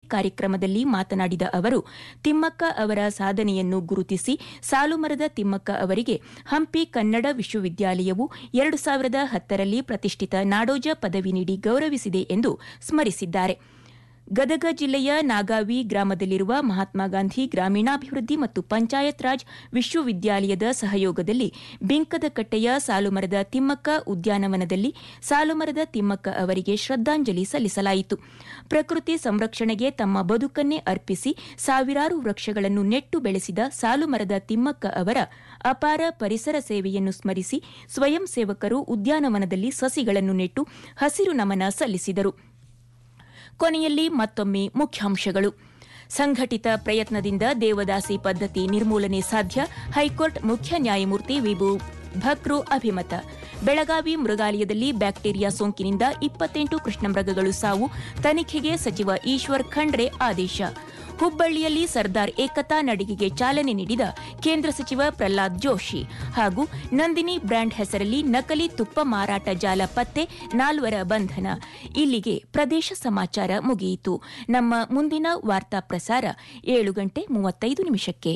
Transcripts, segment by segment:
ಕಾರ್ಯಕ್ರಮದಲ್ಲಿ ಮಾತನಾಡಿದ ಅವರು ತಿಮ್ಮಕ್ಕ ಅವರ ಸಾಧನೆಯನ್ನು ಗುರುತಿಸಿ ಸಾಲುಮರದ ತಿಮ್ಮಕ್ಕ ಅವರಿಗೆ ಹಂಪಿ ಕನ್ನಡ ವಿಶ್ವವಿದ್ಯಾಲಯವು ಎರಡು ಸಾವಿರದ ಹತ್ತರಲ್ಲಿ ಪ್ರತಿಷ್ಠಿತ ನಾಡೋಜ ಪದವಿ ನೀಡಿ ಗೌರವಿಸಿದೆ ಎಂದು ಸ್ಮರಿಸಿದ್ದಾರೆ ಗದಗ ಜಿಲ್ಲೆಯ ನಾಗಾವಿ ಗ್ರಾಮದಲ್ಲಿರುವ ಮಹಾತ್ಮ ಗಾಂಧಿ ಗ್ರಾಮೀಣಾಭಿವೃದ್ಧಿ ಮತ್ತು ಪಂಚಾಯತ್ ರಾಜ್ ವಿಶ್ವವಿದ್ಯಾಲಯದ ಸಹಯೋಗದಲ್ಲಿ ಬಿಂಕದಕಟ್ಟೆಯ ಸಾಲುಮರದ ತಿಮ್ಮಕ್ಕ ಉದ್ಯಾನವನದಲ್ಲಿ ಸಾಲುಮರದ ತಿಮ್ಮಕ್ಕ ಅವರಿಗೆ ಶ್ರದ್ದಾಂಜಲಿ ಸಲ್ಲಿಸಲಾಯಿತು ಪ್ರಕೃತಿ ಸಂರಕ್ಷಣೆಗೆ ತಮ್ಮ ಬದುಕನ್ನೇ ಅರ್ಪಿಸಿ ಸಾವಿರಾರು ವೃಕ್ಷಗಳನ್ನು ನೆಟ್ಟು ಬೆಳೆಸಿದ ಸಾಲುಮರದ ತಿಮ್ಮಕ್ಕ ಅವರ ಅಪಾರ ಪರಿಸರ ಸೇವೆಯನ್ನು ಸ್ಮರಿಸಿ ಸ್ವಯಂ ಸೇವಕರು ಉದ್ಯಾನವನದಲ್ಲಿ ಸಸಿಗಳನ್ನು ನೆಟ್ಟು ಹಸಿರು ನಮನ ಸಲ್ಲಿಸಿದರು ಕೊನೆಯಲ್ಲಿ ಮತ್ತೊಮ್ಮೆ ಮುಖ್ಯಾಂಶಗಳು ಸಂಘಟಿತ ಪ್ರಯತ್ನದಿಂದ ದೇವದಾಸಿ ಪದ್ಧತಿ ನಿರ್ಮೂಲನೆ ಸಾಧ್ಯ ಹೈಕೋರ್ಟ್ ಮುಖ್ಯ ನ್ಯಾಯಮೂರ್ತಿ ವಿಭು ಭಕ್ರು ಅಭಿಮತ ಬೆಳಗಾವಿ ಮೃಗಾಲಯದಲ್ಲಿ ಬ್ಯಾಕ್ಟೀರಿಯಾ ಸೋಂಕಿನಿಂದ ಇಪ್ಪತ್ತೆಂಟು ಕೃಷ್ಣಮೃಗಗಳು ಸಾವು ತನಿಖೆಗೆ ಸಚಿವ ಈಶ್ವರ್ ಖಂಡ್ರೆ ಆದೇಶ ಹುಬ್ಬಳ್ಳಿಯಲ್ಲಿ ಸರ್ದಾರ್ ಏಕತಾ ನಡಿಗೆಗೆ ಚಾಲನೆ ನೀಡಿದ ಕೇಂದ್ರ ಸಚಿವ ಪ್ರಹ್ಲಾದ್ ಜೋಶಿ ಹಾಗೂ ನಂದಿನಿ ಬ್ರ್ಯಾಂಡ್ ಹೆಸರಲ್ಲಿ ನಕಲಿ ತುಪ್ಪ ಮಾರಾಟ ಜಾಲ ಪತ್ತೆ ನಾಲ್ವರ ಬಂಧನ ಇಲ್ಲಿಗೆ ಪ್ರದೇಶ ಸಮಾಚಾರ ಮುಗಿಯಿತು ನಮ್ಮ ಮುಂದಿನ ವಾರ್ತಾ ಪ್ರಸಾರ ಏಳು ಗಂಟೆ ಮೂವತ್ತೈದು ನಿಮಿಷಕ್ಕೆ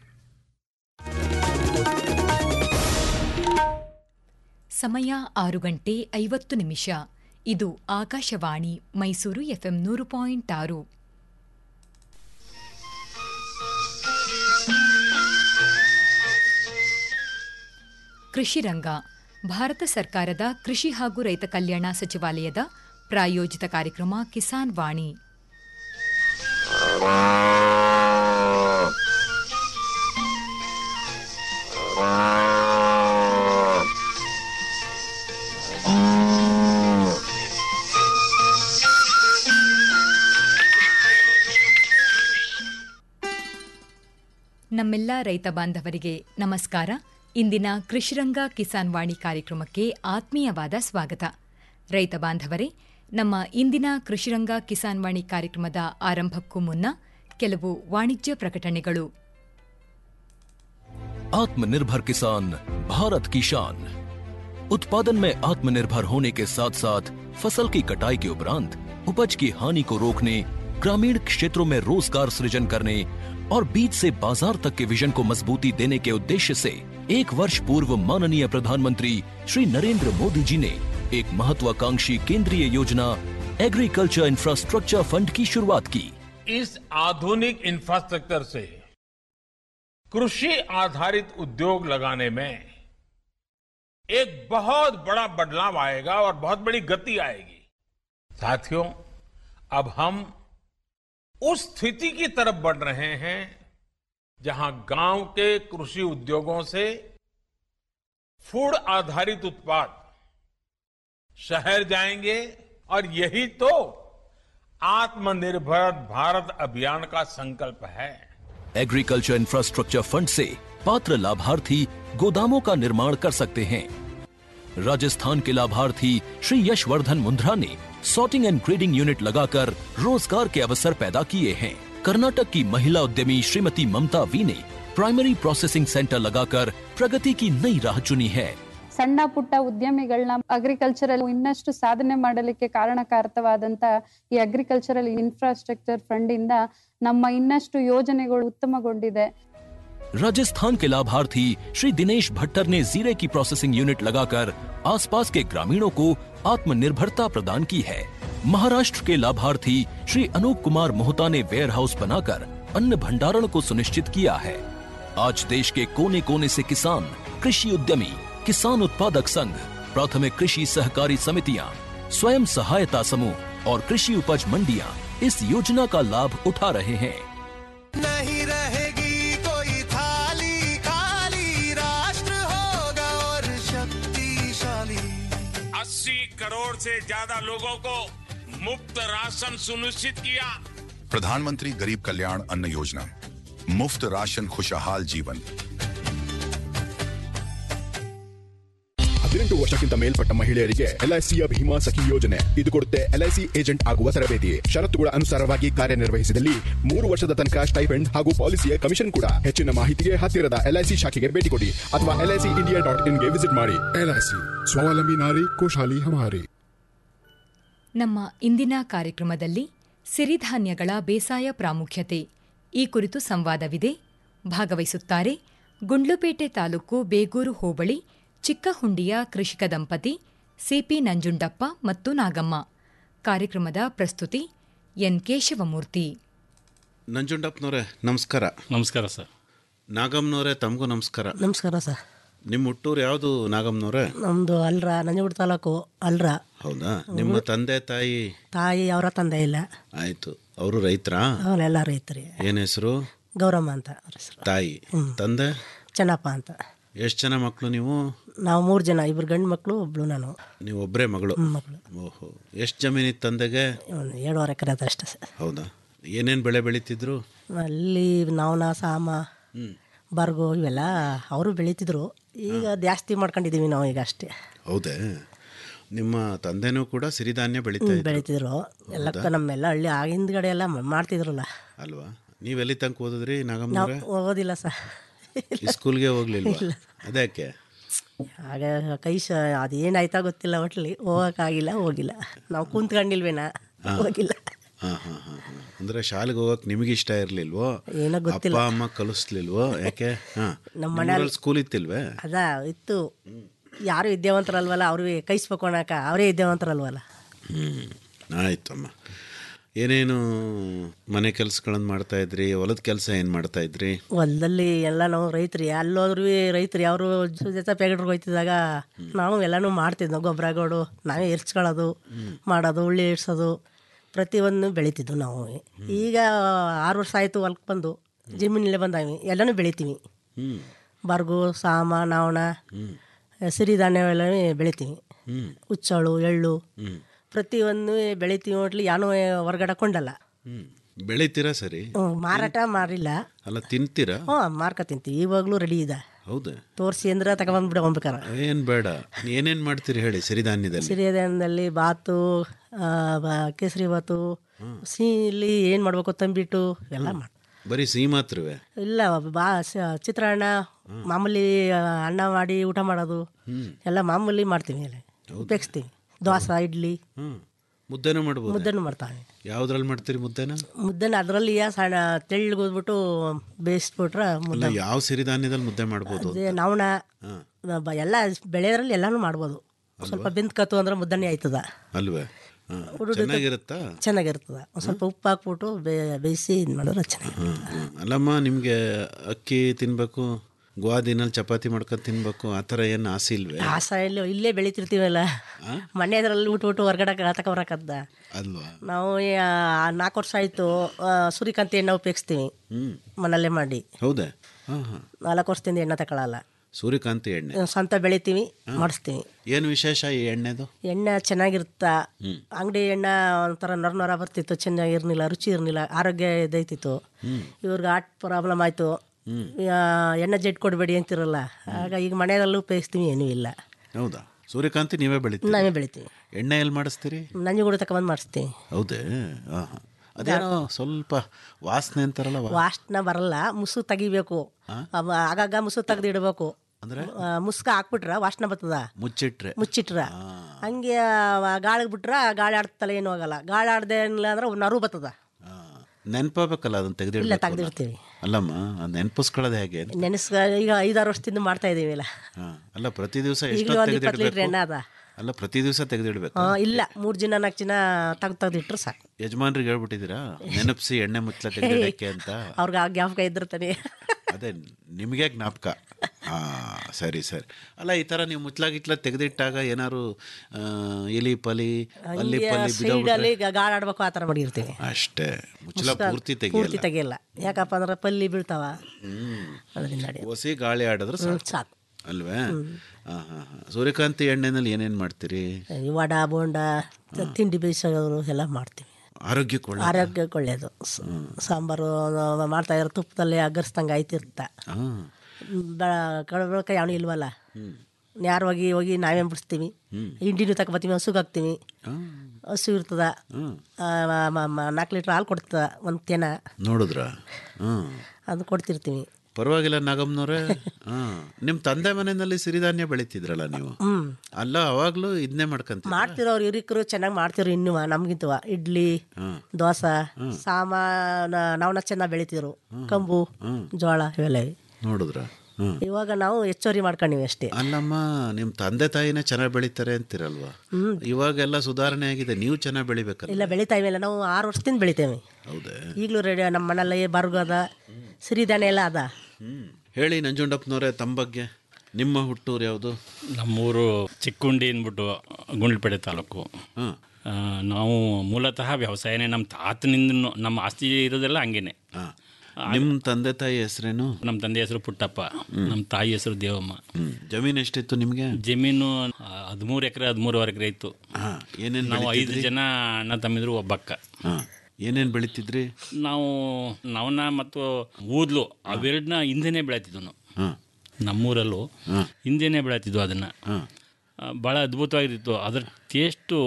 ಸಮಯ ಆರು ಗಂಟೆ ಐವತ್ತು ನಿಮಿಷ ಇದು ಆಕಾಶವಾಣಿ ಮೈಸೂರು ಎಫ್ಎಂ ನೂರು ಪಾಯಿಂಟ್ ಆರು ಕೃಷಿ ರಂಗ ಭಾರತ ಸರ್ಕಾರದ ಕೃಷಿ ಹಾಗೂ ರೈತ ಕಲ್ಯಾಣ ಸಚಿವಾಲಯದ ಪ್ರಾಯೋಜಿತ ಕಾರ್ಯಕ್ರಮ ಕಿಸಾನ್ ವಾಣಿ ನಮ್ಮೆಲ್ಲ ರೈತ ಬಾಂಧವರಿಗೆ ನಮಸ್ಕಾರ ಇಂದಿನ ಕೃಷಿರಂಗ ಕಿಸಾನ್ ವಾಣಿ ಕಾರ್ಯಕ್ರಮಕ್ಕೆ ಆತ್ಮೀಯವಾದ ಸ್ವಾಗತ ರೈತ ಬಾಂಧವರೇ ನಮ್ಮ ಇಂದಿನ ಕೃಷಿರಂಗ ಕಿಸಾನ್ ವಾಣಿ ಕಾರ್ಯಕ್ರಮದ ಆರಂಭಕ್ಕೂ ಮುನ್ನ ಕೆಲವು ವಾಣಿಜ್ಯ ಪ್ರಕಟಣೆಗಳು आत्मनिर्भर किसान भारत की शान उत्पादन में आत्मनिर्भर होने के साथ साथ फसल की कटाई के उपरांत उपज की हानि को रोकने ग्रामीण क्षेत्रों में रोजगार सृजन करने और बीज से बाजार तक के विजन को मजबूती देने के उद्देश्य से एक वर्ष पूर्व माननीय प्रधानमंत्री श्री नरेंद्र मोदी जी ने एक महत्वाकांक्षी केंद्रीय योजना एग्रीकल्चर इंफ्रास्ट्रक्चर फंड की शुरुआत की इस आधुनिक इंफ्रास्ट्रक्चर से कृषि आधारित उद्योग लगाने में एक बहुत बड़ा बदलाव आएगा और बहुत बड़ी गति आएगी साथियों अब हम उस स्थिति की तरफ बढ़ रहे हैं जहां गांव के कृषि उद्योगों से फूड आधारित उत्पाद शहर जाएंगे और यही तो आत्मनिर्भर भारत अभियान का संकल्प है एग्रीकल्चर इंफ्रास्ट्रक्चर फंड से पात्र लाभार्थी गोदामों का निर्माण कर सकते हैं राजस्थान के लाभार्थी श्री यशवर्धन मुंद्रा ने सॉर्टिंग एंड ग्रेडिंग यूनिट लगाकर रोजगार के अवसर पैदा किए हैं कर्नाटक की महिला उद्यमी श्रीमती ममता वी ने प्राइमरी प्रोसेसिंग सेंटर लगाकर प्रगति की नई राह चुनी है ಸಣ್ಣ ಪುಟ್ಟ ಉದ್ಯಮಿಗಳನ್ನ ಅಗ್ರಿಕಲ್ಚರಲ್ ಇನ್ನಷ್ಟು ಸಾಧನೆ ಮಾಡಲಿಕ್ಕೆ ಕಾರಣಕಾರಕವಾದಂತ ಈ ಅಗ್ರಿಕಲ್ಚರಲ್ ಇನ್ಫ್ರಾಸ್ಟ್ರಕ್ಚರ್ ಫಂಡ್ ಇಂದ ನಮ್ಮ ಇನ್ನಷ್ಟು ಯೋಜನೆಗಳು ಉತ್ತಮಗೊಂಡಿದೆ राजस्थान के लाभार्थी श्री दिनेश भट्टर ने जीरे की प्रोसेसिंग यूनिट लगाकर आसपास के ग्रामीणों को आत्मनिर्भरता प्रदान की है महाराष्ट्र के लाभार्थी श्री अनूप कुमार मोहता ने वेयर हाउस बनाकर अन्न भंडारण को सुनिश्चित किया है आज देश के कोने कोने से किसान कृषि उद्यमी किसान उत्पादक संघ प्राथमिक कृषि सहकारी समितियां स्वयं सहायता समूह और कृषि उपज मंडियां इस योजना का लाभ उठा रहे हैं नहीं रहेगी कोई थाली खाली राष्ट्र होगा और शक्तिशाली 80 करोड़ से ज्यादा लोगों को मुफ्त राशन सुनिश्चित किया प्रधानमंत्री गरीब कल्याण अन्न योजना मुफ्त राशन खुशहाल जीवन ಹದಿನೆಂಟು ವರ್ಷಕ್ಕಿಂತ ಮೇಲ್ಪಟ್ಟ ಮಹಿಳೆಯರಿಗೆ ಎಲ್ಐಸಿಯ ಭೀಮಾ ಸಖಿ ಯೋಜನೆ ಇದು ಕೊಡುತ್ತೆ ಎಲ್ಐಸಿ ಏಜೆಂಟ್ ಆಗುವ ತರಬೇತಿ ಷರತ್ತುಗಳ ಅನುಸಾರವಾಗಿ ಕಾರ್ಯನಿರ್ವಹಿಸಿದಲ್ಲಿ ಮೂರು ವರ್ಷದ ತನಕ ಸ್ಟೈಪೆಂಡ್ ಹಾಗೂ ಪಾಲಿಸಿಯ ಕಮಿಷನ್ ಕೂಡ ಹೆಚ್ಚಿನ ಮಾಹಿತಿಗೆ ಹತ್ತಿರದ ಎಲ್ಐಸಿ ಶಾಖೆಗೆ ಭೇಟಿ ಕೊಡಿ ಅಥವಾ ಎಲ್ಐಸಿ ಇಂಡಿಯಾ ಡಾಟ್ ಇನ್ಗೆ ವಿಸಿಟ್ ಮಾಡಿ ಎಲ್ಐಸಿ ಸ್ವಾವಲಂಬಿ ನಾರಿ ಕೋಶಾಲಿ ಹಮಾರಿ ನಮ್ಮ ಇಂದಿನ ಕಾರ್ಯಕ್ರಮದಲ್ಲಿ ಸಿರಿಧಾನ್ಯಗಳ ಬೇಸಾಯ ಪ್ರಾಮುಖ್ಯತೆ ಈ ಕುರಿತು ಸಂವಾದವಿದೆ ಭಾಗವಹಿಸುತ್ತಾರೆ ಗುಂಡ್ಲುಪೇಟೆ ತಾಲೂಕು ಬೇಗೂರು ಹೋಬಳಿ ಚಿಕ್ಕಹುಂಡಿಯ ಕೃಷಿಕ ದಂಪತಿ ಸಿಪಿ ನಂಜುಂಡಪ್ಪ ಮತ್ತು ನಾಗಮ್ಮ ಕಾರ್ಯಕ್ರಮದ ಪ್ರಸ್ತುತಿ ಎನ್ ಕೇಶವಮೂರ್ತಿ ನಂಜುಂಡಪ್ಪನವರೇ ನಮಸ್ಕಾರ ನಮಸ್ಕಾರ ಸರ್ ನಾಗಮ್ಮನವರೇ ತಮಗೂ ನಮಸ್ಕಾರ ನಮಸ್ಕಾರ ಸರ್ ನಿಮ್ಮ ಹುಟ್ಟೂರು ಯಾವುದು ನಾಗಮ್ಮನವರೇ ನಮ್ಮದು ಅಲ್ರ ನಂಜನಗೂಡು ತಾಲೂಕು ಅಲ್ರ ಹೌದಾ ನಿಮ್ಮ ತಂದೆ ತಾಯಿ ತಾಯಿ ಅವರ ತಂದೆ ಇಲ್ಲ ಆಯ್ತು ಅವರು ರೈತರಾ ಅವರೆಲ್ಲ ರೈತರಿ ಏನ್ ಹೆಸರು ಗೌರಮ್ಮ ಅಂತ ಅವ್ರ ಹೆಸರು ತಾಯಿ ತಂದೆ ಚೆನ್ನಪ್ಪ ಅಂತ ಎಷ್ಟು ಜನ ಮಕ್ಕಳು ನೀವು ನಾವು ಮೂರು ಜನ ಇಬ್ರು ಗಂಡು ಮಕ್ಕಳು ಒಬ್ಳು ನಾನು ನೀವು ಒಬ್ಬರೇ ಮಗಳು ಮಕ್ಕಳು ಓಹೋ ಎಷ್ಟು ಜಮೀನಿತ್ತು ತಂದೆಗೆ ಒಂದು ಏಳುವರೆ ಎಕರೆ ಅದ ಅಷ್ಟೇ ಸರ್ ಹೌದಾ ಏನೇನು ಬೆಳೆ ಬೆಳೀತಿದ್ರು ಅಲ್ಲಿ ನಾವ್ನ ಸಾಮ ಬರ್ಗು ಇವೆಲ್ಲ ಅವರು ಬೆಳೀತಿದ್ರು ಈಗ ಜಾಸ್ತಿ ಮಾಡ್ಕೊಂಡಿದ್ದೀವಿ ನಾವು ಈಗ ಅಷ್ಟೇ ಹೌದೇ ನಿಮ್ಮ ತಂದೆನೂ ಕೂಡ ಸಿರಿಧಾನ್ಯ ಬೆಳೀತಾ ಇದ್ರು ಬೆಳೀತಿದ್ರು ಎಲ್ಲ ನಮ್ಮೆಲ್ಲ ಹಳ್ಳಿ ಆ ಹಿಂದ್ಗಡೆ ಎಲ್ಲ ಮಾಡ್ತಿದ್ರಲ್ಲ ಅಲ್ವಾ ನೀವೆಲ್ಲಿ ತನಕ ಓದಿದ್ರಿ ನಾವು ನಾಗಮ್ಮನವರೇ ಓದಿಲ್ಲ ಸರ್ ಸ್ಕೂಲ್ಗೆ ಹೋಗ್ಲಿಲ್ವಾ ಅದಕ್ಕೆ ಆಗ ಕೈ ಶ ಅದೇನಾಯ್ತಾ ಗೊತ್ತಿಲ್ಲ ಒಟ್ಲಿ ಹೋಗೋಕ್ಕಾಗಿಲ್ಲ ಹೋಗಿಲ್ಲ ನಾವು ಕುಂತ್ಕೊಂಡಿಲ್ವೇನ ಹೋಗಿಲ್ಲ ಹಾಂ ಹಾಂ ಹಾಂ ಹಾಂ ಅಂದರೆ ಶಾಲೆಗೆ ಹೋಗಕ್ಕೆ ನಿಮಗೆ ಇಷ್ಟ ಇರಲಿಲ್ವೋ ಏನೋ ಅಪ್ಪ ಅಮ್ಮ ಕಲಿಸ್ಲಿಲ್ವೋ ಯಾಕೆ ಹಾಂ ನಮ್ಮ ಮನೆಯಲ್ಲಿ ಸ್ಕೂಲ್ ಇತ್ತಿಲ್ವೇ ಅದ ಇತ್ತು ಯಾರು ವಿದ್ಯಾವಂತರಲ್ವಲ್ಲ ಅವ್ರಿಗೆ ಕೈಸ್ಬೇಕು ಅನ್ನಕ ಅವರೇ ವಿದ್ಯಾವಂತರಲ್ವಲ್ಲ ಹ್ಞೂ ಆಯ್ತಮ್ಮ ಏನೇನು ಮನೆ ಕೆಲಸಗಳನ್ನು ಮಾಡ್ತಾ ಇದ್ರಿ ಹೊಲದ ಕೆಲಸ ಏನು ಮಾಡ್ತಾ ಇದ್ರಿ ಹೊಲದಲ್ಲಿ ಎಲ್ಲ ನಾವು ರೈತರಿ ಅಲ್ಲೋದ್ರು ರೈತರು ಯಾರು ಜೊತೆ ಪೇಗಡ್ರಿಗೆ ಹೋಯ್ತಿದ್ದಾಗ ನಾವು ಎಲ್ಲನೂ ಮಾಡ್ತಿದ್ವು ಗೊಬ್ಬರಗಳು ನಾವೇ ಎರ್ಚ್ಕೊಳ್ಳೋದು ಮಾಡೋದು ಉಳ್ಳಿ ಇಡ್ಸೋದು ಪ್ರತಿಯೊಂದು ಬೆಳಿತಿದ್ವು ನಾವು ಈಗ ಆರು ವರ್ಷ ಆಯಿತು ಹೊಲಕ್ಕೆ ಬಂದು ಜಮೀನಲ್ಲೇ ಬಂದಾವಿ ಎಲ್ಲನೂ ಬೆಳಿತೀವಿ ಹ್ಞೂ ಬರ್ಗು ಸಾಮ ನಾವಣ ಸಿರಿಧಾನ್ಯವೆಲ್ಲ ಬೆಳಿತೀವಿ ಹುಚ್ಚಳು ಎಳ್ಳು ಪ್ರತಿಯೊಂದು ಬೆಳಿತೀವಿ ಒಟ್ಲಿ ಯಾನೂ ಹೊರಗಡೆ ಕೊಂಡಲ್ಲ ಹ್ಞೂ ಬೆಳಿತೀರಾ ಸರಿ ಹ್ಮ್, ಮಾರಾಟ ಮಾರಿಲ್ಲ ಅಲ್ಲ ತಿಂತೀರಾ ಹ್ಞೂ ಮಾರ್ಕ ತಿಂತೀವಿ ಇವಾಗಲೂ ರೆಡಿ ಇದೆ ಹೌದಾ ತೋರಿಸಿ ಅಂದ್ರೆ ತಗೊಂಬಂದ್ಬಿಡ ಹೋಗ್ಬೇಕಾರ ಏನು ಬೇಡ ಏನೇನು ಮಾಡ್ತೀರಿ ಹೇಳಿ ಸಿರಿಧಾನ್ಯದಲ್ಲಿ ಸಿರಿಧಾನ್ಯದಲ್ಲಿ ಬಾತು ಆ, ಬ- ಕೇಸರಿ ಬಾತು ಸಿಹಿಲಿ ಏನು ಮಾಡ್ಬೇಕು ತಂಬಿಟ್ಟು ಎಲ್ಲ ಮಾಡಿ ಬರೀ ಸಿಹಿ ಮಾತ್ರವೇ ಇಲ್ಲ ಬಾ ಸ- ಚಿತ್ರಾನ್ನ ಮಾಮೂಲಿ ಆ, ಅನ್ನ ಮಾಡಿ ಊಟ ಮಾಡೋದು ಎಲ್ಲ ಮಾಮೂಲಿ ಮಾಡ್ತೀವಿ ಎಲ್ಲ ಉಪಯೋಗಿಸ್ತೀವಿ ದೋಸೆ ಇಡ್ಲಿ ಹ್ಞೂ ಮುದ್ದೆನೂ ಮಾಡ್ಬೋದು ಮುದ್ದೆನೂ ಮಾಡ್ತಾವೆ ಯಾವ್ದ್ರಲ್ಲಿ ಮಾಡ್ತೀರಿ ಮುದ್ದೆನ ಮುದ್ದೆನ ಅದರಲ್ಲಿ ಸಣ್ಣ ತೆಳ್ಳಗೆ ಹೋದ್ಬಿಟ್ಟು ಬೇಯಿಸ್ಬಿಟ್ರೆ ಮುದ್ದೆ ಅಲ್ಲ ಯಾವ ಸಿರಿಧಾನ್ಯದಲ್ಲಿ ಮುದ್ದೆ ಮಾಡ್ಬೋದು ಅದೇ ನಾವಣ ಬ- ಎಲ್ಲ ಬೆಳೆದ್ರಲ್ಲಿ ಎಲ್ಲಾನು ಮಾಡ್ಬೋದು ಸ್ವಲ್ಪ ಬೆಂದ್ಕತ್ತು ಅಂದ್ರೆ ಮುದ್ದನೆ ಆಯ್ತದ ಅಲ್ವೇ ಹಾಂ ಚೆನ್ನಾಗಿರುತ್ತಾ ಚೆನ್ನಾಗಿರ್ತದ ಒಂದು ಸ್ವಲ್ಪ ಉಪ್ಪು ಹಾಕ್ಬಿಟ್ಟು ಬೇ- ಬೇಯಿಸಿ ಇದು ಮಾಡಿದ್ರೆ ಚೆನ್ನಾಗಿರುತ್ತೆ ಹ್ಮ್, ಹ್ಮ್. ಅಲ್ಲಮ್ಮ ನಿಮಗೆ ಅಕ್ಕಿ ತಿನ್ಬೇಕು ಗೋವಾದಿನಲ್ಲಿ ಚಪಾತಿ ಮಾಡ್ಕೊಂಡು ತಿನ್ಬೇಕು ಆ ಥರ ಏನು ಆಸೆ ಇಲ್ವೇ ಆಸ ಇಲ್ಲಿ ಇಲ್ಲೇ ಬೆಳಿತಿರ್ತೀವಲ್ಲ ಮನೆಯದ್ರಲ್ಲಿ ಊಟ ಹೊರಗಡೆ ತಗೊಬರಕದ್ದ ಅಲ್ವಾ ನಾವು ಈ, ಆ, ನಾಲ್ಕು ವರ್ಷ ಆಯಿತು ಸೂರ್ಯಕಾಂತಿ ಎಣ್ಣೆ ಉಪಯೋಗಿಸ್ತೀವಿ ಹ್ಞೂ ಮನೆಯಲ್ಲೇ ಮಾಡಿ ಹೌದಾ ಹಾಂ ಹಾಂ ನಾಲ್ಕು ವರ್ಷದಿಂದ ಎಣ್ಣೆ ತಗೊಳಲ್ಲ ಸೂರ್ಯಕಾಂತಿ ಎಣ್ಣೆ ಸ್ವಂತ ಬೆಳಿತೀವಿ ಮಾಡಿಸ್ತೀವಿ ಏನು ವಿಶೇಷ ಈ ಎಣ್ಣೆದು ಎಣ್ಣೆ ಚೆನ್ನಾಗಿರುತ್ತ ಅಂಗಡಿ ಎಣ್ಣೆ ಒಂಥರ ನೊರ ನೊರ ಬರ್ತಿತ್ತು ಚೆನ್ನಾಗಿರ್ಲಿಲ್ಲ ರುಚಿ ಇರಲಿಲ್ಲ ಆರೋಗ್ಯ ಇದೈತಿತ್ತು ಇವ್ರಿಗೆ ಹಾರ್ಟ್ ಪ್ರಾಬ್ಲಮ್ ಆಯಿತು ಎಣ್ಣೆ ಜೆಟ್ ಕೊಡಬೇಡಿ ಅಂತಿರಲ್ಲ ಆಗ ಈಗ ಮನೆಯಲ್ಲೂ ಉಪಯೋಗಿಸ್ತೀವಿ ಏನೂ ಇಲ್ಲ ಹೌದಾ ಸೂರ್ಯಕಾಂತಿ ನೀವೇ ಬೆಳಿತೀರಿ ನಾವೇ ಬೆಳಿತೀವಿ ಎಣ್ಣೆ ಎಲ್ಲಿ ಮಾಡಿಸ್ತೀರಿ ನಂಜುಗೂಡು ತಗೊಂಬಂದು ಮಾಡಿಸ್ತೀವಿ ಹೌದೇ ಹಾಂ ಹಾಂ ಅದೇನೋ ಸ್ವಲ್ಪ ವಾಸನೆ ಅಂತಾರಲ್ಲ ವಾ- ವಾಸನ ಬರಲ್ಲ ಮುಸು ತೆಗಿಬೇಕು ಅವ ಆಗಾಗ ಮುಸು ತೆಗ್ದು ಇಡಬೇಕು ಅಂದ್ರೆ ಮುಸ್ಕ ಹಾಕ್ಬಿಟ್ರ ವಾಸನೆ ಬರ್ತದ ಮುಚ್ಚಿಟ್ರೆ ಮುಚ್ಚಿಟ್ರ ಹಂಗೆ ಗಾಳಿಗೆ ಬಿಟ್ರ ಗಾಳಿ ಆಡ್ತಲ್ಲ ಏನು ಹೋಗಲ್ಲ ಗಾಳಿ ಆಡ್ದೆ ಇಲ್ಲ ಅಂದ್ರೆ ನರು ಬರ್ತದ ನೆನಪಬೇಕಲ್ಲ ಅದನ್ನ ಇಲ್ಲ ತೆಗೆದಿಡ್ಬೇಕು ತೆಗ್ದಿಡ್ತೀವಿ ಅಲ್ಲಮ್ಮ ಅದು ನೆನಪಿಸ್ಕೊಳ್ಳೋದು ಹೇಗೆ ನೆನೆಸ್ಕ ಈಗ ಐದಾರು ವರ್ಷದಿಂದ ಮಾಡ್ತಾ ಇದೀವಿ ಇಲ್ಲ ಹಾಂ ಅಲ್ಲ ಪ್ರತಿ ದಿವಸ ಈಗಲೂ ಎಷ್ಟು ಒಂದು ಇಪ್ಪತ್ತು ಲೀಟ್ರ್ ಎಣ್ಣೆ ತೆಗೆದಿಡ್ಬೇಕು ಅದ ಅಲ್ಲ ಪ್ರತಿ ದಿವಸ ತೆಗೆದಿಡ್ಬೇಕು ಹಾ, ಇಲ್ಲ ಮೂರು ಜನ ನಾಲ್ಕು ಜನ ತೆಗ್ದು ತೆಗ್ದಿಟ್ರೆ ಸಾಕು ಯಜಮಾನ್ರಿಗೆ ಹೇಳ್ಬಿಟ್ಟಿದ್ದೀರಾ ನೆನಪಿಸಿ ಎಣ್ಣೆ ಮುಚ್ಚಲ ತೆಗೆದಿಡಕ್ಕೆ ಅಂತ ಅವ್ರಿಗೆ ಆ ಜ್ಞಾಪಕ ಇದ್ರತಾನೆ ಅದೇ ನಿಮಗೆ ಜ್ಞಾಪಕ ಹಾಂ ಸರಿ ಸರಿ ಅಲ್ಲ ಈ ಥರ ನೀವು ಮುಚ್ಚಲ ಗಿಟ್ಲ ತೆಗೆದಿಟ್ಟಾಗ ಏನಾರು ಆ, ಇಲಿ ಪಲಿ ಅಲ್ಲಿ ಪಲ್ಲಿ ಸೈಡಲ್ಲಿ ಗಾಳಿ ಆಡ್ಬೇಕು ಆ ಥರ ಮಾಡಿರ್ತೀವಿ ಅಷ್ಟೇ ಮುಚ್ಚಲ ಪೂರ್ತಿ ಪೂರ್ತಿ ತೆಗಿಯಲ್ಲ ತೆಗಿಯಲ್ಲ ಯಾಕಪ್ಪ ಅಂದ್ರೆ ಪಲ್ಲಿ ಬೀಳ್ತಾವ ಹ್ಮ್ ಅದರಿಂದ ನಡಿ ಒಸಿ ಗಾಳಿ ಆಡಿದ್ರೆ ಸಾಕು ಸಾಕು ಅಲ್ವೇ ಹಾಂ ಹಾಂ ಹಾಂ ಸೂರ್ಯಕಾಂತಿ ಎಣ್ಣೆನಲ್ಲಿ ಏನೇನು ಮಾಡ್ತೀರಿ ಈ ವಡ ಬೋಂಡ ತಿಂಡಿ ಬೇಯಿಸೋದು ಎಲ್ಲ ಮಾಡ್ತೀವಿ ಆರೋಗ್ಯಕ್ಕೆ ಒಳ್ಳೆ ಆರೋಗ್ಯಕ್ಕೆ ಒಳ್ಳೆಯದು ಸ- ಸಾಂಬಾರು ಮಾಡ್ತಾ ಇರೋ ತುಪ್ಪದಲ್ಲಿ ಅಗರ್ಸ್ದಂಗೆ ಆಯ್ತಿರ್ತ ಹಾಂ ಕಡಬಳಕ ಯಾವನು ಇಲ್ವಲ್ಲ ಯಾರು ಹೋಗಿ ಹೋಗಿ ನಾವೇ ಬಿಡಿಸ್ತೀವಿ ಹಿಂಡಿನೂ ತಗೊಬತ್ತೀವಿ ಹಸುಗೆ ಹಾಕ್ತೀವಿ ಹಸು ಇರ್ತದ ನಾಲ್ಕು ಲೀಟ್ರ್ ಹಾಲು ಕೊಡ್ತದ ಒಂದು ತೆನ ನೋಡಿದ್ರ ಹ್ಞೂ ಅದು ಕೊಡ್ತಿರ್ತೀವಿ ಪರವಾಗಿಲ್ಲ ನಾಗಮ್ಮನವ್ರೆ ಹಾ ನಿಮ್ಮ ತಂದೆ ಮನೆಯಲ್ಲಿ ಸಿರಿಧಾನ್ಯ ಬೆಳಿತಿದ್ರಲ್ಲ ನೀವು ಹ್ಮ್ ಅಲ್ಲ ಅವಾಗ್ಲೂ ಇದನ್ನೇ ಮಾಡ್ಕಂತ ಮಾಡ್ತಿರೋ ಅವ್ರು ಹಿರಿಕರು ಚೆನ್ನಾಗಿ ಮಾಡ್ತಿರು ಇನ್ನೂ ನಮ್ಗಿಂತವ ಇಡ್ಲಿ ದೋಸೆ ಸಾಮಾನ ನಾವನ್ನ ಚೆನ್ನಾಗಿ ಬೆಳಿತಿದ್ರು ಕಂಬು ಜೋಳ ಇವೆಲ್ಲ ನೋಡಿದ್ರ ಹ್ಮ್ ಇವಾಗ ನಾವು ಹೆಚ್ಚುವರಿ ಮಾಡ್ಕೊಂಡಿವಿ ಅಷ್ಟೇ ಅಲ್ಲಮ್ಮ ನಿಮ್ಮ ತಂದೆ ತಾಯಿನೇ ಚೆನ್ನಾಗಿ ಬೆಳಿತಾರೆ ಅಂತೀರಲ್ವಾ ಇವಾಗೆಲ್ಲ ಸುಧಾರಣೆ ಆಗಿದೆ ನೀವು ಚೆನ್ನಾಗಿ ಬೆಳಿಬೇಕಲ್ಲ ಇಲ್ಲ ಬೆಳಿತಾ ಇವೆಲ್ಲ ನಾವು ಆರು ವರ್ಷದಿಂದ ಬೆಳಿತೇವೆ ಹೌದೇ ಈಗಲೂ ರೆಡಿ ನಮ್ಮ ಮನೆಯಲ್ಲಿ ಬರ್ಗದ ಸಿರಿಧಾನ್ಯ ಎಲ್ಲ ಅದ ಹ್ಮ್ ಹೇಳಿ ನಂಜುಂಡಪ್ಪನವರೇ ತಮ್ಮ ಬಗ್ಗೆ ನಿಮ್ಮ ಹುಟ್ಟೂರು ಯಾವುದು ನಮ್ಮೂರು ಚಿಕ್ಕುಂಡಿ ಅಂದ್ಬಿಟ್ಟು ಗುಂಡ್ಲಪೇಟೆ ತಾಲೂಕು ಹಾಂ ಆ, ನಾವು ಮೂಲತಃ ವ್ಯವಸಾಯನೇ ನಮ್ಮ ತಾತನಿಂದ ನಮ್ಮ ಆಸ್ತಿ ಇರೋದೆಲ್ಲ ಹಂಗೇನೆ ಹಾಂ ನಿಮ್ಮ ತಂದೆ ತಾಯಿ ಹೆಸರೇನು ನಮ್ಮ ತಂದೆ ಹೆಸರು ಪುಟ್ಟಪ್ಪ ನಮ್ಮ ತಾಯಿ ಹೆಸರು ದೇವಮ್ಮ ಹ್ಮ್ ಜಮೀನು ಎಷ್ಟಿತ್ತು ನಿಮಗೆ ಜಮೀನು ಹದಿಮೂರು ಎಕರೆ ಹದಿಮೂರುವರೆ ಎಕರೆ ಇತ್ತು ಹಾಂ ಏನೇನು ನಾವು ಐದು ಜನ ಅಣ್ಣ ತಮ್ಮಿದ್ರು ಒಬ್ಬಕ್ಕ ಹಾಂ ಏನೇನು ಬೆಳಿತಿದ್ರಿ ನಾವು ನವನ ಮತ್ತು ಊದ್ಲು ಅವೆರಡನ್ನ ಹಿಂದೆನೇ ಬೆಳೆತಿದ್ವು ನಾವು ಹಾಂ ನಮ್ಮೂರಲ್ಲೂ ಹಿಂದೆನೇ ಬೆಳೆತಿದ್ವು ಅದನ್ನು ಭಾಳ ಅದ್ಭುತವಾಗಿತ್ತು ಅದ್ರ ಟೇಸ್ಟು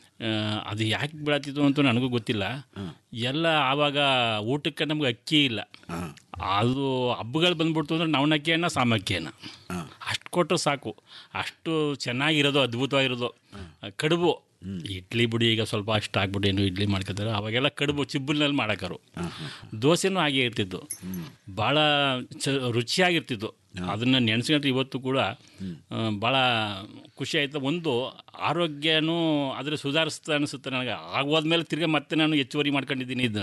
ಅದು ಯಾಕೆ ಬೆಳೆತಿದ್ವು ಅಂತ ನನಗೂ ಗೊತ್ತಿಲ್ಲ ಎಲ್ಲ ಆವಾಗ ಊಟಕ್ಕೆ ನಮ್ಗೆ ಅಕ್ಕಿ ಇಲ್ಲ ಅದು ಹಬ್ಬಗಳು ಬಂದ್ಬಿಡ್ತು ಅಂದ್ರೆ ನವನ ಅಕ್ಕಿ ಅನ್ನ ಸಾಮಕ್ಕಿ ಅನ್ನ ಅಷ್ಟು ಕೊಟ್ಟರು ಸಾಕು ಅಷ್ಟು ಚೆನ್ನಾಗಿರೋದು ಅದ್ಭುತವಾಗಿರೋದು ಕಡುಬು ಇಡ್ಲಿ ಬಿಡಿ ಈಗ ಸ್ವಲ್ಪ ಅಷ್ಟು ಆಗ್ಬಿಟ್ಟು ಏನು ಇಡ್ಲಿ ಮಾಡ್ಕೊತಾರೆ ಅವಾಗೆಲ್ಲ ಕಡುಬು ಚಿಬ್ಬಲ್ನಲ್ಲಿ ಮಾಡಾಕರು ದೋಸೆನೂ ಹಾಗೆ ಇರ್ತಿತ್ತು ಭಾಳ ಚ ರುಚಿಯಾಗಿರ್ತಿತ್ತು ಅದನ್ನು ನೆನೆಸ್ಕೊಂಡ್ರೆ ಇವತ್ತು ಕೂಡ ಭಾಳ ಖುಷಿ ಆಯಿತು ಒಂದು ಆರೋಗ್ಯನೂ ಆದರೆ ಸುಧಾರಿಸ್ತಾ ಅನಿಸುತ್ತೆ ನನಗೆ ಆಗೋದ್ಮೇಲೆ ತಿರ್ಗಿ ಮತ್ತೆ ನಾನು ಹೆಚ್ಚುವರಿ ಮಾಡ್ಕೊಂಡಿದ್ದೀನಿ ಇದನ್ನ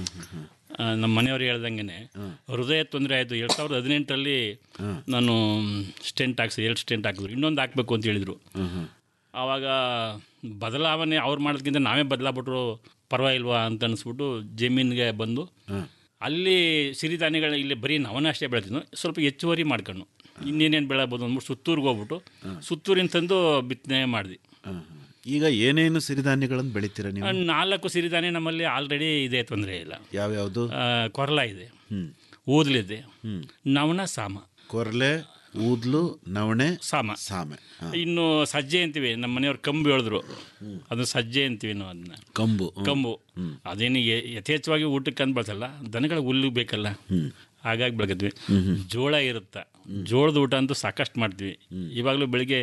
ಆ, ನಮ್ಮ ಮನೆಯವರು ಹೇಳ್ದಂಗೆ ಹೃದಯ ತೊಂದರೆ ಆಯಿತು ಎರಡು ಸಾವಿರದ ಹದಿನೆಂಟರಲ್ಲಿ ನಾನು ಸ್ಟೆಂಟ್ ಹಾಕ್ಸಿ ಎರಡು ಸ್ಟೆಂಟ್ ಹಾಕಿದ್ರು ಇನ್ನೊಂದು ಹಾಕಬೇಕು ಅಂತ ಹೇಳಿದರು ಆವಾಗ ಬದಲಾವಣೆ ಅವ್ರು ಮಾಡೋದಕ್ಕಿಂತ ನಾವೇ ಬದಲಾಗ್ಬಿಟ್ರು ಪರವಾಗಿಲ್ವಾ ಅಂತ ಅನಿಸ್ಬಿಟ್ಟು ಜಮೀನಿಗೆ ಬಂದು ಅಲ್ಲಿ ಸಿರಿಧಾನ್ಯಗಳನ್ನ ಇಲ್ಲಿ ಬರೀ ನವನ ಅಷ್ಟೇ ಬೆಳೆತಿದ್ನು ಸ್ವಲ್ಪ ಹೆಚ್ಚುವರಿ ಮಾಡ್ಕೊಂಡು ಇನ್ನೇನೇನು ಬೆಳಬೋದು ಅಂದ್ಬಿಟ್ಟು ಸುತ್ತೂರಿಗೆ ಹೋಗ್ಬಿಟ್ಟು ಸುತ್ತೂರಿನ ತಂದು ಬಿತ್ತನೆ ಮಾಡಿದ್ವಿ ಈಗ ಏನೇನು ಸಿರಿಧಾನ್ಯಗಳನ್ನು ಬೆಳಿತೀರಾ ನೀವು ನಾಲ್ಕು ಸಿರಿಧಾನ್ಯ ನಮ್ಮಲ್ಲಿ ಆಲ್ರೆಡಿ ಇದೆ ತೊಂದರೆ ಇಲ್ಲ ಯಾವ್ಯಾವುದು ಆ, ಕೊರಲ ಇದೆ ಊದ್ಲಿದೆ ನವನ ಸಾಮ ಕೊರ್ಲೆ ಊದ್ಲು ನವಣೆ ಸಾಮ ಸಾಮೆ ಹಾ. ಇನ್ನು ಸಜ್ಜೆ ಅಂತೀವಿ ನಮ್ಮ ಮನೆಯವ್ರು ಕಂಬು ಹೇಳಿದ್ರು ಅದು ಸಜ್ಜೆ ಅಂತೀವಿ ನಾವು ಅದನ್ನ ಕಂಬು ಹ್ಮ್. ಕಂಬು ಅದೇನು ಯೆ- ಯಥೇಚ್ಛವಾಗಿ ಊಟಕ್ಕೆ ಅಂತ ಬಳಸಲ್ಲ ದನಗಳ ಹುಲ್ಲು ಬೇಕಲ್ಲ ಹಾಗಾಗಿ ಬೆಳಗದ್ವಿ ಜೋಳ ಇರುತ್ತೆ ಜೋಳದ ಊಟ ಅಂತೂ ಸಾಕಷ್ಟು ಮಾಡ್ತೀವಿ ಇವಾಗಲೂ ಬೆಳಿಗ್ಗೆ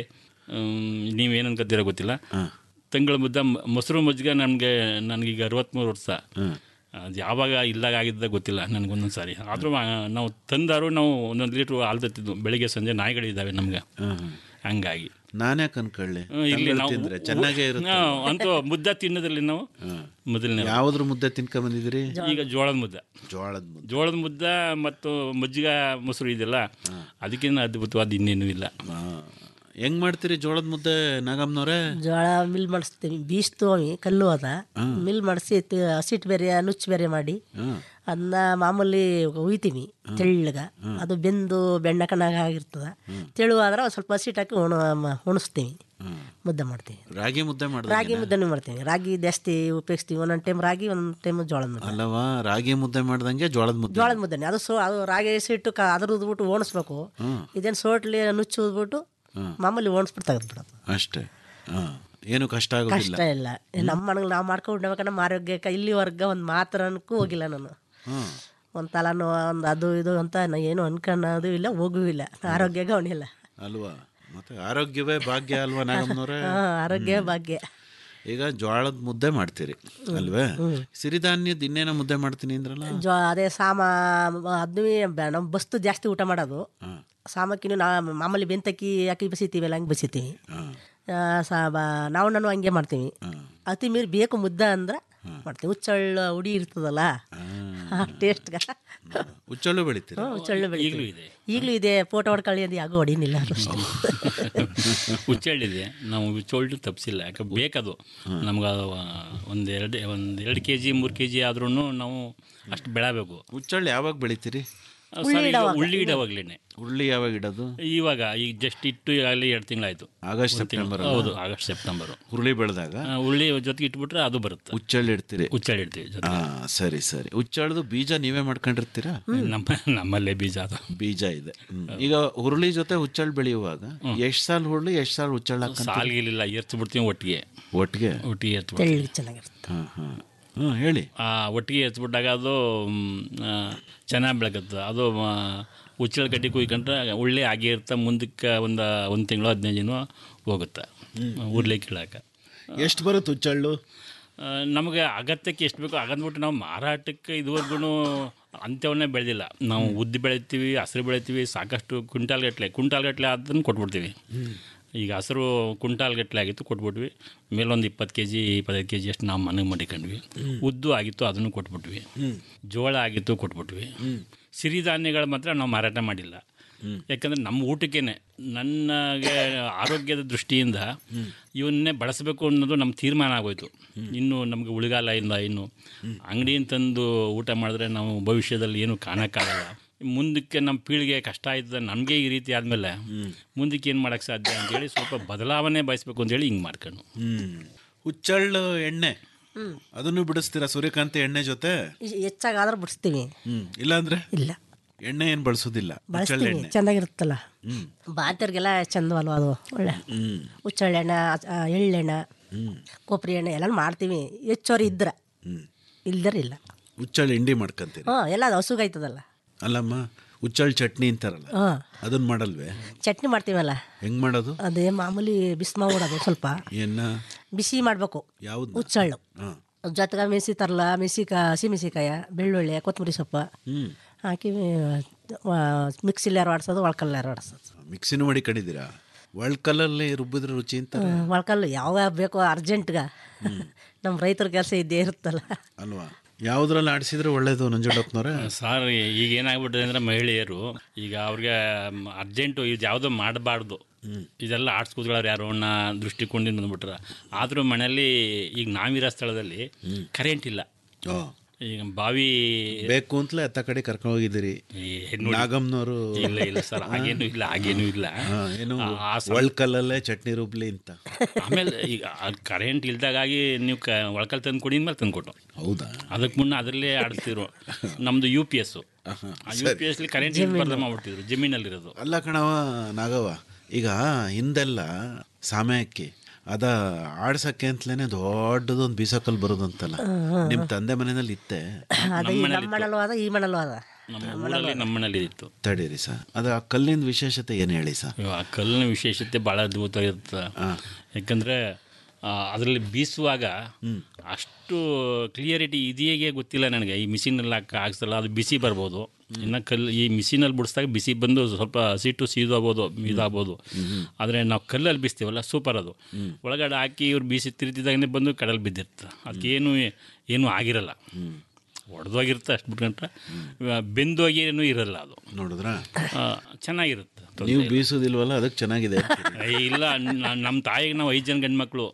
ನೀವೇನು ಅನ್ಕೋತೀರೋ ಗೊತ್ತಿಲ್ಲ ತಂಗಳ ಮುದ್ದ ಮ- ಮೊಸರು ಮಜ್ಜಿಗೆ ನಮಗೆ ನನಗೀಗ ಅರವತ್ತ್ಮೂರು ವರ್ಷ ಅದು ಯಾವಾಗ ಇಲ್ದಾಗ ಆಗಿದ್ದ ಗೊತ್ತಿಲ್ಲ ನನಗೊಂದೊಂದು ಸಾರಿ ಆದರೂ ನಾವು ತಂದಾರು ನಾವು ಒಂದೊಂದು ಲೀಟ್ರ್ ಹಾಲು ತತ್ತಿದ್ವು ಬೆಳಿಗ್ಗೆ ಸಂಜೆ ನಾಯಿಗಳಿದ್ದಾವೆ ನಮ್ಗೆ ಹಂಗಾಗಿ ನಾನೇ ಕನ್ಕೊಳ್ಳಿ ಹ್ಮ್, ಇಲ್ಲಿ ನಾವು ತಿಂದ್ರೆ ಚೆನ್ನಾಗೇ ಇರುತ್ತೆ ನಾವು ಅಂತೂ ಮುದ್ದೆ ತಿನ್ನೋದ್ರಲ್ಲಿ ನಾವು ಮೊದಲನೇ ಯಾವ್ದ್ರ ಮುದ್ದೆ ತಿನ್ಕೊಂಡ್ ಬಂದಿದ್ದೀರಿ ಈಗ ಜೋಳದ ಮುದ್ದೆ ಜೋಳದ ಮುದ್ದೆ ಜೋಳದ ಮುದ್ದೆ ಮತ್ತು ಮಜ್ಜಿಗೆ ಮೊಸರು ಇದೆಲ್ಲ ಅದಕ್ಕಿಂತ ಅದ್ಭುತವಾದ ಇನ್ನೇನು ಇಲ್ಲ ಹೆಂಗ್ ಮಾಡ್ತೀರಿ ಜೋಳದ ಮುದ್ದೆ ನಾಗಮ್ಮನವ್ರೆ ಜೋಳ ಮಿಲ್ ಮಾಡಿಸ್ತೀವಿ ಬೀಸ್ತೀವಿ ಕಲ್ಲು ಅದ ಮಿಲ್ ಮಾಡಿಸಿ ಹಸಿಟ್ಟು ಬೇರೆ ನುಚ್ಚು ಬೇರೆ ಮಾಡಿ ಅದನ್ನ ಮಾಮೂಲಿ ಹುಯ್ತೀವಿ ತೆಳ್ಳಗ ಅದು ಬೆಂದು ಬೆಣ್ಣಕನಾಗ ಆಗಿರ್ತದ ತೆಳುವಾದ್ರೆ ಒಂದು ಸ್ವಲ್ಪ ಹಸಿಟ್ಟು ಹಾಕಿ ಉಣ ಮ- ಉಣಿಸ್ತೀವಿ ಮುದ್ದೆ ಮಾಡ್ತೀವಿ ರಾಗಿ ಮುದ್ದೆ ರಾಗಿ ಮಾಡಿದ್ರೆ ಮುದ್ದೆನೂ ಮಾಡ್ತೀವಿ ರಾಗಿ ಜಾಸ್ತಿ ಉಪಯೋಗಿಸ್ತೀವಿ ಒಂದೊಂದು ಟೈಮ್ ರಾಗಿ ಒಂದೊಂದು ಟೈಮ್ ಜೋಳದ ಮುದ್ದೆ ಅಲ್ಲವಾ ರಾಗಿ ಮುದ್ದೆ ಮಾಡ್ದಂಗೆ ಜೋಳದ ಮುದ್ದೆ ಜೋಳದ ಮುದ್ದೆನೆ ಅದು ಸೋ ಅದು ರಾಗಿ ಹಸಿಟ್ಟು ಕ ಅದ್ರ ಉದ್ಬಿಟ್ಟು ಓಣಿಸ್ಬೇಕು ಇದೇನು ಸೋಟ್ಲಿ ನುಚ್ಚು ಉದ್ಬಿಟ್ಟು ಮಾಮೂಲಿ ಓಣಿಸ್ಬಿಟ್ಟು ತೆಗೆದ್ಬಿಡೋದು ಅಷ್ಟೇ ಹಾ ಏನು ಕಷ್ಟ ಆಗೋದಿಲ್ಲ ಕಷ್ಟ ಇಲ್ಲ ನಮ್ಮ ಮನೆಗೆ ನಾವು ಮಾಡ್ಕೊಂಡು ನಮ್ಮ ಆರೋಗ್ಯಕ್ಕೆ ಇಲ್ಲಿವರೆಗೆ ಒಂದು ಮಾತ್ರನಕ್ಕೂ ಹೋಗಿಲ್ಲ ನಾನು ಹ್ಮ್ ಒಂದು ತಲಾನು ಒಂದು ಅದು ಇದು ಅಂತ ನಾ ಏನು ಅನ್ಕೊಳ್ಳೋದು ಇಲ್ಲ ಹೋಗೂ ಇಲ್ಲ ಆರೋಗ್ಯ ಗವಣಿಲ್ಲ ಅಲ್ವಾ ಮತ್ತೆ ಆರೋಗ್ಯವೇ ಭಾಗ್ಯ ಅಲ್ವಾ ನಾಗಮ್ಮನವ್ರೆ ಹಾಂ ಆರೋಗ್ಯ ಭಾಗ್ಯ ಈಗ ಜೋಳದ ಮುದ್ದೆ ಮಾಡ್ತೀರಿ ಅಲ್ವೇ ಸಿರಿಧಾನ್ಯದ ಇನ್ನೇನೋ ಮುದ್ದೆ ಮಾಡ್ತೀನಿ ಅಂದ್ರಲ್ಲ ಜೋ ಅದೇ ಸಾಮ ಅದನ್ನೂ ನಮ್ಮ ಬಸ್ತು ಜಾಸ್ತಿ ಊಟ ಮಾಡೋದು ಸಾಮಕ್ಕಿನೂ ನಾ ಮಾಮೂಲಿ ಬೆಂತಕ್ಕಿ ಹಾಕಿ ಬಸಿತೀವಲ್ಲ ಹಂಗೆ ಬಸಿತೀವಿ ಆ, ಸಾ ಬ- ನಾವು ನಾನು ಹಂಗೆ ಮಾಡ್ತೀವಿ ಅತಿ ಮೀರಿ ಬೇಕು ಮುದ್ದೆ ಅಂದ್ರೆ ಮಾಡ್ತೀವಿ ಹುಚ್ಚಳ್ಳು ಹುಡಿ ಇರ್ತದಲ್ಲ ಟೇಸ್ಟ್ಗೆ ಹುಚ್ಚಳ್ಳು ಬೆಳಿತೀರಿ ಹುಚ್ಚಳ್ಳು ಬೆಳಿತೀವಿ ಈಗಲೂ ಇದೆ ಈಗಲೂ ಇದೆ ಫೋಟೋ ಹೊಡ್ಕೊಳ್ಳಿ ಅದು ಯಾಕೋ ಹೊಡಿನಿಲ್ಲ ಅಷ್ಟೇ ಹುಚ್ಚಳ್ಳಿದೆ ನಾವು ಹುಚ್ಚೊಳ್ಳು ತಪ್ಪಿಸಿಲ್ಲ ಯಾಕೆ ಬೇಕದು ನಮ್ಗೆ ಒಂದು ಎರಡು ಒಂದು ಎರಡು ಕೆ ಜಿ ಮೂರು ಕೆ ಜಿ ಆದ್ರೂ ನಾವು ಅಷ್ಟು ಬೆಳಬೇಕು ಹುಚ್ಚಳ್ಳು ಯಾವಾಗ ಬೆಳಿತೀರಿ ಸರ್ ಈಗ ಉಳ್ಳಿ ಇಡೋವಾಗ್ಲೇನೆ ಉಳ್ಳಿ ಯಾವಾಗ ಇಡೋದು ಇವಾಗ ಈಗ ಜಸ್ಟ್ ಇಟ್ಟು ಈಗಾಗಲೇ ಎರಡು ತಿಂಗಳಾಯ್ತು ಆಗಸ್ಟ್ ಸೆಪ್ಟೆಂಬರ್ ಹೌದು ಆಗಸ್ಟ್ ಸೆಪ್ಟೆಂಬರು ಹುರುಳಿ ಬೆಳೆದಾಗ ಆ, ಉಳ್ಳಿ ಜೊತೆಗೆ ಇಟ್ಬಿಟ್ರೆ ಅದು ಬರುತ್ತೆ ಹುಚ್ಚಳ್ಳು ಇಡ್ತೀರಿ ಹುಚ್ಚಳ್ಳಿ ಇಡ್ತೀವಿ ಜೊತೆ ಹಾ ಸರಿ ಸರಿ ಹುಚ್ಚಳ್ದು ಬೀಜ ನೀವೇ ಮಾಡ್ಕೊಂಡಿರ್ತೀರಾ ನಮ್ಮ ನಮ್ಮಲ್ಲೇ ಬೀಜ ಅದು ಬೀಜ ಇದೆ ಹ್ಮ್. ಈಗ ಹುರುಳಿ ಜೊತೆ ಹುಚ್ಚಳ್ಳು ಬೆಳೆಯುವಾಗ ಎಷ್ಟ್ ಸಾಲ್ ಹುರುಳಿ ಎಷ್ಟ್ ಸಾಲ್ ಹುಚ್ಚಳ್ಳು ಹಾಕಂತೀರಿ? ಸಾಲ್ಗಿಲಿಲ್ಲ ಎರ್ತು ಬಿಡ್ತೀವಿ ಒಟ್ಟಿಗೆ ಒಟ್ಟಿಗೆ ಒಟ್ಟಿಗೆ ಎರ್ತು ಬಿಡ್ತೀವಿ ತೆಳ್ಳಿಗೆ ಚೆನ್ನಾಗಿರುತ್ತೆ ಹಾ ಹಾ ಹ್ಞೂ ಹೇಳಿ ಆ ಒಟ್ಟಿಗೆ ಹಚ್ಬಿಟ್ಟಾಗ ಅದು ಚೆನ್ನಾಗಿ ಬೆಳಕತ್ತೆ ಅದು ಉಚ್ಚಳ ಕಟ್ಟಿ ಕುಯ್ಕೊಂಡ್ರೆ ಒಳ್ಳೆ ಆಗಿ ಇರ್ತಾ ಮುಂದಕ್ಕೆ ಒಂದು ಒಂದು ತಿಂಗಳು ಹದಿನೈದು ದಿನ ಹೋಗುತ್ತೆ ಉರ್ಲಿ ಕೀಳಾಕ ಎಷ್ಟು ಬರುತ್ತೆ ಹುಚ್ಚಳ್ಳು ಆ, ನಮಗೆ ಅಗತ್ಯಕ್ಕೆ ಎಷ್ಟು ಬೇಕೋ ಹಾಗಂದ್ಬಿಟ್ಟು ನಾವು ಮಾರಾಟಕ್ಕೆ ಇದುವರೆಗೂ ಅಂತ್ಯವನ್ನೇ ಬೆಳೆದಿಲ್ಲ ನಾವು ಉದ್ದು ಬೆಳಿತೀವಿ ಹಸಿರು ಬೆಳಿತೀವಿ ಸಾಕಷ್ಟು ಕ್ವಿಂಟಾಲ್ ಗಟ್ಟಲೆ ಕ್ವಿಂಟಾಲ್ ಗಟ್ಟಲೆ ಅದನ್ನು ಕೊಟ್ಬಿಡ್ತೀವಿ ಈಗ ಹಸಿರು ಕ್ವಿಂಟಾಲ್ ಗಟ್ಟಲೆ ಆಗಿತ್ತು ಕೊಟ್ಬಿಟ್ವಿ ಮೇಲೊಂದು ಇಪ್ಪತ್ತು ಕೆ ಜಿ ಇಪ್ಪತ್ತೈದು ಕೆ ಜಿ ಅಷ್ಟು ನಾವು ಮನೆಗೆ ಮಾಡಿಕೊಂಡ್ವಿ ಉದ್ದು ಆಗಿತ್ತು ಅದನ್ನು ಕೊಟ್ಬಿಟ್ವಿ ಜೋಳ ಆಗಿತ್ತು ಕೊಟ್ಬಿಟ್ವಿ ಸಿರಿಧಾನ್ಯಗಳು ಮಾತ್ರ ನಾವು ಮಾರಾಟ ಮಾಡಿಲ್ಲ ಯಾಕಂದರೆ ನಮ್ಮ ಊಟಕ್ಕೇನೆ ನನಗೆ ಆರೋಗ್ಯದ ದೃಷ್ಟಿಯಿಂದ ಇವನ್ನೇ ಬಳಸಬೇಕು ಅನ್ನೋದು ನಮ್ಮ ತೀರ್ಮಾನ ಆಗೋಯ್ತು ಇನ್ನು ನಮಗೆ ಉಳಿಗಾಲ ಇಲ್ಲ ಇನ್ನು ಅಂಗಡಿಯಿಂದ ತಂದು ಊಟ ಮಾಡಿದ್ರೆ ನಾವು ಭವಿಷ್ಯದಲ್ಲಿ ಏನು ಕಾಣೋಕ್ಕಾಗಲ್ಲ ಮುಂದಕ್ಕೆ ನಮ್ಮ ಪೀಳಿಗೆ ಕಷ್ಟ ಆಯ್ತದೆ ನಮಗೆ ಈ ರೀತಿ ಆದಮೇಲೆ ಮುಂದಕ್ಕೆ ಏನು ಮಾಡೋಕ್ಕೆ ಸಾಧ್ಯ ಅಂತೇಳಿ ಸ್ವಲ್ಪ ಬದಲಾವಣೆ ಬಯಸ್ಬೇಕು ಅಂತೇಳಿ ಹಿಂಗೆ ಮಾಡ್ಕೊಂಡು ಹ್ಮ್ ಹುಚ್ಚಳ್ಳು ಎಣ್ಣೆ ಅದನ್ನು ಬಿಡಿಸ್ತೀರಾ ಸೂರ್ಯಕಾಂತಿ ಎಣ್ಣೆ ಜೊತೆ ಹೆಚ್ಚಾಗಾದ್ರೆ ಬಿಡಿಸ್ತೀವಿ ಹ್ಮ್ ಇಲ್ಲಾಂದ್ರೆ ಇಲ್ಲ ಎಣ್ಣೆ ಏನು ಬಳಸೋದಿಲ್ಲ ಹುಚ್ಚಳ್ಳು ಬಳಸ್ತೀವಿ ಎಣ್ಣೆ ಚೆನ್ನಾಗಿರುತ್ತಲ್ಲ ಹ್ಮ್ ಬಾತಿಯವ್ರಿಗೆಲ್ಲ ಚಂದವಲ್ವ ಅದು ಒಳ್ಳೆ ಹ್ಮ್ ಹುಚ್ಚಳ್ಳೆಣ್ಣೆ ಆ, ಎಳ್ಳೆಣ್ಣೆ ಕೊಬ್ಬರಿ ಎಣ್ಣೆ ಎಲ್ಲ ಮಾಡ್ತೀವಿ ಹೆಚ್ಚೋರು ಇದ್ರೆ ಇಲ್ದರೆ ಇಲ್ಲ ಹುಚ್ಚಳ್ಳು ಹಿಂಡಿ ಮಾಡ್ಕೊಂತೀರಿ ಹಾಂ ಎಲ್ಲ ಅದು ಹಸುಗಾಯ್ತದಲ್ಲ ಅಲ್ಲಮ್ಮ ಹುಚ್ಚಳ್ಳು ಚಟ್ನಿ ಅಂತಾರಲ್ಲ ಹಾಂ ಅದನ್ನ ಮಾಡಲ್ವೇ ಚಟ್ನಿ ಮಾಡ್ತೀವಲ್ಲ ಹೆಂಗ್ ಮಾಡೋದು ಅದೇ ಮಾಮೂಲಿ ಬಿಸಿ ಮಾಡೋದು ಸ್ವಲ್ಪ ಏನ ಬಿಸಿ ಮಾಡಬೇಕು ಯಾವ್ದು ಹುಚ್ಚಳ್ಳು ಹಾಂ ಜೊತೆಗೆ ಮೆಣಸಿ ತರಲ ಮೆಣಸಿಕಾಯ ಹಸಿ ಮೆಣಸಿಕಾಯ ಬೆಳ್ಳುಳ್ಳಿ ಕೊತ್ತಂಬರಿ ಸೊಪ್ಪು ಹ್ಮ್ ಹಾಕಿ ಮಿಕ್ಸಿಲಿ ಯಾರು ಆಡ್ಸೋದು ಒಳ್ಕಲ್ಲಿ ಯಾರು ಆಡ್ಸೋದು ಮಿಕ್ಸಿನೂ ಮಾಡಿ ಕಡಿದೀರಾ ಒಳ್ಕಲ್ಲಲ್ಲಿ ರುಬ್ಬಿದ್ರೆ ರುಚಿ ಅಂತಾರೆ ಒಳ್ಕಲ್ಲು ಯಾವಾಗ ಬೇಕೋ ಅರ್ಜೆಂಟ್ಗೆ ನಮ್ಮ ರೈತರ ಕೆಲಸ ಇದ್ದೇ ಇರುತ್ತಲ್ಲ ಅಲ್ವಾ ಯಾವ್ದ್ರಲ್ಲಿ ಆಡಿಸಿದ್ರೆ ಒಳ್ಳೇದು ನಂಜುಂಡಪ್ಪನವ್ರೆ ಸರ್ ಈಗ ಏನಾಗ್ಬಿಟ್ಟಿದೆ ಅಂದರೆ ಮಹಿಳೆಯರು ಈಗ ಅವ್ರಿಗೆ ಅರ್ಜೆಂಟು ಇದು ಯಾವುದೋ ಮಾಡಬಾರ್ದು ಇದೆಲ್ಲ ಆರ್ಟ್ಸ್ ಕೂತ್ಕೊಳ್ಳೋರು ಯಾರು ಅನ್ನೋ ದೃಷ್ಟಿಕೋನದಿಂದ ಬಂದ್ಬಿಟ್ರ ಆದರೂ ಮನೆಯಲ್ಲಿ ಈಗ ನಾವಿರೋ ಸ್ಥಳದಲ್ಲಿ ಕರೆಂಟ್ ಇಲ್ಲ ಓ ಈಗ ಬಾವಿ ಬೇಕು ಅಂತಲೇ ಅತ್ತ ಕಡೆ ಕರ್ಕೊಂಡು ಹೋಗಿದ್ದೀರಿ ಈ ನೋಡಿ- ನಾಗಮ್ನವರು ಇಲ್ಲ ಇಲ್ಲ ಸರ್ ಹಾಗೇನು ಇಲ್ಲ ಹಾಗೇನು ಇಲ್ಲ ಹಾ, ಏನು ಆ- ಆ ಸಮ- ಒಳ್ಕಲ್ಲಲ್ಲೇ ಚಟ್ನಿ ರುಬ್ಲಿ ಅಂತ ಆಮೇಲೆ ಈಗ ಕರೆಂಟ್ ಇಲ್ದಾಗಾಗಿ ನೀವು ಕ ಒಳಕಲ್ ತಂದು ಕೊಡಿ ಮೇಲೆ ತಂದು ಕೊಟ್ಟು ಹೌದಾ ಅದಕ್ಕೆ ಮುನ್ನ ಅದರಲ್ಲೇ ಆಡ್ತಿದ್ರು ನಮ್ದು U P S U P S current ಇಲ್ಬಾರ್ದು ಮಾಡ್ಬಿಟ್ಟಿದ್ರು ಜಮೀನಲ್ಲಿರೋದು ಅಲ್ಲ ಕಣವ ನಾಗವ್ವ ಈಗ ಹಿಂದೆಲ್ಲ ಸಾಮಯಕ್ಕೆ ಅದ ಆಡ್ಸಕ್ಕೆ ಅಂತಲೇ ದೊಡ್ಡದೊಂದು ಬೀಸಕಲ್ ಬರೋದಂತಲ್ಲ ನಿಮ್ಮ ತಂದೆ ಮನೆಯಲ್ಲಿ ಇತ್ತೆ ಅದು ಈ ನಮ್ಮ ಮಣ್ಣಲ್ಲೂ ಅದ ಈ ಮಣ್ಣಲ್ಲೂ ಅದ ನಮ್ಮ ಊರಲ್ಲಿ ನಮ್ಮ ಮನೇಲಿ ಇತ್ತು ತಡೀರಿ ಸರ್ ಅದು ಆ ಕಲ್ಲಿನ ವಿಶೇಷತೆ ಏನು ಹೇಳಿ ಸರ್ ಆ ಕಲ್ಲಿನ ವಿಶೇಷತೆ ಭಾಳ ಅದ್ಭುತವಾಗಿರುತ್ತೆ ಯಾಕಂದರೆ ಅದರಲ್ಲಿ ಬೀಸುವಾಗ ಅಷ್ಟು ಕ್ಲಿಯರಿಟಿ ಇದೆಯೇ ಗೊತ್ತಿಲ್ಲ ನನಗೆ ಈ ಮಿಷಿನಲ್ಲಿ ಹಾಕಿ ಹಾಕ್ಸಲ್ಲ ಅದು ಬಿಸಿ ಬರ್ಬೋದು ಇನ್ನು ಕಲ್ಲು ಈ ಮಿಷಿನಲ್ಲಿ ಬಿಡಿಸಿದಾಗ ಬಿಸಿ ಬಂದು ಸ್ವಲ್ಪ ಹಸಿಟ್ಟು ಸೀದೋಗ್ಬೋದು ಇದಾಗ್ಬೋದು ಆದರೆ ನಾವು ಕಲ್ಲಲ್ಲಿ ಬೀಸ್ತೀವಲ್ಲ ಸೂಪರ್ ಅದು ಒಳಗಡೆ ಹಾಕಿ ಇವ್ರು ಬೀಸಿ ತಿರ್ತಿದ್ದಾಗನೇ ಬಂದು ಕಡಲ್ ಬಿದ್ದಿರುತ್ತೆ ಅದಕ್ಕೇನು ಏನೂ ಆಗಿರಲ್ಲ ಒಡೆದೋಗಿರುತ್ತೆ ಅಷ್ಟು ಬಿಟ್ಕೊಂಡ್ರೆ ಬೆಂದೋಗಿ ಏನೂ ಇರಲ್ಲ ಅದು ನೋಡಿದ್ರ ಆ, ಚೆನ್ನಾಗಿರುತ್ತೆ ತೊಂದ್ರೆ ನೀವು ಇಲ್ಲ. ಬೀಸೋದಿಲ್ವಲ್ಲ ಅದಕ್ಕೆ ಚೆನ್ನಾಗಿದೆ ಏ, ಇಲ್ಲ ನ- ನಮ್ಮ ತಾಯಿಗೆ ನಾವು ಐದು ಜನ ಗಂಡು ಮಕ್ಕಳು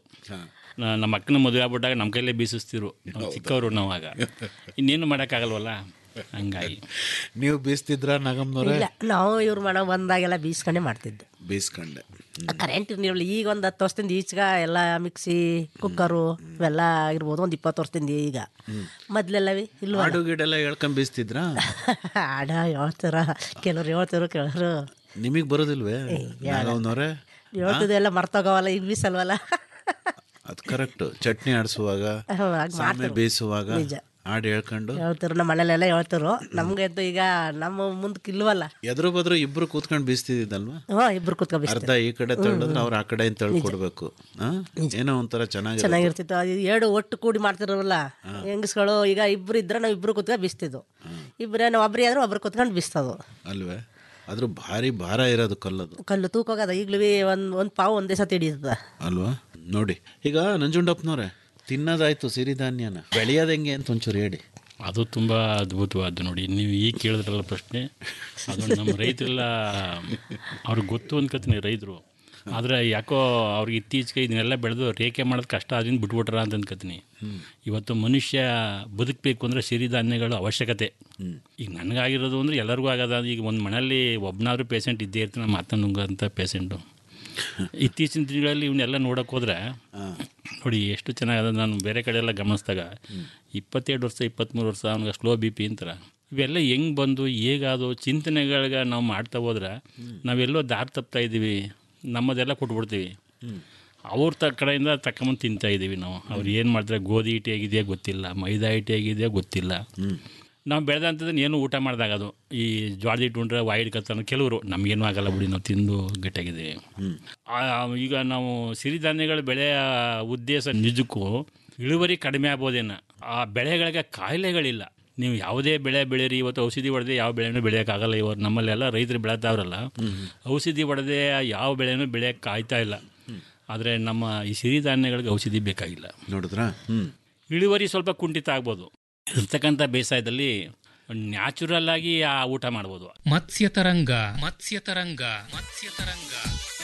ನಮ್ಮ ಅಕ್ಕನ ಮದುವೆ ಆಗ್ಬಿಟ್ಟಾಗ ನಮ್ಮ ಕೈಲೇ ಬೀಸಿಸ್ತಿರು ನಾವು ಚಿಕ್ಕವರು ನಾವು ಆಗ ಇನ್ನೇನು ಮಾಡೋಕ್ಕಾಗಲ್ವಲ್ಲ ಹಂಗಾಗಿ ನೀವು ಬೀಸ್ತಿದ್ರ ನಾಗಮ್ಮನವ್ರೆ ಇಲ್ಲ ನಾವು ಇವ್ರ ಮನೆ ಬಂದಾಗೆಲ್ಲ ಬೀಸ್ಕೊಂಡೇ ಮಾಡ್ತಿದ್ದೆ ಬೀಸ್ಕೊಂಡೆ ಕರೆಂಟ್ ಇರಲಿಲ್ಲ ಈಗ ಒಂದು ಹತ್ತು ವರ್ಷದಿಂದ ಈಚೆಗೆ ಎಲ್ಲ ಮಿಕ್ಸಿ ಕುಕ್ಕರು ಇವೆಲ್ಲ ಇರ್ಬೋದು ಒಂದು ಇಪ್ಪತ್ತು ವರ್ಷದಿಂದ ಈಗ ಮೊದಲೆಲ್ಲವಿ ಇಲ್ವ ಹಾಡು ಗಿಡೆಲ್ಲ ಹೇಳ್ಕೊಂಡ್ ಬೀಸ್ತಿದ್ರಾ ಆಡ ಹೇಳ್ತಾರ ಕೆಲವ್ರು ಹೇಳ್ತಾರು ಕೆಲವರು ನಿಮಗೆ ಬರೋದಿಲ್ವೇ ನಾಗಮ್ಮನವ್ರೆ ಹೇಳ್ತಿದ್ದೆಲ್ಲ ಮರ್ತೋಗವಲ್ಲ ಈಗ ಬೀಸಲ್ವಲ್ಲ ಅದು ಕರೆಕ್ಟ್ ಚಟ್ನಿ ಆಡಿಸುವಾಗ ಹ್ಮ್, ಹಾಗ್ ಸಾಮೆ ಮಾಡ್ತಾರೆ. ಬೇಯಿಸುವಾಗ ನಿಜ. ಹಾಡು ಹೇಳ್ಕೊಂಡು ಹೇಳ್ತಾರು ನಮ್ಮ ಮನೇಲೆಲ್ಲ ಹೇಳ್ತಾರು ನಮ್ಗೆ ಅಂತೂ ಈಗ ನಮ್ಮ ಮುಂದಕ್ಕೆ ಇಲ್ವಲ್ಲ ಎದುರು ಬದ್ರು ಇಬ್ರು ಕೂತ್ಕೊಂಡು ಬೀಸ್ತಿದ್ದಲ್ವಾ ಹ್ಞೂ ಇಬ್ರು ಕೂತ್ಕೊಂಡು ಅರ್ಧ ಈ ಕಡೆ ತಳ್ಳಿದ್ರೆ ಅವ್ರು ಆ ಕಡೆ ತಳ್ಕೊಡ್ಬೇಕು ಆ? ಏನೋ ಒಂಥರ ಚೆನ್ನಾಗಿ ಚೆನ್ನಾಗಿರ್ತಿತ್ತು ಅದು ಎರಡು ಒಟ್ಟು ಕೂಡಿ ಮಾಡ್ತಿರೋಲ್ಲ ಹೆಂಗಸ್ಗಳು ಈಗ ಇಬ್ರು ಇದ್ರೆ ನಾವು ಇಬ್ರು ಕೂತ್ಕೊಂಡು ಬಿಸ್ತಿದ್ವು ಇಬ್ಬರೇ ನಾವು ಒಬ್ರಿ ಆದ್ರೆ ಒಬ್ರು ಕೂತ್ಕೊಂಡು ಬಿಸ್ತದು ಅಲ್ವೇ ಆದ್ರೂ ಭಾರಿ ಭಾರ ಇರೋದು ಕಲ್ಲದು ಕಲ್ಲು ತೂಕೋಗದ ಈಗಲೂ ಒಂದು ಒಂದು ಪಾವು ಒಂದೇ ಸತಿ ಹಿಡಿತದ ಅಲ್ವಾ ನೋಡಿ ಈಗ ನಂಜುಂಡಪ್ಪನವ್ರೆ ತಿನ್ನೋದಾಯ್ತು ಸಿರಿಧಾನ್ಯನ ಬೆಳೆಯೋದು ಹೆಂಗೆ ಅಂತ ಒಂಚೂರು ಹೇಳಿ ಅದು ತುಂಬ ಅದ್ಭುತವಾದ್ದು ನೋಡಿ ನೀವು ಈಗ ಕೇಳಿದ್ರಲ್ಲ ಪ್ರಶ್ನೆ ಅದು ನಮ್ಮ ರೈತರೆಲ್ಲ ಅವ್ರಿಗೆ ಗೊತ್ತು ಅನ್ಕೋತೀನಿ ರೈತರು ಆದರೆ ಯಾಕೋ ಅವ್ರಿಗೆ ಇತ್ತೀಚೆಗೆ ಇದನ್ನೆಲ್ಲ ಬೆಳೆದು ರೇಖೆ ಮಾಡೋದು ಕಷ್ಟ ಆದ್ರಿಂದ ಬಿಟ್ಬಿಟ್ರ ಅಂತ ಅನ್ಕೋತೀನಿ ಇವತ್ತು ಮನುಷ್ಯ ಬದುಕಬೇಕು ಅಂದರೆ ಸಿರಿಧಾನ್ಯಗಳು ಅವಶ್ಯಕತೆ ಈಗ ನನಗಾಗಿರೋದು ಅಂದರೆ ಎಲ್ಲರಿಗೂ ಆಗೋದ ಈಗ ಒಂದು ಮನೆಯಲ್ಲಿ ಒಬ್ಬನಾದ್ರೂ ಪೇಷಂಟ್ ಇದ್ದೇ ಇರ್ತಾನೆ ಮಾತನುಂಗಂಥ ಪೇಷಂಟು ಇತ್ತೀಚಿನ ದಿನಗಳಲ್ಲಿ ಇವನ್ನೆಲ್ಲ ನೋಡೋಕೆ ಹೋದ್ರೆ ನೋಡಿ ಎಷ್ಟು ಚೆನ್ನಾಗದ ನಾನು ಬೇರೆ ಕಡೆ ಎಲ್ಲ ಗಮನಿಸಿದಾಗ ಇಪ್ಪತ್ತೆರಡು ವರ್ಷ ಇಪ್ಪತ್ತ್ಮೂರು ವರ್ಷ ಅವ್ನಿಗೆ ಸ್ಲೋ ಬಿ ಪಿ ಅಂತಾರೆ ಇವೆಲ್ಲ ಹೆಂಗೆ ಬಂದು ಹೇಗಾದು ಚಿಂತನೆಗಳಿಗೆ ನಾವು ಮಾಡ್ತಾ ಹೋದ್ರೆ ನಾವೆಲ್ಲೋ ದಾರಿ ತಪ್ತಾ ಇದ್ದೀವಿ ನಮ್ಮದೆಲ್ಲ ಕೊಟ್ಬಿಡ್ತೀವಿ ಅವ್ರ ತ ಕಡೆಯಿಂದ ತಕೊಂಬಂದು ತಿಂತಾ ಇದ್ದೀವಿ ನಾವು ಅವ್ರು ಏನು ಮಾಡ್ತಾರೆ ಗೋಧಿ ಹಿಟ್ಟು ಹೇಗಿದೆಯೋ ಗೊತ್ತಿಲ್ಲ ಮೈದಾ ಹಿಟ್ಟು ಹೇಗಿದೆಯೋ ಗೊತ್ತಿಲ್ಲ ನಾವು ಬೆಳೆದಂಥದ್ದನ್ನು ಏನು ಊಟ ಮಾಡಿದಾಗದು ಈ ಜ್ವಾಳದ ಹಿಟ್ಟು ಉಂಡ್ರೆ ವಾಯಿ ಹಿಡ್ಕೊತಾನೆ ಕೆಲವರು ನಮಗೇನು ಆಗಲ್ಲ ಬಿಡಿ ನಾವು ತಿಂದು ಗಟ್ಟಿಯಾಗಿದ್ದೀವಿ ಆ, ಈಗ ನಾವು ಸಿರಿಧಾನ್ಯಗಳ ಬೆಳೆಯ ಉದ್ದೇಶ ನಿಜಕ್ಕೂ ಇಳುವರಿ ಕಡಿಮೆ ಆಗ್ಬೋದೇನ ಆ ಬೆಳೆಗಳಿಗೆ ಕಾಯಿಲೆಗಳಿಲ್ಲ ನೀವು ಯಾವುದೇ ಬೆಳೆ ಬೆಳೀರಿ ಇವತ್ತು ಔಷಧಿ ಹೊಡೆದೇ ಯಾವ ಬೆಳೆನೂ ಬೆಳೆಯೋಕ್ಕಾಗಲ್ಲ ಇವತ್ತು ನಮ್ಮಲ್ಲೆಲ್ಲ ರೈತರು ಬೆಳೆತಾವ್ರಲ್ಲ ಔಷಧಿ ಹೊಡೆದೇ ಯಾವ ಬೆಳೆನೂ ಬೆಳೆಯೋಕ್ಕೆ ಆಯ್ತಾ ಇಲ್ಲ ಆದರೆ ನಮ್ಮ ಈ ಸಿರಿಧಾನ್ಯಗಳಿಗೆ ಔಷಧಿ ಬೇಕಾಗಿಲ್ಲ ನೋಡಿದ್ರಾ ಹ್ಞೂ ಇಳುವರಿ ಸ್ವಲ್ಪ ಕುಂಠಿತ ಆಗ್ಬೋದು ಇರ್ತಕ್ಕಂಥ ಬೇಸಾಯದಲ್ಲಿ ನ್ಯಾಚುರಲ್ ಆಗಿ ಆ ಊಟ ಮಾಡ್ಬೋದು ಮತ್ಸ್ಯತರಂಗ ಮತ್ಸ್ಯತರಂಗ ಮತ್ಸ್ಯತರಂಗ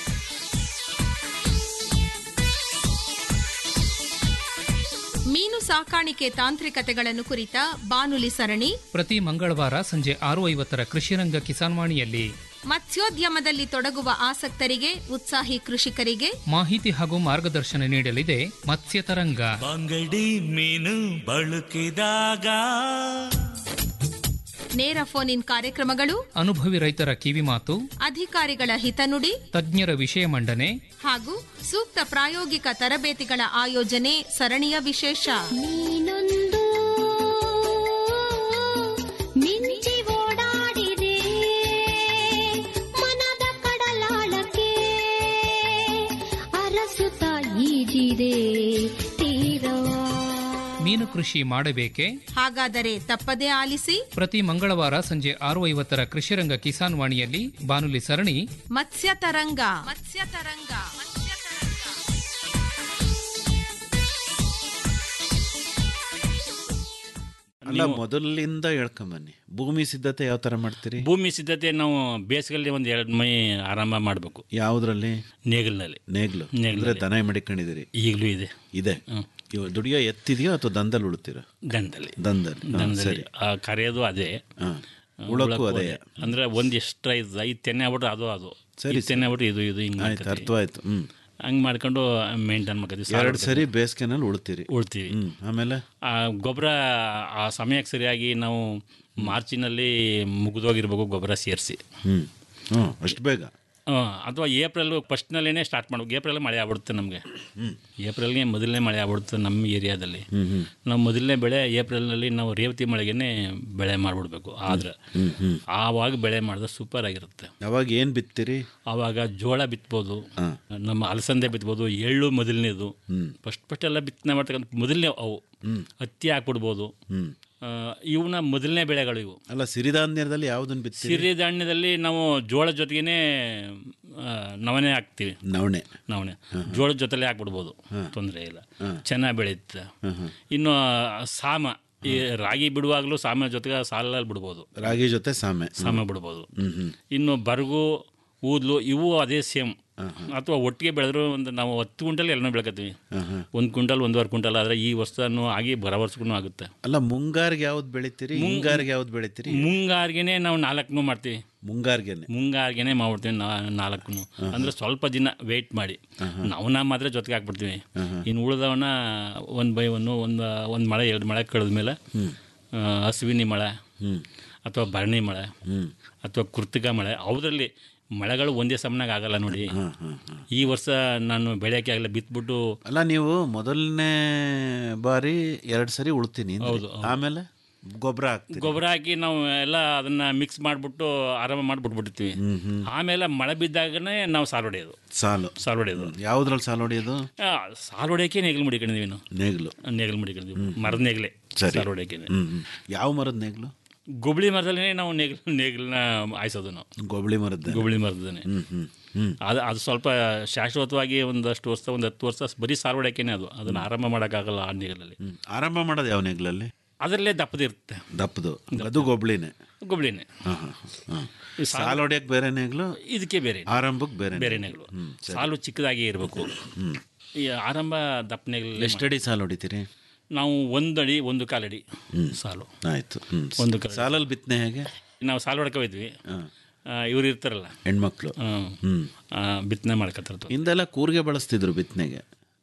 ಮೀನು ಸಾಕಾಣಿಕೆ ತಾಂತ್ರಿಕತೆಗಳನ್ನು ಕುರಿತ ಬಾನುಲಿ ಸರಣಿ ಪ್ರತಿ ಮಂಗಳವಾರ ಸಂಜೆ ಆರು ಐವತ್ತರ ಕೃಷಿರಂಗ ಕಿಸಾನ್ವಾಣಿಯಲ್ಲಿ ಮತ್ಸ್ಯೋದ್ಯಮದಲ್ಲಿ ತೊಡಗುವ ಆಸಕ್ತರಿಗೆ ಉತ್ಸಾಹಿ ಕೃಷಿಕರಿಗೆ ಮಾಹಿತಿ ಹಾಗೂ ಮಾರ್ಗದರ್ಶನ ನೀಡಲಿದೆ ಮತ್ಸ್ಯತರಂಗ ಬಂಗಡಿ ಮೀನು ಬಳಕಿದಾಗ ನೇರ ಫೋನ್ ಇನ್ ಕಾರ್ಯಕ್ರಮಗಳು ಅನುಭವಿ ರೈತರ ಕಿವಿಮಾತು ಅಧಿಕಾರಿಗಳ ಹಿತನುಡಿ ತಜ್ಞರ ವಿಷಯ ಮಂಡನೆ ಹಾಗೂ ಸೂಕ್ತ ಪ್ರಾಯೋಗಿಕ ತರಬೇತಿಗಳ ಆಯೋಜನೆ ಸರಣಿಯ ವಿಶೇಷ ನೀನೊಂದು ಮಿಂಚಿ ಓಡಾಡಿದೆ ಮನದ ಕಡಲಾಳಕ್ಕೆ ಅರಸುತ್ತ ಈಜಿದೆ ತೀರವಾ ಮೀನು ಕೃಷಿ ಮಾಡಬೇಕೆ ಹಾಗಾದರೆ ತಪ್ಪದೇ ಆಲಿಸಿ ಪ್ರತಿ ಮಂಗಳವಾರ ಸಂಜೆ ಆರು ಐವತ್ತರ ಕೃಷಿರಂಗ ಕಿಸಾನ್ ವಾಣಿಯಲ್ಲಿ ಬಾನುಲಿ ಸರಣಿ ಮತ್ಸ್ಯ ತರಂಗ ಮತ್ಸ್ಯ ತರಂಗ ಅಲ್ಲ ಮೊದಲಿಂದ ಹೇಳ್ಕೊಂಬನ್ನಿ ಭೂಮಿ ಸಿದ್ಧತೆ ಯಾವ ಥರ ಮಾಡ್ತೀರಿ ಭೂಮಿ ಸಿದ್ಧತೆ ನಾವು ಬೇಸಿಗೆಯಲ್ಲಿ ಒಂದು ಎರಡು ಮೈ ಆರಂಭ ಮಾಡಬೇಕು ಯಾವುದ್ರಲ್ಲಿ ನೇಗಿಲಿನಲ್ಲಿ ನೇಗ್ಲು ನೇಗ್ಲಲ್ಲಿ. ಅಂದ್ರೆ ದನ ಮಡಿಕೊಂಡಿದ್ದೀರಿ ಈಗಲೂ ಇದೆ ಇದೆ ಇವ ದುಡಿಯೋ ಎತ್ತಿದೆಯೋ ಅಥವಾ ದಂದಲ್ಲಿ ಉಳುತ್ತೀರಾ ದನದಲ್ಲಿ ದಂದಲ್ಲಿ ಹಾ, ದನದಲ್ಲಿ ಸರಿ ಆ ಕರೆಯೋದು ಅದೇ ಹಾ. ಆ, ಉಳಕ್ಕೂ ಉಳಕ್ಕೂ ಅದೇ. ಅಂದ್ರೆ ಒಂದು ಎಷ್ಟು ಐದು ಐದು ತೆನೆ ಆಗ್ಬಿಟ್ರೆ ಅದು ಅದು ಸರಿ, ಈ ತೆನೆ ಆಗ್ಬಿಟ್ರೆ ಇದು ಇದು ಹಿಂಗೆ ಆಯ್ತು ಅರ್ಥವಾಯ್ತು ಹ್ಮ್ ಹಂಗೆ ಮಾಡ್ಕೊಂಡು ಮೇಂಟೈನ್ ಮಾಡ್ಕೊತೀವಿ ಸಾಲ್ ಎರಡು ಸರಿ ಹೊಡ್ಕೊತೀವಿ. ಬೇಸಿಗೆನಲ್ಲಿ ಉಳ್ತೀರಿ ಉಳ್ತೀವಿ ಹ್ಮ್ ಆಮೇಲೆ ಆ ಗೊಬ್ಬರ ಆ ಸಮಯಕ್ಕೆ ಸರಿಯಾಗಿ ನಾವು ಮಾರ್ಚಿನಲ್ಲಿ ಮುಗಿದೋಗಿರ್ಬೇಕು ಗೊಬ್ಬರ ಸೇರಿಸಿ ಹ್ಮ್ ಹ್ಮ್ ಅಷ್ಟು ಬೇಗ ಅಥವಾ ಏಪ್ರಿಲ್ ಫಸ್ಟ್ನಲ್ಲೇ ಸ್ಟಾರ್ಟ್ ಮಾಡ್ಬೇಕು ಏಪ್ರಿಲ್ ಮಳೆ ಆಗ್ಬಿಡುತ್ತೆ ನಮಗೆ ಏಪ್ರಿಲ್ಗೆ ಮೊದಲನೇ ಮಳೆ ಆಗ್ಬಿಡುತ್ತೆ ನಮ್ಮ ಏರಿಯಾದಲ್ಲಿ ನಾವು ಮೊದಲನೇ ಬೆಳೆ ಏಪ್ರಿಲ್ನಲ್ಲಿ ನಾವು ರೇವತಿ ಮಳೆಗೇನೆ ಬೆಳೆ ಮಾಡಿಬಿಡ್ಬೇಕು ಆದ್ರೆ ಆವಾಗ ಬೆಳೆ ಮಾಡಿದ್ರೆ ಸೂಪರ್ ಆಗಿರುತ್ತೆ ಅವಾಗ ಏನು ಬಿತ್ತೀರಿ ಆವಾಗ ಜೋಳ ಬಿತ್ಬೋದು ನಮ್ಮ ಅಲಸಂದೆ ಬಿತ್ಬೋದು ಎಳ್ಳು ಮೊದಲನೇದು ಫಸ್ಟ್ ಫಸ್ಟ್ ಎಲ್ಲ ಬಿತ್ತನೆ ಮಾಡ್ತಕ್ಕಂಥ ಮೊದಲನೇ ಅವು ಹತ್ತಿ ಹಾಕ್ಬಿಡ್ಬೋದು ಆ, ಇವನ್ನ ಮೊದಲನೇ ಬೆಳೆಗಳು ಇವು ಅಲ್ಲ ಸಿರಿಧಾನ್ಯದಲ್ಲಿ ಯಾವುದನ್ನು ಬಿತ್ತೀರಿ ಸಿರಿಧಾನ್ಯದಲ್ಲಿ ನಾವು ಜೋಳದ ಜೊತೆಗೇನೆ ಆ, ನವಣೆ ಹಾಕ್ತೀವಿ ನವಣೆ ನವಣೆ ಜೋಳದ ಜೊತೆಲೇ ಹಾಕ್ಬಿಡ್ಬೋದು ತೊಂದರೆ ಇಲ್ಲ ಚೆನ್ನಾಗಿ ಬೆಳೆಯುತ್ತೆ ಇನ್ನು ಸಾಮ ಈ ರಾಗಿ ಬಿಡುವಾಗಲೂ ಸಾಮ ಜೊತೆಗೆ ಸಾಲಲ್ಲಿ ಬಿಡ್ಬೋದು ರಾಗಿ ಜೊತೆ ಸಾಮೆ ಸಾಮ ಬಿಡ್ಬೋದು ಹ್ಮ್ ಹ್ಮ್ ಇನ್ನು ಬರಗು ಊದ್ಲು ಇವು ಅದೇ ಸೇಮ್ ಅಥವಾ ಒಟ್ಟಿಗೆ ಬೆಳೆದ್ರು ಒಂದು ನಾವು ಹತ್ತು ಕ್ವಿಂಟಲ್ ಎಲ್ಲನೂ ಬೆಳ್ಕತ್ತೀವಿ ಒಂದು ಕ್ವಿಂಟಲ್ ಒಂದೂವರೆ ಕ್ವಿಂಟಲ್ ಆದರೆ ಈ ವರ್ಷನೂ ಆಗಿ ಬರೋ ವರ್ಷಕ್ಕೂ ಆಗುತ್ತೆ ಅಲ್ಲ ಮುಂಗಾರಿಗೆ ಯಾವ್ದು ಬೆಳಿತೀರಿ ಮುಂಗಾರಿಗೆ ಯಾವ್ದು ಬೆಳಿತೀರಿ ಮುಂಗಾರಿಗೆನೆ ನಾವು ನಾಲ್ಕನ್ನು ಮಾಡ್ತೀವಿ ಮುಂಗಾರಿಗೆನೆ ಮುಂಗಾರಿಗೆನೆ ಮಾಡ್ಬಿಡ್ತೀವಿ ನಾಲ್ಕು ಅಂದ್ರೆ ಸ್ವಲ್ಪ ದಿನ ವೆಯ್ಟ್ ಮಾಡಿ ನಾವನ್ನ ಮಾತ್ರ ಜೊತೆಗೆ ಹಾಕ್ಬಿಡ್ತೀವಿ ಇನ್ನು ಉಳಿದವನ್ನ ಒಂದು ಬೈ ಒನ್ನು ಒಂದು ಒಂದು ಮಳೆ ಎರಡು ಮಳೆ ಕಳೆದ್ಮೇಲೆ ಆ, ಹಸುವಿನಿ ಮಳೆ ಅಥವಾ ಭರಣಿ ಮಳೆ ಅಥವಾ ಕೃತಿಕ ಮಳೆ ಅವರಲ್ಲಿ ಮಳೆಗಳು ಒಂದೇ ಸಮನಾಗ ಆಗಲ್ಲ ನೋಡಿ ಈ ವರ್ಷ ನಾನು ಬೆಳೆಯೋಕೆ ಆಗಲ್ಲ ಬಿತ್ಬಿಟ್ಟು ಅಲ್ಲ ನೀವು ಮೊದಲನೇ ಬಾರಿ ಎರಡು ಸರಿ ಉಳ್ತೀನಿ ಅಂದ್ರಿ. ಹೌದು, ಹೌದು. ಆಮೇಲೆ ಗೊಬ್ಬರ ಹಾಕ್ತೀರಿ ಗೊಬ್ಬರ ಹಾಕಿ ನಾವು ಎಲ್ಲ ಅದನ್ನ ಮಿಕ್ಸ್ ಮಾಡಿಬಿಟ್ಟು ಆರಾಮ ಮಾಡಿಬಿಟ್ಬಿಡ್ತೀವಿ ಆಮೇಲೆ ಮಳೆ ಬಿದ್ದಾಗನೇ ನಾವು ಸಾಲು ಹೊಡೆಯೋದು ಸಾಲು ಸಾಲು ಹೊಡೆಯೋದು ಯಾವ್ದ್ರಲ್ಲಿ ಸಾಲು ಹೊಡೆಯೋದು ಆ, ಸಾಲು ಹೊಡೆಯೋಕೆ ನೇಗಿಲು ಮುಡಿಕೊಂಡಿದ್ವಿ ನಾವು ನೇಗ್ಲು ನೇಗಿಲು ಮುಡಿಕೊಂಡಿದ್ವಿ ಮರದ ನೇಗಿಲೆ ಸರಿ ಸಾಲು ಹೊಡೆಯೋಕೆ ಹ್ಮ್ ಹ್ಮ್. ಯಾವ ಮರದ ನೇಗ್ಲು ಗುಬಳಿ ಮರದಲ್ಲೇ ನಾವು ನೇಗಿಲು ನೇಗಿಲನ್ನ ಆಯ್ಸೋದು ನಾವು ಗೊಬಳಿ ಮರದ ಗುಬಳಿ ಮರದನೇ ಹ್ಮ್ ಹ್ಮ್ ಹ್ಮ್ ಅದು ಅದು ಸ್ವಲ್ಪ ಶಾಶ್ವತವಾಗಿ ಒಂದಷ್ಟು ವರ್ಷ ಒಂದು ಹತ್ತು ವರ್ಷ ಬರೀ ಸಾಲು ಹೊಡೆಯೋಕೆನೆ ಅದು ಅದನ್ನು ಆರಂಭ ಮಾಡೋಕ್ಕಾಗಲ್ಲ ಆ ನೇಗಿಲಲ್ಲಿ ಆರಂಭ ಮಾಡೋದು ಯಾವ ನೇಗ್ಲಲ್ಲಿ ಅದರಲ್ಲೇ ದಪ್ಪದಿರುತ್ತೆ ದಪ್ಪದು ಅದು ಗೊಬ್ಳಿನೇ ಗುಬಳಿನೇ ಹಾ ಹಾ ಹಾ ಈ ಸಾಲು- ಸಾಲು ಹೊಡೆಯಕ್ಕೆ ಬೇರೆ ನೇಗ್ಲು ಇದಕ್ಕೆ ಬೇರೆ ಆರಂಭಕ್ಕೆ ಬೇರೆ ಬೇರೆ ನೇಗಿಲು ಸಾಲು ಚಿಕ್ಕದಾಗಿ ಇರಬೇಕು ಈ ಆರಂಭ ದಪ್ಪ ನೇಗಿಲು ಎಷ್ಟಡಿ ಸಾಲು ಹೊಡಿತೀರಿ ನಾವು ಒಂದಡಿ ಒಂದು ಕಾಲಡಿ ಸಾಲು ಆಯ್ತು ಹ್ಮ್ ಒಂದು ಕಾಲು. ಸಾಲಲ್ಲಿ ಬಿತ್ತನೆ ಹೇಗೆ ನಾವು ಸಾಲು ಹೊಡ್ಕೊ ಹೋಯ್ದ್ವಿ ಇವ್ರು ಇರ್ತಾರಲ್ಲ ಹೆಣ್ಮಕ್ಳು ಹ್ಮ್. ಹ್ಮ್ ಆ, ಬಿತ್ತನೆ ಮಾಡ್ಕೊತಾರದು ಹಿಂದೆಲ್ಲ ಕೂರ್ಗೆ ಬಳಸ್ತಿದ್ರು ಬಿತ್ತನೆಗೆ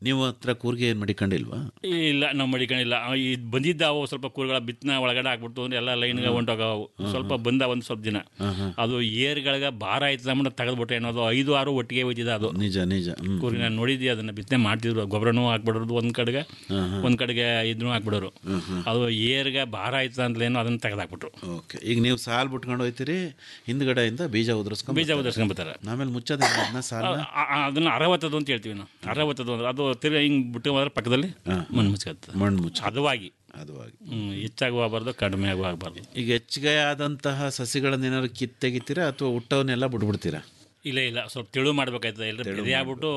ನೀವು ಹತ್ರ ಕೂರ್ಗೆ ಏನು ಮಡಿಕೊಂಡಿಲ್ವಾ ಇಲ್ಲ ನಾವು ಮಡಿಕೊಂಡಿಲ್ಲ ಇದು ಬಂದಿದ್ದ ಅವು ಸ್ವಲ್ಪ ಕೂರುಗಳ ಬಿತ್ತನ ಒಳಗಡೆ ಹಾಕ್ಬಿಟ್ಟು ಅಂದ್ರೆ ಎಲ್ಲ ಲೈನ್ಗೆ ಹೊಂಟೋಗವು ಸ್ವಲ್ಪ ಬಂದ ಒಂದು ಸ್ವಲ್ಪ ದಿನ ಅದು ಏರ್ಗಳಿಗೆ ಭಾರ ಆಯ್ತದ ಅಂದ್ಬಿಟ್ಟು ತೆಗೆದ್ಬಿಟ್ರೆ ಏನೋ ಅದು ಐದು ಆರು ಒಟ್ಟಿಗೆ ಹೋಯ್ತಿದೆ ಅದು ನಿಜ ನಿಜ ಹ್ಮ್. ಕೂರಿ ನಾನು ನೋಡಿದ್ದೆ ಅದನ್ನ ಬಿತ್ತನೆ ಮಾಡ್ತಿದ್ರು ಗೊಬ್ಬರನೂ ಹಾಕ್ಬಿಡೋದು ಒಂದ್ ಕಡೆಗೆ ಒಂದ್ ಕಡೆಗೆ ಇದನ್ನು ಹಾಕ್ಬಿಡೋರು ಅದು ಏರ್ಗೆ ಭಾರ ಆಯ್ತದ ಅಂತಲೇನೋ ಅದನ್ನ ತೆಗೆದಾಕ್ಬಿಟ್ರು ಓಕೆ ಈಗ ನೀವು ಸಾಲ್ ಬಿಟ್ಕೊಂಡು ಹೋಯ್ತೀರಿ ಹಿಂದ್ಗಡೆಯಿಂದ ಬೀಜ ಉದುರಿಸ್ಕೊಂಡು ಬೀಜ ಉದುರಿಸ್ಕೊಂಡ್ಬರ್ತಾರೆ ಆಮೇಲೆ ಮುಚ್ಚೋದು ಅದನ್ನ ಸಾಲ ಆ- ಆ- ಅದನ್ನ ಅರವತ್ತದು ಅಂತ ಹೇಳ್ತೀವಿ ನಾವು ಅರವತ್ತದು ಅಂದ್ರೆ ಅದು ತಿರ್ಗಿ ಹಿಂಗ್ ಬಿಟ್ಟು ಹೋದ್ರೆ ಪಕ್ಕದಲ್ಲಿ ಮಣ್ಣು ಮುಚ್ಕತ್ತೆ ಮಣ್ಣು ಮುಚ್ಚ ಹದವಾಗಿ ಹದವಾಗಿ ಹ್ಮ್ ಹೆಚ್ಚಾಗೂ ಆಗಬಾರ್ದು ಕಡಿಮೆ ಆಗೂ ಆಗಬಾರ್ದು ಈಗ ಹೆಚ್ಚಿಗೆ ಆದಂತಹ ಸಸಿಗಳನ್ನ ಏನಾದ್ರು ಕಿತ್ತೆಗಿತೀರಾ ಅಥವಾ ಹುಟ್ಟವನ್ನೆಲ್ಲ ಬಿಟ್ಬಿಡ್ತೀರಾ ಇಲ್ಲ ಇಲ್ಲ ಸ್ವಲ್ಪ ತೆಳು ಮಾಡ್ಬೇಕಾಯ್ತದೆ ಎಲ್ಲರೂ ಬೆದೆ ಆಗ್ಬಿಟ್ಟು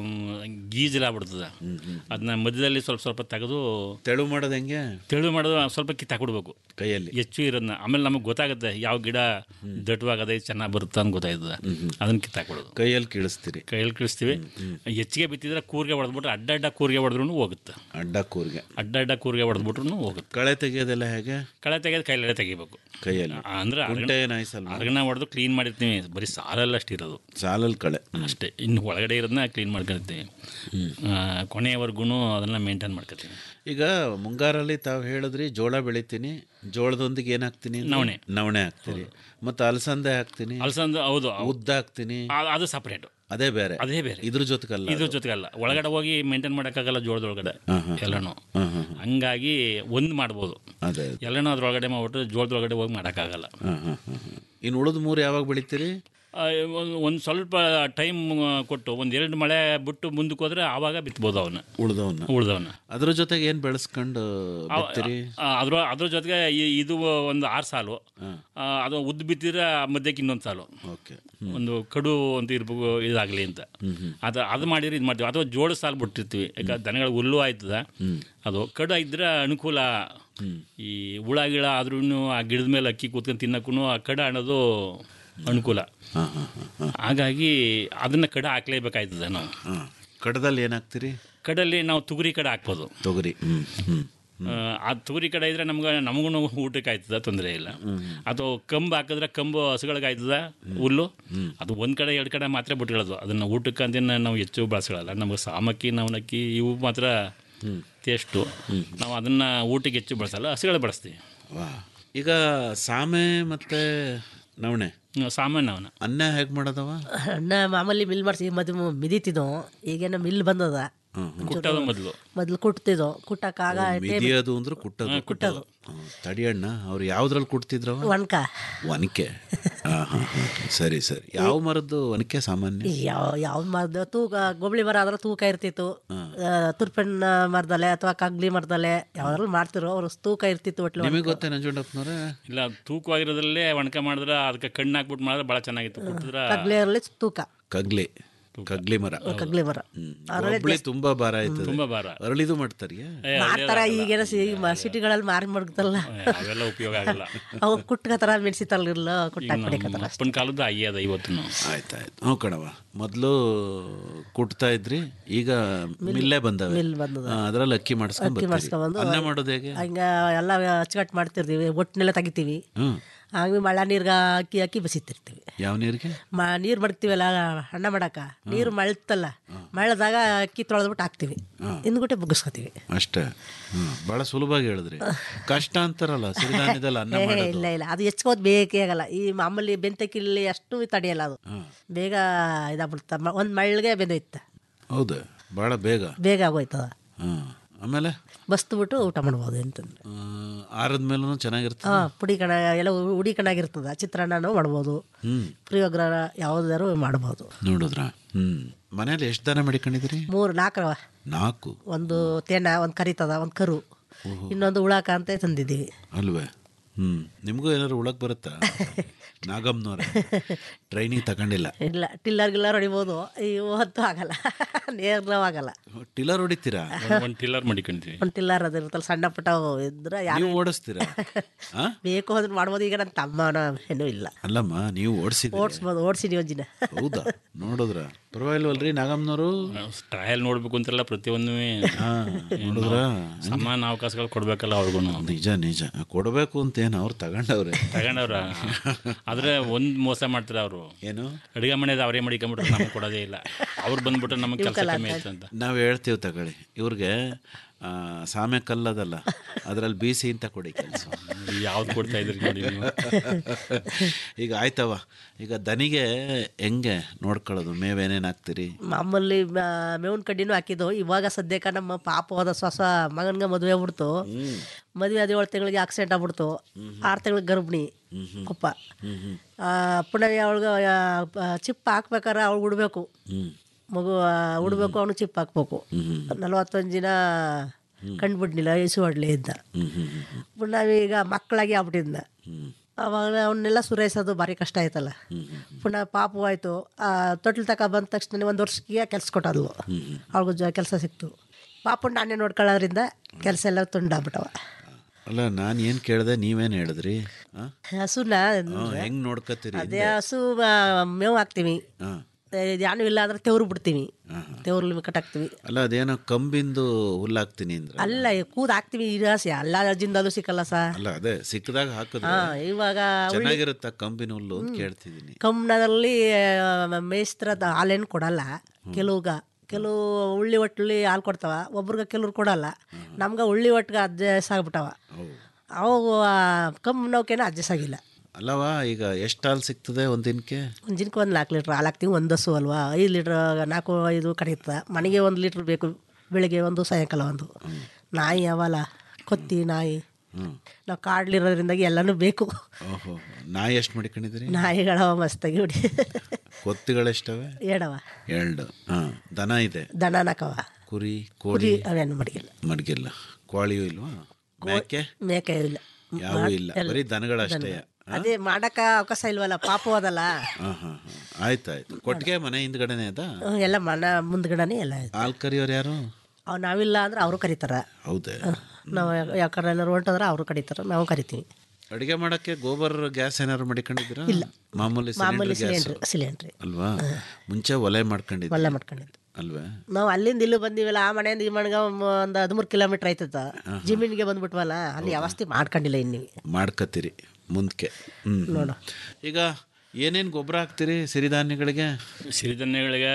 ಗೀಜಲ್ ಆಗ್ಬಿಡ್ತದೆ ಅದನ್ನ ಮಧ್ಯದಲ್ಲಿ ಸ್ವಲ್ಪ ಸ್ವಲ್ಪ ತೆಗೆದು ತೆಳು ಮಾಡೋದು ಹೆಂಗೆ ತೆಳು ಮಾಡೋದು ಸ್ವಲ್ಪ ಕಿತ್ತಾಕ್ಬಿಡ್ಬೇಕು ಕೈಯಲ್ಲಿ ಹೆಚ್ಚು ಇರೋದನ್ನ ಆಮೇಲೆ ನಮಗೆ ಗೊತ್ತಾಗುತ್ತೆ ಯಾವ ಗಿಡ ದಟ್ಟವಾಗದೆ ಚೆನ್ನಾಗಿ ಬರುತ್ತೆ ಅಂತ ಗೊತ್ತಾಯ್ತದೆ ಅದನ್ನ ಕಿತ್ತಾಕ್ಬಿಡೋದು ಕೈಯಲ್ಲಿ ಕೀಳಿಸ್ತೀರಿ ಕೈಯಲ್ಲಿ ಕಳಿಸ್ತೀವಿ ಹೆಚ್ಚಿಗೆ ಬಿತ್ತಿದ್ರೆ ಕೂರ್ಗೆ ಹೊಡೆದ್ಬಿಟ್ರೆ ಅಡ್ಡ ಅಡ್ಡ ಕೂರ್ಗೆ ಹೊಡೆದ್ರೂ ಹೋಗುತ್ತೆ ಅಡ್ಡ ಕೂರ್ಗೆ ಅಡ್ಡ ಅಡ್ಡ ಕೂರ್ಗೆ ಹೊಡೆದ್ಬಿಟ್ರು ಹೋಗುತ್ತೆ ಕಳೆ ತೆಗಿಯೋದೆಲ್ಲ ಹೇಗೆ ಕಳೆ ತೆಗೆದು ಕೈಲೇ ತೆಗಿಬೇಕು ಕೈಯಲ್ಲಿ ಅಂದ್ರೆ ಕುಂಟೆ ಏನಾಯ್ಸಲ್ವಾ? ಅರ್ಗಣ ಹೊಡೆದು ಕ್ಲೀನ್ ಮಾಡಿರ್ತೀವಿ ಬರೀ ಸಾಲಲ್ಲಿ ಅಷ್ಟು ಇರೋದು ಸಾಲಲ್ಲಿ ಕಳೆ ಅಷ್ಟೇ ಇನ್ನು ಒಳಗಡೆ ಇರೋದನ್ನ ಕ್ಲೀನ್ ಮಾಡ್ಕೊಳ್ತೀವಿ ಕೊನೆಯವರೆಗೂ ಅದನ್ನ ಮೇಂಟೈನ್ ಮಾಡ್ಕೊತೀವಿ ಈಗ ಮುಂಗಾರಲ್ಲಿ ತಾವು ಹೇಳಿದ್ರಿ ಜೋಳ ಬೆಳಿತೀನಿ ಜೋಳದೊಂದಿಗೆ ಏನ್ ಹಾಕ್ತೀನಿ ಅಂದ್ರೆ? ನವಣೆ. ನವಣೆ ಹಾಕ್ತೀರಿ ಮತ್ತೆ ಅಲಸಂದೆ ಹಾಕ್ತೀನಿ ಅಲಸಂದೆ ಹೌದು ಉದ್ದ ಹಾಕ್ತೀನಿ ಆ- ಅದು ಸಪ್ರೇಟ್ ಅದೇ ಬೇರೆ ಅದೇ ಬೇರೆ ಇದ್ರ ಜೊತೆಗಲ್ಲ ಇದ್ರ ಜೊತೆಗಲ್ಲ ಒಳಗಡೆ ಹೋಗಿ ಮೇಂಟೈನ್ ಮಾಡೋಕ್ಕಾಗಲ್ಲ ಜೋಳದೊಳಗಡೆ ಎಲ್ಲನೂ ಹ್ಮ್, ಹ್ಮ್, ಹಂಗಾಗಿ ಒಂದು ಮಾಡ್ಬೋದು ಅದೇ ಎಲ್ಲನೂ ಅದ್ರೊಳಗಡೆ ಮಾಡ್ಬಿಟ್ರೆ ಜೋಳದೊಳಗಡೆ ಹೋಗಿ ಮಾಡೋಕ್ಕಾಗಲ್ಲ ಇನ್ನು ಉಳಿದ ಮೂರು ಯಾವಾಗ ಬೆಳಿತೀರಿ ಒಂದು ಸ್ವಲ್ಪ ಟೈಮ್ ಕೊಟ್ಟು ಒಂದು ಎರಡು ಮಳೆ ಬಿಟ್ಟು ಮುಂದಕ್ಕೆ ಹೋದ್ರೆ ಆವಾಗ ಬಿತ್ಬೋದು ಅವನ್ನ ಉಳ್ದವನ್ನ ಉಳ್ದವನ್ನ ಅದ್ರ ಜೊತೆಗೆ ಏನ್ ಬೆಳೆಸ್ಕೊಂಡು ಬಿತ್ತೀರಿ ಆ, ಅದ್ರ ಅದ್ರ ಜೊತೆಗೆ ಈ- ಇದು ಒಂದು ಆರು ಸಾಲು ಆ, ಅದು ಉದ್ದು ಬಿತ್ತಿದ್ರೆ ಮಧ್ಯಕ್ಕೆ ಇನ್ನೊಂದು ಸಾಲು ಓಕೆ ಒಂದು ಕಡು ಅಂತ ಇರ್ಬೇಕು ಇದಾಗಲಿ ಅಂತ ಅದು ಅದು ಮಾಡಿದ್ರೆ ಇದು ಮಾಡ್ತೀವಿ ಅಥವಾ ಜೋಳ ಸಾಲು ಬಿಟ್ಟಿರ್ತೀವಿ ಯಾಕಂದ್ರೆ ದನಗಳ ಹುಲ್ಲು ಆಯ್ತದ ಅದು ಕಡು ಇದ್ರೆ ಅನುಕೂಲ ಈ ಹುಳ ಗಿಳ ಆದ್ರೂ ಆ ಗಿಡದ ಮೇಲೆ ಅಕ್ಕಿ ಕೂತ್ಕೊಂಡು ತಿನ್ನಕ್ಕೂ ಆ ಕಡ ಅನ್ನೋದು ಅನುಕೂಲ ಹಾಗಾಗಿ ಅದನ್ನ ಕಡ ಹಾಕ್ಲೇಬೇಕಾಯ್ತದೆ ನಾವು ಕಡದಲ್ಲಿ ಏನ್ ಹಾಕ್ತೀರಿ ಕಡಲ್ಲಿ ನಾವು ತುಗುರಿ ಕಡೆ ಹಾಕ್ಬೋದು ತೊಗರಿ ಹ್ಮ್ ಹ್ಮ್ ಆ, ಆ ತುಗುರಿ ಕಡೆ ಇದ್ರೆ ನಮ್ಗೆ ನಮಗೂ ಊಟಕ್ಕೆ ಆಯ್ತದ ತೊಂದರೆ ಇಲ್ಲ ಅಥವಾ ಕಂಬು ಹಾಕಿದ್ರೆ ಕಂಬು ಹಸುಗಳಿಗೆ ಆಯ್ತದ ಹುಲ್ಲು ಅದು ಒಂದ್ ಕಡೆ ಎರಡು ಕಡೆ ಮಾತ್ರ ಬಿಟ್ಕೊಳ್ಳೋದು ಅದನ್ನ ಊಟಕ್ಕೆ ಅಂತ ನಾವು ಹೆಚ್ಚು ಬಳಸ್ಕೊಳ್ಳಲ್ಲ ನಮ್ಗೆ ಸಾಮಕ್ಕಿ ನವನಕ್ಕಿ ಇವು ಮಾತ್ರ ಟೇಸ್ಟು ನಾವು ಅದನ್ನ ಊಟಕ್ಕೆ ಹೆಚ್ಚು ಬಳಸಲ್ಲ ಹಸುಗಳು ಬಳಸ್ತೀವಿ ವಾ ಈಗ ಸಾಮೆ ಮತ್ತೆ ನವಣೆ ಸಾಮಾನ್ಯ ಅವನ ಅನ್ನ ಹೇಗೆ ಮಾಡೋದವ ಅಣ್ಣ ಮಾಮೂಲಿ ಮಿಲ್ ಮಾಡಿಸಿ ಮದುವೆ ಮಿದಿತಿದ್ವು ಈಗೇನೋ ಮಿಲ್ ಬಂದದ ಕುಟ್ಟೋದು ಮೊದಲು ಮೊದ್ಲು ಕುಟ್ತಿದ್ವು ಕುಟ್ಟಕ್ಕಾಗ ಮಿದಿಯೋದು ಅಂದ್ರೆ ಕುಟ್ಟೋದು ಕುಟ್ಟೋದು ಹ್ಮ್. ತಡಿಯಣ್ಣ ಅವ್ರು ಯಾವ್ದ್ರಲ್ಲಿ ಕುಟ್ತಿದ್ರವ ಒಣಕ ಒನಕೆ ಹಾ, ಹಾ, ಹಾ. ಸರಿ ಸರಿ ಯಾವ ಮರದ್ದು ಒನಕೆ ಸಾಮಾನ್ಯ ಯಾವ ಯಾವ ಮರದ ತೂಕ ಗೊಬ್ಳಿ ಮರ ಆದ್ರೆ ತೂಕ ಇರ್ತಿತ್ತು ತುರ್ಪಣ್ಣ ಮರದಲೆ ಅಥವಾ ಕಗ್ಲಿ ಮರದಲೆ ಯಾವ್ದ್ರಲ್ಲಿ ಮಾಡ್ತಿರೋ ಅವ್ರು ತೂಕ ಇರ್ತಿತ್ತು ಒಟ್ಲು ನಿಮಗೆ ಗೊತ್ತೇ ನಂಜುಂಡಪ್ಪನವ್ರೆ ಇಲ್ಲ ತೂಕವಾಗಿರೋದ್ರಲ್ಲೇ ಒಣಕ ಮಾಡಿದ್ರೆ ಅದಕ್ಕೆ ಕಣ್ಣು ಹಾಕ್ಬಿಟ್ಟು ಮಾಡಿದ್ರೆ ಭಾಳ ಚೆನ್ನಾಗಿತ್ತು ಕುಟ್ಟಿದ್ರೆ ಕಗ್ಲಿಯಲ್ಲಿ ತೂಕ ಕಗ್ಲಿ ಕಗ್ಲಿ ಮರ ಕಗ್ಲಿ ಮರ ಅದ್ರಲ್ಲಿ ಒಬ್ಳಿ ತುಂಬಾ ಭಾರ ಆಯ್ತದೆ ತುಂಬಾ ಭಾರ. ಅರಳಿದು ಮಾಡ್ತಾರಿಯಾ ಮಾಡ್ತಾರ ಈಗೇನ ಸಿಟಿಗಳಲ್ಲಿ ಮಾರಿ ಮಾಡ್ತಲ್ಲ ಅವೆಲ್ಲ ಉಪಯೋಗ ಆಗಲ್ಲ ಅವು ಕುಟ್ಕತಾರ ಮೆಣಸಿತಲ್ಲ ಕುಟ್ಟಾಕ್ ನಮ್ಮ ಪಡಿಕತ್ತಾರ ಅಪ್ಪನ ಕಾಲದ ಅಯ್ಯದ ಇವತ್ತು ಆಯ್ತಾಯ್ತು ಹ್ಞೂ ಕಣವ ಮೊದಲು ಕುಟ್ತಾ ಇದ್ರಿ ಈಗ ಮಿಲ್ಲೇ ಬಂದವೆ ಮಿಲ್ ಬಂದದ. ಆ, ಅದ್ರಲ್ಲಿ ಅಕ್ಕಿ ಮಾಡಿಸ್ಕೊಂಡ್ ಅಕ್ಕಿ ಬರ್ತೀರಿ. ಮಾಡಿಸ್ಕೊಂಬಂದು ಅನ್ನ ಮಾಡೋದು ಹೇಗೆ ಹಂಗ ಎಲ್ಲ ಅಚ್ಚುಕಟ್ಟು ಮಾಡ್ತಿರ್ತೀವಿ ಒಟ್ಟಿನೆಲ್ಲ ತೆಗಿತೀವಿ ಹ್ಮ್ ಹಂಗೆ ಮಳೆ ನೀರ್ಗ ಅಕ್ಕಿ ಅಕ್ಕಿ ಬಸಿತಿರ್ತೀವಿ ಯಾವ ನೀರಿಗೆ ಮ ನೀರು ಮಡಗ್ತೀವಲ್ಲ ಅಣ್ಣ ಮಾಡಕ ನೀರು ಮಳ್ತಲ್ಲ ಮಳೆದಾಗ ಅಕ್ಕಿ ತೊಳೆದ್ಬಿಟ್ಟು ಹಾಕ್ತಿವಿ ಹಿಂದ್ಗುಟ್ಟೆ ಬುಗ್ಗಿಸ್ಕೊತೀವಿ ಅಷ್ಟೇ ಹ್ಮ್ ಭಾಳ ಸುಲಭವಾಗಿ ಹೇಳಿದ್ರಿ ಕಷ್ಟ ಅಂತಾರಲ್ಲ ಸಿರಿಧಾನ್ಯದಲ್ಲಿ ಅನ್ನ ಏ, ಮಾಡೋದು ಇಲ್ಲ ಇಲ್ಲ ಅದು ಹೆಚ್ಕೋದ್ ಬೇಕೇ ಆಗಲ್ಲ ಈ ಮಾಮೂಲಿ ಬೆಂತಕ್ಕಿಲ್ಲಿ ಅಷ್ಟು ತಡೆಯಲ್ಲ ಅದು ಬೇಗ ಇದಾಗ್ಬಿಡ್ತ ಒಂದು ಮಳ್ಳಿಗೆ ಬೆಂದೋಯ್ತ ಹೌದು ಭಾಳ ಬೇಗ ಬೇಗ ಆಗೋಯ್ತದ ಹ್ಮ್ ಆಮೇಲೆ ಬಸ್ತು ಊಟ ಮಾಡ್ಬೋದು ಅಂತಂದ್ರೆ ಆರದ ಮೇಲೂ ಚೆನ್ನಾಗಿರ್ತದೆ ಹಾಂ ಪುಡಿ ಕಣ ಎಲ್ಲ ಉಡಿ ಕಣಾಗಿರ್ತದ ಚಿತ್ರಾನ್ನನೂ ಮಾಡ್ಬೋದು ಹ್ಮ್ ಪುಳಿಯೋಗ್ರ ಯಾವುದಾದ್ರು ಮಾಡ್ಬೋದು ನೋಡಿದ್ರ ಹ್ಮ್ ಮನೇಲಿ ಎಷ್ಟು ದನ ಮಡಿಕೊಂಡಿದ್ರಿ ಮೂರು ನಾಲ್ಕವ ನಾಲ್ಕು ಒಂದು ತೇನ ಒಂದು ಕರಿತದ ಒಂದು ಕರು ಇನ್ನೊಂದು ಉಳಾಕ ಅಂತ ತಂದಿದ್ದೀವಿ ಅಲ್ವೇ ಹ್ಮ್ ನಿಮಗೂ ಏನಾದ್ರು ಉಳಕ್ ಬರುತ್ತಾ ನಾಗಮ್ಮನವ್ರೆ ಟ್ರೈನಿಂಗ್ ತಗೊಂಡಿಲ್ಲ ಇಲ್ಲ ಟಿಲ್ಲರ್ ಗಿಲ್ಲರ್ ಹೊಡಿಬೋದು ಇವು ಹೊತ್ತು ಆಗಲ್ಲ ನೇರವ್ ಆಗಲ್ಲ ಟಿಲ್ಲರ್ ಹೊಡಿತೀರಾ ಒಂದು ಟಿಲ್ಲರ್ ಮಾಡಿಕೊಂತೀವಿ ಒಂದು ಟಿಲ್ಲರ್ ಅದು ಇರ್ತಲ್ಲ ಸಣ್ಣ ಪುಟ್ಟ ಇದ್ರೆ ಯಾರು ನೀವು ಓಡಿಸ್ತೀರಾ ಆ? ಬೇಕು ಅಂದ್ರೆ ಮಾಡ್ಬೋದು ಈಗ ನನ್ನ ತಮ್ಮನ ಏನೂ ಇಲ್ಲ ಅಲ್ಲಮ್ಮ ನೀವು ಓಡಿಸಿದ್ರಿ ಓಡಿಸ್ಬೋದು ಓಡಿಸಿನಿ ಒಂದಿನ ಹೌದಾ ನೋಡಿದ್ರ ಪರವಾಗಿಲ್ವಲ್ರಿ ನಾಗಮ್ಮನವರು ಟ್ರಯಲ್ ನೋಡ್ಬೇಕು ಅಂತೆಲ್ಲ ಪ್ರತಿಯೊಂದು ನೋಡಿದ್ರಾ? ಸಮಾನ ಅವಕಾಶಗಳು ಕೊಡ್ಬೇಕಲ್ಲ ಅವ್ರಿಗೂ ನಿಜ ನಿಜ ಕೊಡಬೇಕು ಅಂತ ಏನು ಅವ್ರು ತಗೊಂಡವ್ರೆ ತಗೊಂಡವ್ರ ಆದ್ರೆ ಒಂದ್ ಮೋಸ ಮಾಡ್ತಾರೆ ಅವರು ಏನು ಅಡುಗೆ ಮನೆಯದು ಅವರೇ ಮಾಡಿಕೊಂಡ್ಬಿಟ್ರೆ ನಮ್ಗೆ ಕೊಡೋದೇ ಇಲ್ಲ ಅವ್ರು ಬಂದ್ಬಿಟ್ರೆ ನಮಗೆ ಕೆಲಸ ಕಮ್ಮಿ ಆಯ್ತು ಅಂತ ನಾವು ಹೇಳ್ತೀವಿ ತಗೊಳ್ಳಿ ಇವ್ರಿಗೆ ಆ, ಸಾಮೆ ಕಲ್ಲದಲ್ಲ ಅದ್ರಲ್ಲಿ ಬೀಸಿ ಅಂತ ಕೊಡಿ ಕೆಲಸ ಯಾವ್ದು ಕೊಡ್ತಾ ಇದ್ರಿ ನೋಡಿ ನೀವು ಈಗ ಆಯ್ತವ ಈಗ ದನಿಗೆ ಹೆಂಗೆ ನೋಡ್ಕೊಳ್ಳೋದು ಮೇವೇನೇನು ಹಾಕ್ತೀರಿ ಮಾಮೂಲಿ ಮ- ಮೇವಿನ ಕಡ್ಡಿನೂ ಹಾಕಿದ್ದು ಇವಾಗ ಸದ್ಯಕ್ಕೆ ನಮ್ಮ ಪಾಪ ಹೋದ ಸ್ವಸ ಮಗನ್ಗೆ ಮದುವೆ ಆಗ್ಬಿಡ್ತು ಮದುವೆ ಆದ ಏಳು ತಿಂಗಳಿಗೆ ಆಕ್ಸಿಡೆಂಟ್ ಆಗ್ಬಿಡ್ತು ಆರು ತಿಂಗಳಿಗೆ ಗರ್ಭಿಣಿ ಕುಪ್ಪ ಆ, ಪುನಃ ಅವಳಿಗೆ ಚಿಪ್ ಹಾಕ್ಬೇಕಾರೆ ಅವಳು ಉಡ್ಬೇಕು ಮಗು ಆ, ಉಡ್ಬೇಕು ಅವನು ಚಿಪ್ ಹಾಕ್ಬೇಕು ನಲ್ವತ್ತೊಂದು ದಿನ ಕಂಡುಬಿಡ್ಲಿಲ್ಲ ಇಸು ಹೊಡ್ಲಿ ಇದ್ದ ಪುನಃ ಈಗ ಮಕ್ಕಳಾಗಿ ಆಗ್ಬಿಟ್ಟಿದ್ದ ಅವಾಗ ಅವನ್ನೆಲ್ಲ ಸುರೈಸೋದು ಭಾರಿ ಕಷ್ಟ ಆಯ್ತಲ್ಲ ಪುನಃ ಪಾಪು ಆಯಿತು ತೊಟ್ಲು ತಕ ಬಂದ ತಕ್ಷಣ ಒಂದು ವರ್ಷಕ್ಕೆ ಕೆಲಸ ಕೊಟ್ಟದ್ಲು ಅವ್ಳಿಗೂ ಜ ಕೆಲಸ ಸಿಕ್ತು ಪಾಪುನ ನಾನೇ ನೋಡ್ಕೊಳ್ಳೋದ್ರಿಂದ ಕೆಲಸ ಎಲ್ಲ ತುಂಡಾಗ್ಬಿಟ್ಟವ ಅಲ್ಲ ನಾನು ಏನು ಕೇಳಿದೆ ನೀವೇನು ಹೇಳಿದ್ರಿ ಹಸುನ ಹೆಂಗೆ ನೋಡ್ಕೊತೀರಿ ಅದೇ ಹಸು ಆ, ಮೇವು ಹಾಕ್ತೀವಿ ಹಾಂ ಯಾನು ಇಲ್ಲ ಅಂದ್ರೆ ತೆವ್ರು ಬಿಡ್ತೀವಿ ತೆವ್ರು ಕಟ್ಟಾಕ್ತೀವಿ ಅಲ್ಲ ಅದೇನೋ ಕಂಬಿಂದು ಹುಲ್ಲು ಹಾಕ್ತೀನಿ ಅಂದ್ರೆ ಅಲ್ಲ ಕೂದ್ ಹಾಕ್ತೀವಿ ಇರಾಸಿ ಎಲ್ಲ ಜಿಂದಲೂ ಸಿಕ್ಕಲ್ಲ ಸಾ ಅಲ್ಲ ಅದೇ ಸಿಕ್ಕದಾಗ ಹಾಕಿದ್ರೆ ಹಾ ಇವಾಗ ಉಳ್ಳಿ- ಚೆನ್ನಾಗಿರುತ್ತ ಕಂಬಿನ ಹುಲ್ಲು ಅಂತ ಕೇಳ್ತಿದ್ದೀನಿ ಕಮ್ಮನದಲ್ಲಿ ಮೇಸ್ತ್ರದ ಹಾಲೇನು ಕೊಡಲ್ಲ ಕೆಲವ್ಗ ಕೆಲವು ಉಳ್ಳಿ ಒಟ್ಟಲ್ಲಿ ಹಾಲು ಕೊಡ್ತಾವ ಒಬ್ರಿಗೆ ಕೆಲವ್ರು ಕೊಡಲ್ಲ ನಮ್ಗೆ ಉಳ್ಳಿ ಒಟ್ಟಿಗೆ ಅಡ್ಜಸ್ಟ್ ಆಗ್ಬಿಟ್ಟವ ಅವು ಕಮ್ಮನವಕೇನೋ ಅಡ್ಜಸ್ಟ್ ಆಗಿಲ್ಲ ಅಲ್ಲವಾ ಈಗ ಎಷ್ಟು ಹಾಲು ಸಿಗ್ತದೆ ಒಂದು ದಿನಕ್ಕೆ ಒಂದು ದಿನಕ್ಕೆ ಒಂದು ನಾಲ್ಕು ಲೀಟ್ರ್ ಹಾಲು ಹಾಕ್ತೀವಿ ಒಂದು ಹಸು ಅಲ್ವಾ ಐದು ಲೀಟ್ರ್ ನಾಲ್ಕು ಐದು ಕಡಿಯುತ್ತೆ ಮನೆಗೆ ಒಂದು ಲೀಟ್ರ್ ಬೇಕು ಬೆಳಿಗ್ಗೆ ಒಂದು ಸಾಯಂಕಾಲ ಒಂದು ನಾಯಿ ಅವಲ್ಲ ಕೊತ್ತಿ ನಾಯಿ ನಾವು ಕಾಡ್ಲಿರೋದ್ರಿಂದಾಗಿ ಎಲ್ಲನೂ ಬೇಕು ಓಹೋ ನಾಯಿ ಎಷ್ಟು ಮಡಿಕೊಂಡಿದ್ದೀರಿ ನಾಯಿಗಳವ ಮಸ್ತಾಗಿ ಹೊಡಿ ಕೊತ್ತಿಗಳೆಷ್ಟವೆ ಏಡವ ಎರಡು ಹಾಂ ದನ ಇದೆ ದನ ನಕವ ಕುರಿ ಕುರಿ ಕೋಳಿ ಅವೇನು ಮಡಗಿಲ್ಲ ಮಡಗಿಲ್ಲ ಕೋಳಿಯೂ ಇಲ್ವಾ ಮೇಕೆ ಮೇಕೆ ಇಲ್ಲ ಯಾವೂ ಇಲ್ಲ ಎಲ್ಲ. ಬರೀ ದನಗಳಷ್ಟೇ ದನ. ಅದೇ ಮಾಡಕ ಅವಕಾಶ ಇಲ್ವಲ್ಲ ಪಾಪು ಅದಲ್ಲ ಹಾಂ ಹಾಂ ಹಾಂ ಆಯ್ತಾಯ್ತು ಕೊಟ್ಟಿಗೆ ಮನೆ ಹಿಂದ್ಗಡೆನೆ ಅದ ಹ್ಮ್, ಎಲ್ಲ ಮನ ಮುಂದ್ಗಡೆನೆ ಎಲ್ಲ ಇದೆ ಹಾಲು ಕರಿಯೋರು ಯಾರು ಅವ್ ನಾವಿಲ್ಲ ಅಂದ್ರೆ ಅವರು ಕರೀತಾರ ಹೌದೇ ನಾವು ಯಾಕಡೆ ಎಲ್ಲರೂ ಹೊಂಟಂದ್ರೆ ಅವರು ಕರೀತಾರ ನಾವು ಕರಿತೀವಿ ಅಡಿಗೆ ಮಾಡಕ್ಕೆ ಗೋಬರ್ ಗ್ಯಾಸ್ ಏನಾದ್ರು ಮಡಿಕೊಂಡಿದ್ದೀರಾ ಇಲ್ಲ. ಮಾಮೂಲಿ ಮಾಮೂಲಿ ಸಿಲಿಂಡರ್ ಗ್ಯಾಸ್ ಸಿಲಿಂಡ್ರ್ ಸಿಲಿಂಡ್ರಿ ಅಲ್ವಾ ಮುಂಚೆ ಒಲೆ ಮಾಡ್ಕೊಂಡಿದ್ದೆ ಒಳ್ಳೆ ಮಾಡ್ಕೊಂಡಿದ್ದು ಅಲ್ವೇ ನಾವು ಅಲ್ಲಿಂದ ಇಲ್ಲಿ ಬಂದಿವಲ್ಲ ಆ ಮನೆಯಿಂದ ಈ ಮನೆಗೆ ಒಂದು ಹದಿಮೂರು ಕಿಲೋಮೀಟ್ರ್ ಆಯ್ತದ ಜಮೀನಿಗೆ ಬಂದ್ಬಿಟ್ವಲ್ಲ ಅಲ್ಲಿ ಅವಸ್ಥೆ ಮಾಡ್ಕೊಂಡಿಲ್ಲ ಇನ್ನು ಮಾಡ್ಕತ್ತೀರಿ ಮುಂದಕ್ಕೆ ಹ್ಞೂ ನೋಡು. ಈಗ ಏನೇನು ಗೊಬ್ಬರ ಹಾಕ್ತೀರಿ ಸಿರಿಧಾನ್ಯಗಳಿಗೆ ಸಿರಿಧಾನ್ಯಗಳಿಗೆ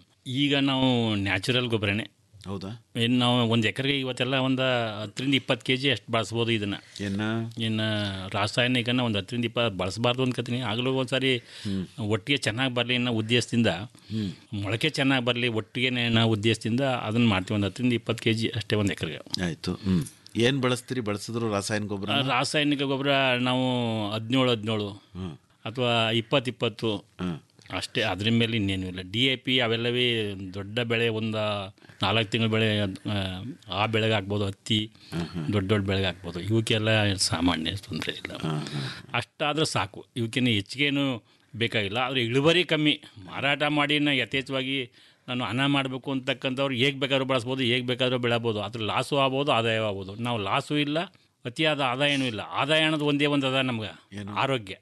ಈಗ ನಾವು ನ್ಯಾಚುರಲ್ ಗೊಬ್ಬರನೇ ಹೌದಾ ಇನ್ನು ನಾವು ಒಂದು ಎಕರೆಗೆ ಇವತ್ತೆಲ್ಲ ಒಂದು ಹತ್ತರಿಂದ ಇಪ್ಪತ್ತು ಕೆ ಜಿ ಅಷ್ಟು ಬಳಸ್ಬೋದು ಇದನ್ನು ಏನ ಇನ್ನು ರಾಸಾಯನಿಕನ ಒಂದು ಹತ್ತರಿಂದ ಇಪ್ಪತ್ತು ಬಳಸಬಾರ್ದು ಅನ್ಕೋತೀನಿ ಆಗಲೂ ಒಂದು ಸಾರಿ ಒಟ್ಟಿಗೆ ಚೆನ್ನಾಗಿ ಬರಲಿ ಅನ್ನೋ ಉದ್ದೇಶದಿಂದ ಮೊಳಕೆ ಚೆನ್ನಾಗಿ ಬರಲಿ ಒಟ್ಟಿಗೆ ನಾವು ಉದ್ದೇಶದಿಂದ ಅದನ್ನು ಮಾಡ್ತೀವಿ ಒಂದು ಹತ್ತರಿಂದ ಇಪ್ಪತ್ತು ಕೆ ಜಿ ಅಷ್ಟೇ ಒಂದು ಎಕರೆಗೆ ಆಯಿತು ಹ್ಞೂ ಏನು ಬಳಸ್ತೀರಿ ಬಳಸಿದ್ರು ರಾಸಾಯನಿಕ ಗೊಬ್ಬರ ರಾಸಾಯನಿಕ ಗೊಬ್ಬರ ನಾವು ಹದಿನೇಳು ಹದಿನೇಳು ಅಥವಾ ಇಪ್ಪತ್ತು ಇಪ್ಪತ್ತು ಅಷ್ಟೇ ಅದ್ರ ಮೇಲೆ ಇನ್ನೇನು ಇಲ್ಲ ಡಿ ಎ ಪಿ ಅವೆಲ್ಲವೇ ದೊಡ್ಡ ಬೆಳೆ ಒಂದು ನಾಲ್ಕು ತಿಂಗಳ ಬೆಳೆ ಆ, ಆ ಬೆಳೆಗೆ ಹಾಕ್ಬೋದು ಹತ್ತಿ ದೊಡ್ಡ ದೊಡ್ಡ ಬೆಳೆಗೆ ಹಾಕ್ಬೋದು ಇವಕ್ಕೆಲ್ಲ ಸಾಮಾನ್ಯ ತೊಂದರೆ ಇಲ್ಲ ಅಷ್ಟಾದರೂ ಸಾಕು ಇವಕ್ಕೇನು ಹೆಚ್ಚಿಗೇನು ಬೇಕಾಗಿಲ್ಲ ಆದರೆ ಇಳುವರಿ ಕಮ್ಮಿ ಮಾರಾಟ ಮಾಡಿ ನಾ ಯಥೇಚ್ಛವಾಗಿ ನಾನು ಹಣ ಮಾಡಬೇಕು ಅಂತಕ್ಕಂಥವ್ರು ಹೇಗೆ ಬೇಕಾದ್ರೂ ಬಳಸ್ಬೋದು ಹೇಗೆ ಬೇಕಾದ್ರೂ ಬೆಳಬೋದು ಅದ್ರ ಲಾಸು ಆಗ್ಬೋದು ಆದಾಯ ಆಗ್ಬೋದು ನಾವು ಲಾಸು ಇಲ್ಲ ಅತಿಯಾದ ಆದಾಯನೂ ಇಲ್ಲ ಆದಾಯ ಅನ್ನೋದು ಒಂದೇ ಒಂದು ಅದ ನಮ್ಗೆ ಆರೋಗ್ಯ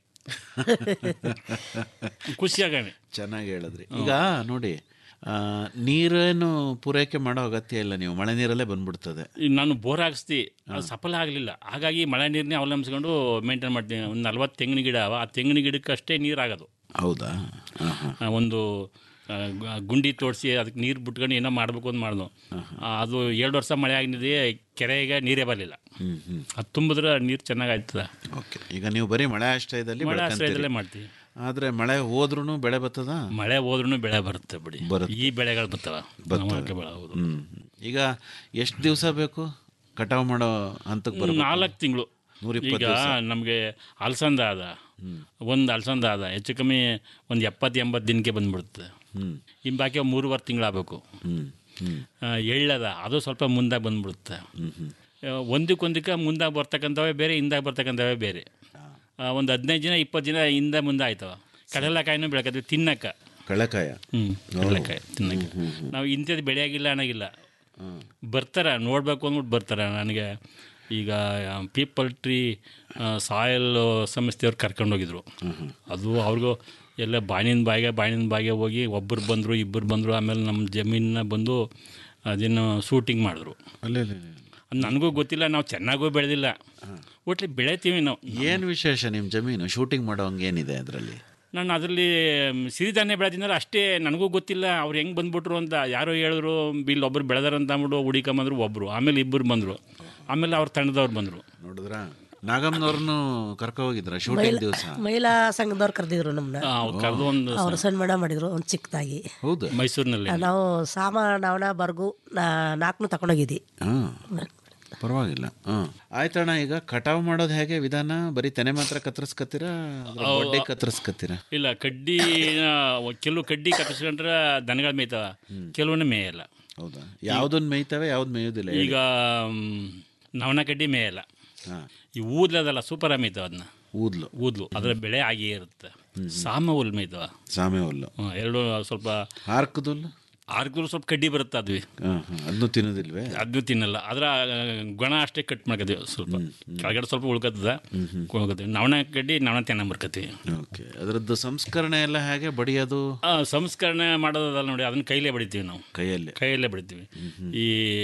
ಖುಷಿಯಾಗವೆ ಚೆನ್ನಾಗಿ ಹೇಳಿದ್ರಿ ಈಗ ನೋಡಿ ಆ, ನೀರೇನು ಪೂರೈಕೆ ಮಾಡೋ ಅಗತ್ಯ ಇಲ್ಲ ನೀವು ಮಳೆ ನೀರಲ್ಲೇ ಬಂದ್ಬಿಡ್ತದೆ ಈಗ ನಾನು ಬೋರ್ ಹಾಕ್ಸ್ತಿ ಅದು ಸಫಲ ಆಗಲಿಲ್ಲ ಹಾಗಾಗಿ ಮಳೆ ನೀರನ್ನೇ ಅವಲಂಬಿಸ್ಕೊಂಡು ಮೇಂಟೈನ್ ಮಾಡ್ತೀನಿ ಒಂದು ನಲ್ವತ್ತು ತೆಂಗಿನ ಗಿಡ ಅವ ಆ ತೆಂಗಿನ ಗಿಡಕ್ಕಷ್ಟೇ ನೀರು ಆಗೋದು ಹೌದಾ ಹಾಂ ಹಾಂ ಆ, ಒಂದು ಆ, ಗ- ಗುಂಡಿ ತೋಡಿಸಿ ಅದಕ್ಕೆ ನೀರು ಬಿಟ್ಕೊಂಡು ಏನೋ ಮಾಡಬೇಕು ಅಂತ ಮಾಡ್ದು ಆ, ಅದು ಎರಡು ವರ್ಷ ಮಳೆ ಆಗಿನಿದೆ ಕೆರೆಗೆ ನೀರೇ ಬರಲಿಲ್ಲ ಹ್ಞೂ ಹ್ಞೂ ಅದು ತುಂಬಿದ್ರೆ ನೀರು ಚೆನ್ನಾಗಿ ಆಯ್ತದ ಓಕೆ ಈಗ ನೀವು ಬರೀ ಮಳೆ ಆಶ್ರಯದಲ್ಲಿ ಮಳೆ ಬೆಳ್ಕಂತೀರಿ. ಆಶ್ರಯದಲ್ಲೇ ಮಾಡ್ತೀವಿ ಆದರೆ ಮಳೆ ಹೋದ್ರೂ ಬೆಳೆ ಬರ್ತದ ಮಳೆ ಹೋದ್ರೂ ಬೆಳೆ ಬರುತ್ತೆ ಬಿಡಿ ಬರುತ್ತೆ. ಈ ಬೆಳೆಗಳು ಬರ್ತವ ಬರ್ತವೆ. ಬೆಳೆ ಹೌದು ಹ್ಞೂ ಈಗ ಎಷ್ಟು ದಿವಸ ಬೇಕು ಕಟಾವು ಮಾಡೋ ಹಂತಕ್ಕೆ ಬರಬೇಕು ನಾಲ್ಕು ತಿಂಗಳು ನೂರಿಪ್ಪತ್ತು ಈಗ ದಿವಸ ನಮಗೆ ಅಲಸಂದ ಆದ ಒಂದು ಅಲಸಂದ ಆದ ಹೆಚ್ಚು ಕಮ್ಮಿ ಒಂದು ಎಪ್ಪತ್ತು ಎಂಬತ್ತು ದಿನಕ್ಕೆ ಬಂದ್ಬಿಡುತ್ತೆ ಹ್ಞೂ ಇನ್ನು ಬಾಕಿ ಮೂರುವರೆ ತಿಂಗಳಾಗಬೇಕು ಹ್ಞೂ ಹ್ಞೂ ಎಳ್ಳದ ಅದು ಸ್ವಲ್ಪ ಮುಂದಾಗಿ ಬಂದ್ಬಿಡುತ್ತೆ ಹ್ಞೂ ಹ್ಞೂ ಆ, ಒಂದಕ್ಕೊಂದಕ್ಕೆ ಮುಂದಾಗಿ ಬರ್ತಕ್ಕಂಥವೇ ಬೇರೆ ಹಿಂದಾಗಿ ಬರ್ತಕ್ಕಂಥವೇ ಬೇರೆ ಆ, ಒಂದು ಹದಿನೈದು ದಿನ ಇಪ್ಪತ್ತು ದಿನ ಹಿಂದೆ ಮುಂದೆ ಆಯ್ತವ ಕಡಲೆಕಾಯಿನೂ ಬೆಳಕತ್ತೀವಿ ತಿನ್ನಕ್ಕೆ ಕಳೆಕಾಯ ಹ್ಞೂ ಕಡಲೆಕಾಯಿ ತಿನ್ನಕ್ಕೆ ನಾವು ಇಂಥದ್ದು ಬೆಳೆಯಾಗಿಲ್ಲ ಅನ್ನೋಗಿಲ್ಲ ಬರ್ತಾರೆ ನೋಡಬೇಕು ಅಂದ್ಬಿಟ್ಟು ಬರ್ತಾರೆ ನನಗೆ ಈಗ ಪೀಪಲ್ ಟ್ರೀ ಸಾಯಲ್ ಸಂಸ್ಥೆಯವ್ರು ಕರ್ಕೊಂಡೋಗಿದ್ರು ಅದು ಅವ್ರಿಗೂ ಎಲ್ಲ ಬಾಣಿನ ಬಾಯಿಗೆ ಬಾಣಿನ ಬಾಯಿಗೆ ಹೋಗಿ ಒಬ್ಬರು ಬಂದರು ಇಬ್ಬರು ಬಂದರು ಆಮೇಲೆ ನಮ್ಮ ಜಮೀನನ್ನ ಬಂದು ಅದನ್ನು ಶೂಟಿಂಗ್ ಮಾಡಿದ್ರು ಅಲ್ಲೇ ಅದು ನನಗೂ ಗೊತ್ತಿಲ್ಲ ನಾವು ಚೆನ್ನಾಗೂ ಬೆಳೆದಿಲ್ಲ ಒಟ್ಲಿ ಬೆಳಿತೀವಿ ನಾವು ಏನು ವಿಶೇಷ ನಿಮ್ಮ ಜಮೀನು ಶೂಟಿಂಗ್ ಮಾಡೋ ಹಂಗೆ ಏನಿದೆ ಅದರಲ್ಲಿ ನಾನು ಅದರಲ್ಲಿ ಸಿರಿಧಾನ್ಯ ಬೆಳೆದಿದ್ದಲ್ಲ ಅಷ್ಟೇ ನನಗೂ ಗೊತ್ತಿಲ್ಲ ಅವ್ರು ಹೆಂಗೆ ಬಂದ್ಬಿಟ್ರು ಅಂತ ಯಾರೋ ಹೇಳಿದ್ರು ಇಲ್ಲಿ ಒಬ್ಬರು ಬೆಳೆದಾರ ಅಂತ ಅಂದ್ಬಿಟ್ಟು ಹುಡಿಕೊಂಬಂದ್ರು ಒಬ್ಬರು ಆಮೇಲೆ ಇಬ್ಬರು ಬಂದರು ಆಮೇಲೆ ಅವ್ರ ತಂಡದವ್ರು ಬಂದರು ನೋಡಿದ್ರ ನಾಗಮ್ಮನವ್ರನ್ನು ಕರ್ಕೊ ಹೋಗಿದ್ರ ಶೂಟಿಂಗ್ ದಿವಸ ಮಹಿಳಾ ಸಂಘದವ್ರು ಕರೆದಿದ್ರು ನಮ್ಮನ್ನ ಕರೆದು ಒಂದು ಅವ್ರು ಸನ್ಮಾನ ಮಾಡಿದ್ರು ಒಂದು ಚಿಕ್ಕದಾಗಿ ಹೌದು ಮೈಸೂರಿನಲ್ಲಿ ನಾವು ಸಾಮ ನಾವನ ಬರ್ಗು ನಾಲ್ಕನು ತಗೊಂಡೋಗಿದ್ದಿ ಹಾಂ ಪರವಾಗಿಲ್ಲ ಹಾಂ ಆಯ್ತಣ್ಣ ಈಗ ಕಟಾವು ಮಾಡೋದು ಹೇಗೆ ವಿಧಾನ ಬರೀ ತೆನೆ ಮಾತ್ರ ಕತ್ತರಿಸ್ಕತ್ತೀರಾ ಅದ್ರ ಅವ್- ಬಡ್ಡೆ ಕತ್ತರಿಸ್ಕತ್ತೀರಾ ಇಲ್ಲ ಕಡ್ಡಿ ಆ, ಕೆಲವು ಕಡ್ಡಿ ಕತ್ತರಿಸ್ಕೊಂಡ್ರೆ ದನಗಳು ಮೇಯ್ತಾವ ಕೆಲವನ್ನ ಮೇಯಲ್ಲ ಹೌದಾ ಯಾವುದನ್ನ ಮೇಯ್ತವೆ ಯಾವ್ದು ಮೇಯೋದಿಲ್ಲ ಹೇಳಿ. ಈಗ ಮ್, ನವಣ ಕಡ್ಡಿ ಮೇಯಲ್ಲ ಹಾಂ ಈ ಊದ್ಲದಲ್ಲ ಸೂಪರ್ ಮೇಯ್ತಾವ ಅದನ್ನ ಊದ್ಲು ಊದ್ಲು ಅದರ ಬೆಳೆ ಆಗಿಯೇ ಇರುತ್ತೆ ಸಾಮ ಹುಲ್ ಮೇಯ್ತಾವ ಸಾಮೆ ಹುಲ್ಲು ಹ್ಮ್, ಎರಡು ಸ್ವಲ್ಪ ಹಾರ್ಕದುಲ್ಲು ಆರ್ಕುಲು ಸ್ವಲ್ಪ ಕಡ್ಡಿ ಬರುತ್ತೆ ಅದ್ವಿ ಹಾಂ ಹಾಂ ಅದನ್ನು ತಿನ್ನೋದಿಲ್ವೇ ಅದು ತಿನ್ನಲ್ಲ ಅದ್ರ ಆ, ಗುಣ ಅಷ್ಟೇ ಕಟ್ ಮಾಡ್ಕೋತೀವಿ ಸ್ವಲ್ಪ ಕೆಳಗಡೆ ಸ್ವಲ್ಪ ಉಳ್ಕತ್ತದ ಉಳ್ಕೊತೀವಿ ನವಣ ಕಡ್ಡಿ ನವಣ ತೆನ್ನ ಬರ್ಕೋತೀವಿ ಓಕೆ ಅದರದ್ದು ಸಂಸ್ಕರಣೆ ಎಲ್ಲ ಹೇಗೆ ಬಡಿಯೋದು ಆ, ಸಂಸ್ಕರಣೆ ಮಾಡೋದಲ್ಲ ನೋಡಿ ಅದನ್ನ ಕೈಲೇ ಬಡಿತೀವಿ ನಾವು ಕೈಯಲ್ಲಿ ಕೈಯಲ್ಲೇ ಬಡಿತೀವಿ ಈ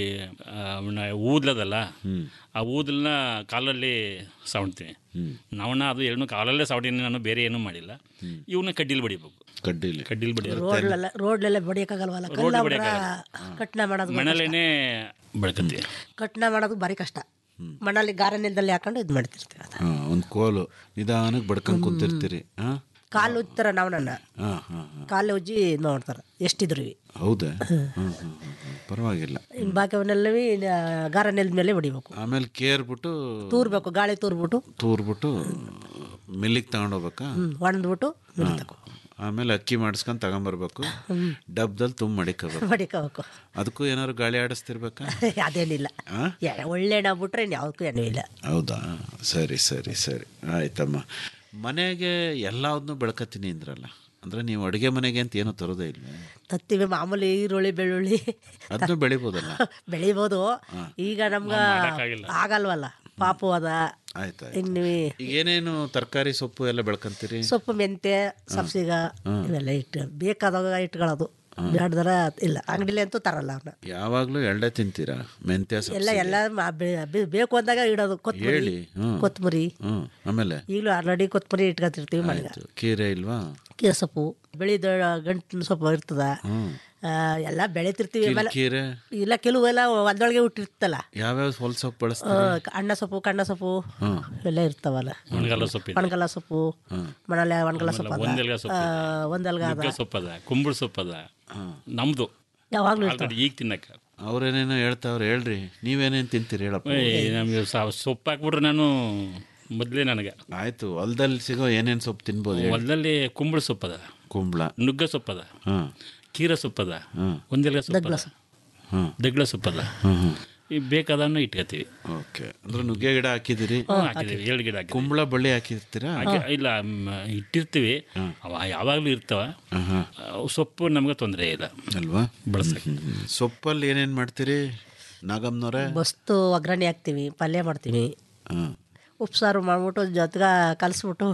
ಆ, ನ- ಊದ್ಲದಲ್ಲ ಆ ಊದಲನ್ನ ಕಾಲಲ್ಲಿ ಸವಣ್ತೀವಿ ನವಣ ಅದು ಎರಡನ್ನೂ ಕಾಲಲ್ಲೇ ಸವಣಿ ನಾನು ಬೇರೆ ಏನೂ ಮಾಡಿಲ್ಲ ಇವನ್ನ ಕಡ್ಡಿಲಿ ಬಡಿಬೇಕು ಕಡ್ಡಿಲಿ ಕಡ್ಡಿಲಿ ಬಡಿಯೋದು ರೋಡ್ಲೆಲ್ಲ ರೋಡ್ಲೆಲ್ಲ ಬಡಿಯೋಕ್ಕಾಗಲ್ವಲ್ಲ ರೋಡ್ ಕಲ್ಲ ಬಡಿಯೋಕ್ಕಾಗಲ್ಲ. ಕಟ್ನ ಮಾಡೋದು ಭಾರಿ ಕಷ್ಟ. ಮಣಲೇನೆ ಬೆಳ್ಕತ್ತೀವಿ ಕಟ್ನ ಮಾಡೋದು ಭಾರಿ ಕಷ್ಟ ಮಣ್ಣಲ್ಲಿ ಗಾರೆ ನೆಲದಲ್ಲಿ ಹಾಕೊಂಡು ಇದು ಮಾಡ್ತಿರ್ತೀವಿ ಅದು ಹಾಂ ಒಂದು ಕೋಲು ನಿಧಾನಕ್ಕೆ ಬಡ್ಕೊಂಡು ಕುಂತಿರ್ತೀರಿ ಹಾಂ ಕಾಲು ಉಜ್ತಾರ ನಾವು ನನ್ನ ಹಾಂ ಹಾಂ ಕಾಲು ಉಜ್ಜಿ ನೋಡ್ತಾರೆ ಎಷ್ಟಿದ್ರು ಇವಿ. ಹೌದಾ ಹಾಂ ಹಾಂ ಪರವಾಗಿಲ್ಲ ಇನ್ನು ಬಾಕಿಯವನ್ನೆಲ್ಲವೂ ಗಾರೆ ನೆಲದ ಮೇಲೆ ಹೊಡಿಬೇಕು ಆಮೇಲೆ ಕೇರ್ಬಿಟ್ಟು ತೂರ್ಬೇಕು ಗಾಳಿ ತೂರ್ಬಿಟ್ಟು ತೂರ್ಬಿಟ್ಟು ಮಿಲ್ಲಿಗೆ ತಗೊಂಡೋಗ್ಬೇಕಾ ಹ್ಮ್, ಒಣದ್ಬಿಟ್ಟು ಹಾಂ. ಆಮೇಲೆ ಅಕ್ಕಿ ಮಾಡಿಸ್ಕೊಂಡು ತಗೊಂಬರ್ಬೇಕು ಡಬ್ದಲ್ಲಿ ತುಂಬ ಮಡಿಕೋಬೇಕು ಮಡಿಕೋಬೇಕು ಅದಕ್ಕೂ ಏನಾದ್ರು ಗಾಳಿ ಆಡಿಸ್ತಿರ್ಬೇಕಾ ಅದೇನಿಲ್ಲ ಆ? ಯಾ- ಒಳ್ಳೆ ಎಣ್ಣೆ ಬಿಟ್ರೆ ಯಾವುದಕ್ಕೂ ಎಣ್ಣೆ ಇಲ್ಲ ಹೌದಾ ಸರಿ ಸರಿ ಸರಿ ಆಯ್ತಮ್ಮ ಮನೆಗೆ ಎಲ್ಲದನ್ನೂ ಬೆಳ್ಕತ್ತೀನಿ ಅಂದ್ರಲ್ಲ ಅಂದ್ರೆ ನೀವು ಅಡುಗೆ ಮನೆಗೆ ಅಂತ ಏನೂ ತರೋದೇ ಇಲ್ವೇ ತತ್ತೀವಿ ಮಾಮೂಲಿ ಈರುಳ್ಳಿ ಬೆಳ್ಳುಳ್ಳಿ ಅದನ್ನು ಬೆಳಿಬೋದಲ್ಲ ಬೆಳಿಬೋದು ಈಗ ನಮ್ಗೆ ಆಗಲ್ವಲ್ಲ ಪಾಪು ಅದ ಆಯ್ತು ಇನ್ನು ಈಗ ಏನೇನು ತರಕಾರಿ ಸೊಪ್ಪು ಎಲ್ಲ ಬೆಳ್ಕೊಂತೀರಿ ಸೊಪ್ಪು ಮೆಂತ್ಯ ಸಬ್ಸಿಗ ಇವೆಲ್ಲ ಇಟ್ಟು ಬೇಕಾದಾಗ ಇಟ್ಕೊಳ್ಳೋದು ಬೇಡದರ ಇಲ್ಲ ಅಂಗಡಿಲಿ ಅಂತೂ ತರಲ್ಲ ಅವ್ನ ಯಾವಾಗಲೂ ಎಳ್ಳೆ ತಿಂತೀರಾ ಮೆಂತ್ಯ ಸೊಪ್ಪು ಎಲ್ಲ ಎಲ್ಲ ಮಾ- ಬೆ- ಬೆ- ಬೇಕು ಅಂದಾಗ ಇಡೋದು ಕೊತ್ತಂಬರಿ ಹೇಳಿ ಹ್ಞೂ ಕೊತ್ತಂಬರಿ ಹ್ಞೂ ಆಮೇಲೆ ಈಗಲೂ ಆಲ್ರೆಡಿ ಕೊತ್ತಂಬರಿ ಇಟ್ಕೊತಿರ್ತೀವಿ ಮನೆಗೆ ಆಯ್ತು. ಕೀರೆ ಇಲ್ವಾ ಕೀರೆ ಸೊಪ್ಪು ಬೆಳಿದ ಗಂಟಿನ ಸೊಪ್ಪು ಇರ್ತದ ಹ್ಞೂ ಆ, ಎಲ್ಲ ಬೆಳಿತಿರ್ತೀವಿ ಆಮೇಲೆ ಕೀರೆ ಇಲ್ಲ ಕೆಲವೆಲ್ಲ ಒಂದೊಳಗೆ ಹುಟ್ಟಿರ್ತಲ್ಲ ಯಾವ್ಯಾವ ಹೊಲ ಸೊಪ್ಪು ಆ, ಬಳಸ್ತೀರಿ ಅಣ್ಣ ಸೊಪ್ಪು ಕಣ್ಣ ಸೊಪ್ಪು ಹ್ಮ್. ಎಲ್ಲ ಇರ್ತಾವಲ್ಲ ಒಣಗಲ್ಲ ಸೊಪ್ಪಿದೆ ಒಣಗಲ್ಲ ಸೊಪ್ಪು ಮಣಲೆ ಒಣಗಲ್ಲ ಸೊಪ್ಪು ಅದ. ಒಂದೆಲ್ಗ ಸೊಪ್ಪು ಆ, ಒಂದೆಲ್ಗ ಅದ ನುಗ್ಗೆ ಸೊಪ್ಪದ ಕುಂಬಳ ಸೊಪ್ಪದ ನಮ್ದು ಯಾವಾಗ್ಲೂ ಆಲ್ರೆಡಿ ಈಗ ತಿನ್ನಕ್ಕೆ ಅವ್ರೇನೇನೋ ಹೇಳ್ತಾವ್ರೆ ಹೇಳ್ರಿ ನೀವೇನೇನು ತಿಂತೀರಿ ಹೇಳಪ್ಪ ಏಯ್, ನಮ್ಗೆ ಸ- ಸೊಪ್ಪು ಹಾಕ್ಬಿಟ್ರೆ ನಾನು ಮೊದಲೇ ನನಗೆ ಆಯ್ತು ಹೊಲದಲ್ಲಿ ಸಿಗೋ ಏನೇನು ಸೊಪ್ಪು ತಿನ್ಬೋದು ಹೇಳಿ. ಹೊಲದಲ್ಲಿ ಕುಂಬಳ ಸೊಪ್ಪದ ಕುಂಬಳ ನುಗ್ಗೆ ಸೊಪ್ಪದ ಹಾಂ ಕೀರೆ ಸೊಪ್ಪದ ಹ್ಮ್. ಒಂದೆಲ್ಗ ಸೊಪ್ಪದ ಹಾಂ ದಗ್ಲ ಸೊಪ್ಪದ ಹ್ಮ್ ಹ್ಮ್ ಈ ಬೇಕಾದನ್ನು ಇಟ್ಕೋತೀವಿ ಓಕೆ ಅಂದ್ರೆ ನುಗ್ಗೆ ಗಿಡ ಹಾಕಿದಿರಿ ಹ್ಮ್, ಹಾಕಿದೀವಿ ಎರಡು ಗಿಡ ಹಾಕಿದೀವಿ. ಕುಂಬಳ ಬಳ್ಳಿ ಹಾಕಿರ್ತೀರಾ ಹಾಗೆ ಇಲ್ಲ ಮ್, ಇಟ್ಟಿರ್ತೀವಿ ಅವ ಯಾವಾಗಲೂ ಇರ್ತಾವ ಹಾಂ ಅವು ಸೊಪ್ಪು ನಮಗೆ ತೊಂದರೆ ಇಲ್ಲ ಅಲ್ವಾ ಬಳಸಕ್ಕೆ ಸೊಪ್ಪಲ್ಲಿ ಏನೇನು ಮಾಡ್ತೀರಿ ನಾಗಮ್ಮನವ್ರೆ ಬಸ್ತು ಒಗ್ಗರಣೆ ಹಾಕ್ತೀವಿ ಪಲ್ಯ ಮಾಡ್ತೀವಿ ಹಾಂ ಉಪ್ಸಾರು ಮಾಡ್ಬಿಟ್ಟು ಜೊತೆಗೆ ಕಲಿಸ್ಬಿಟ್ಟು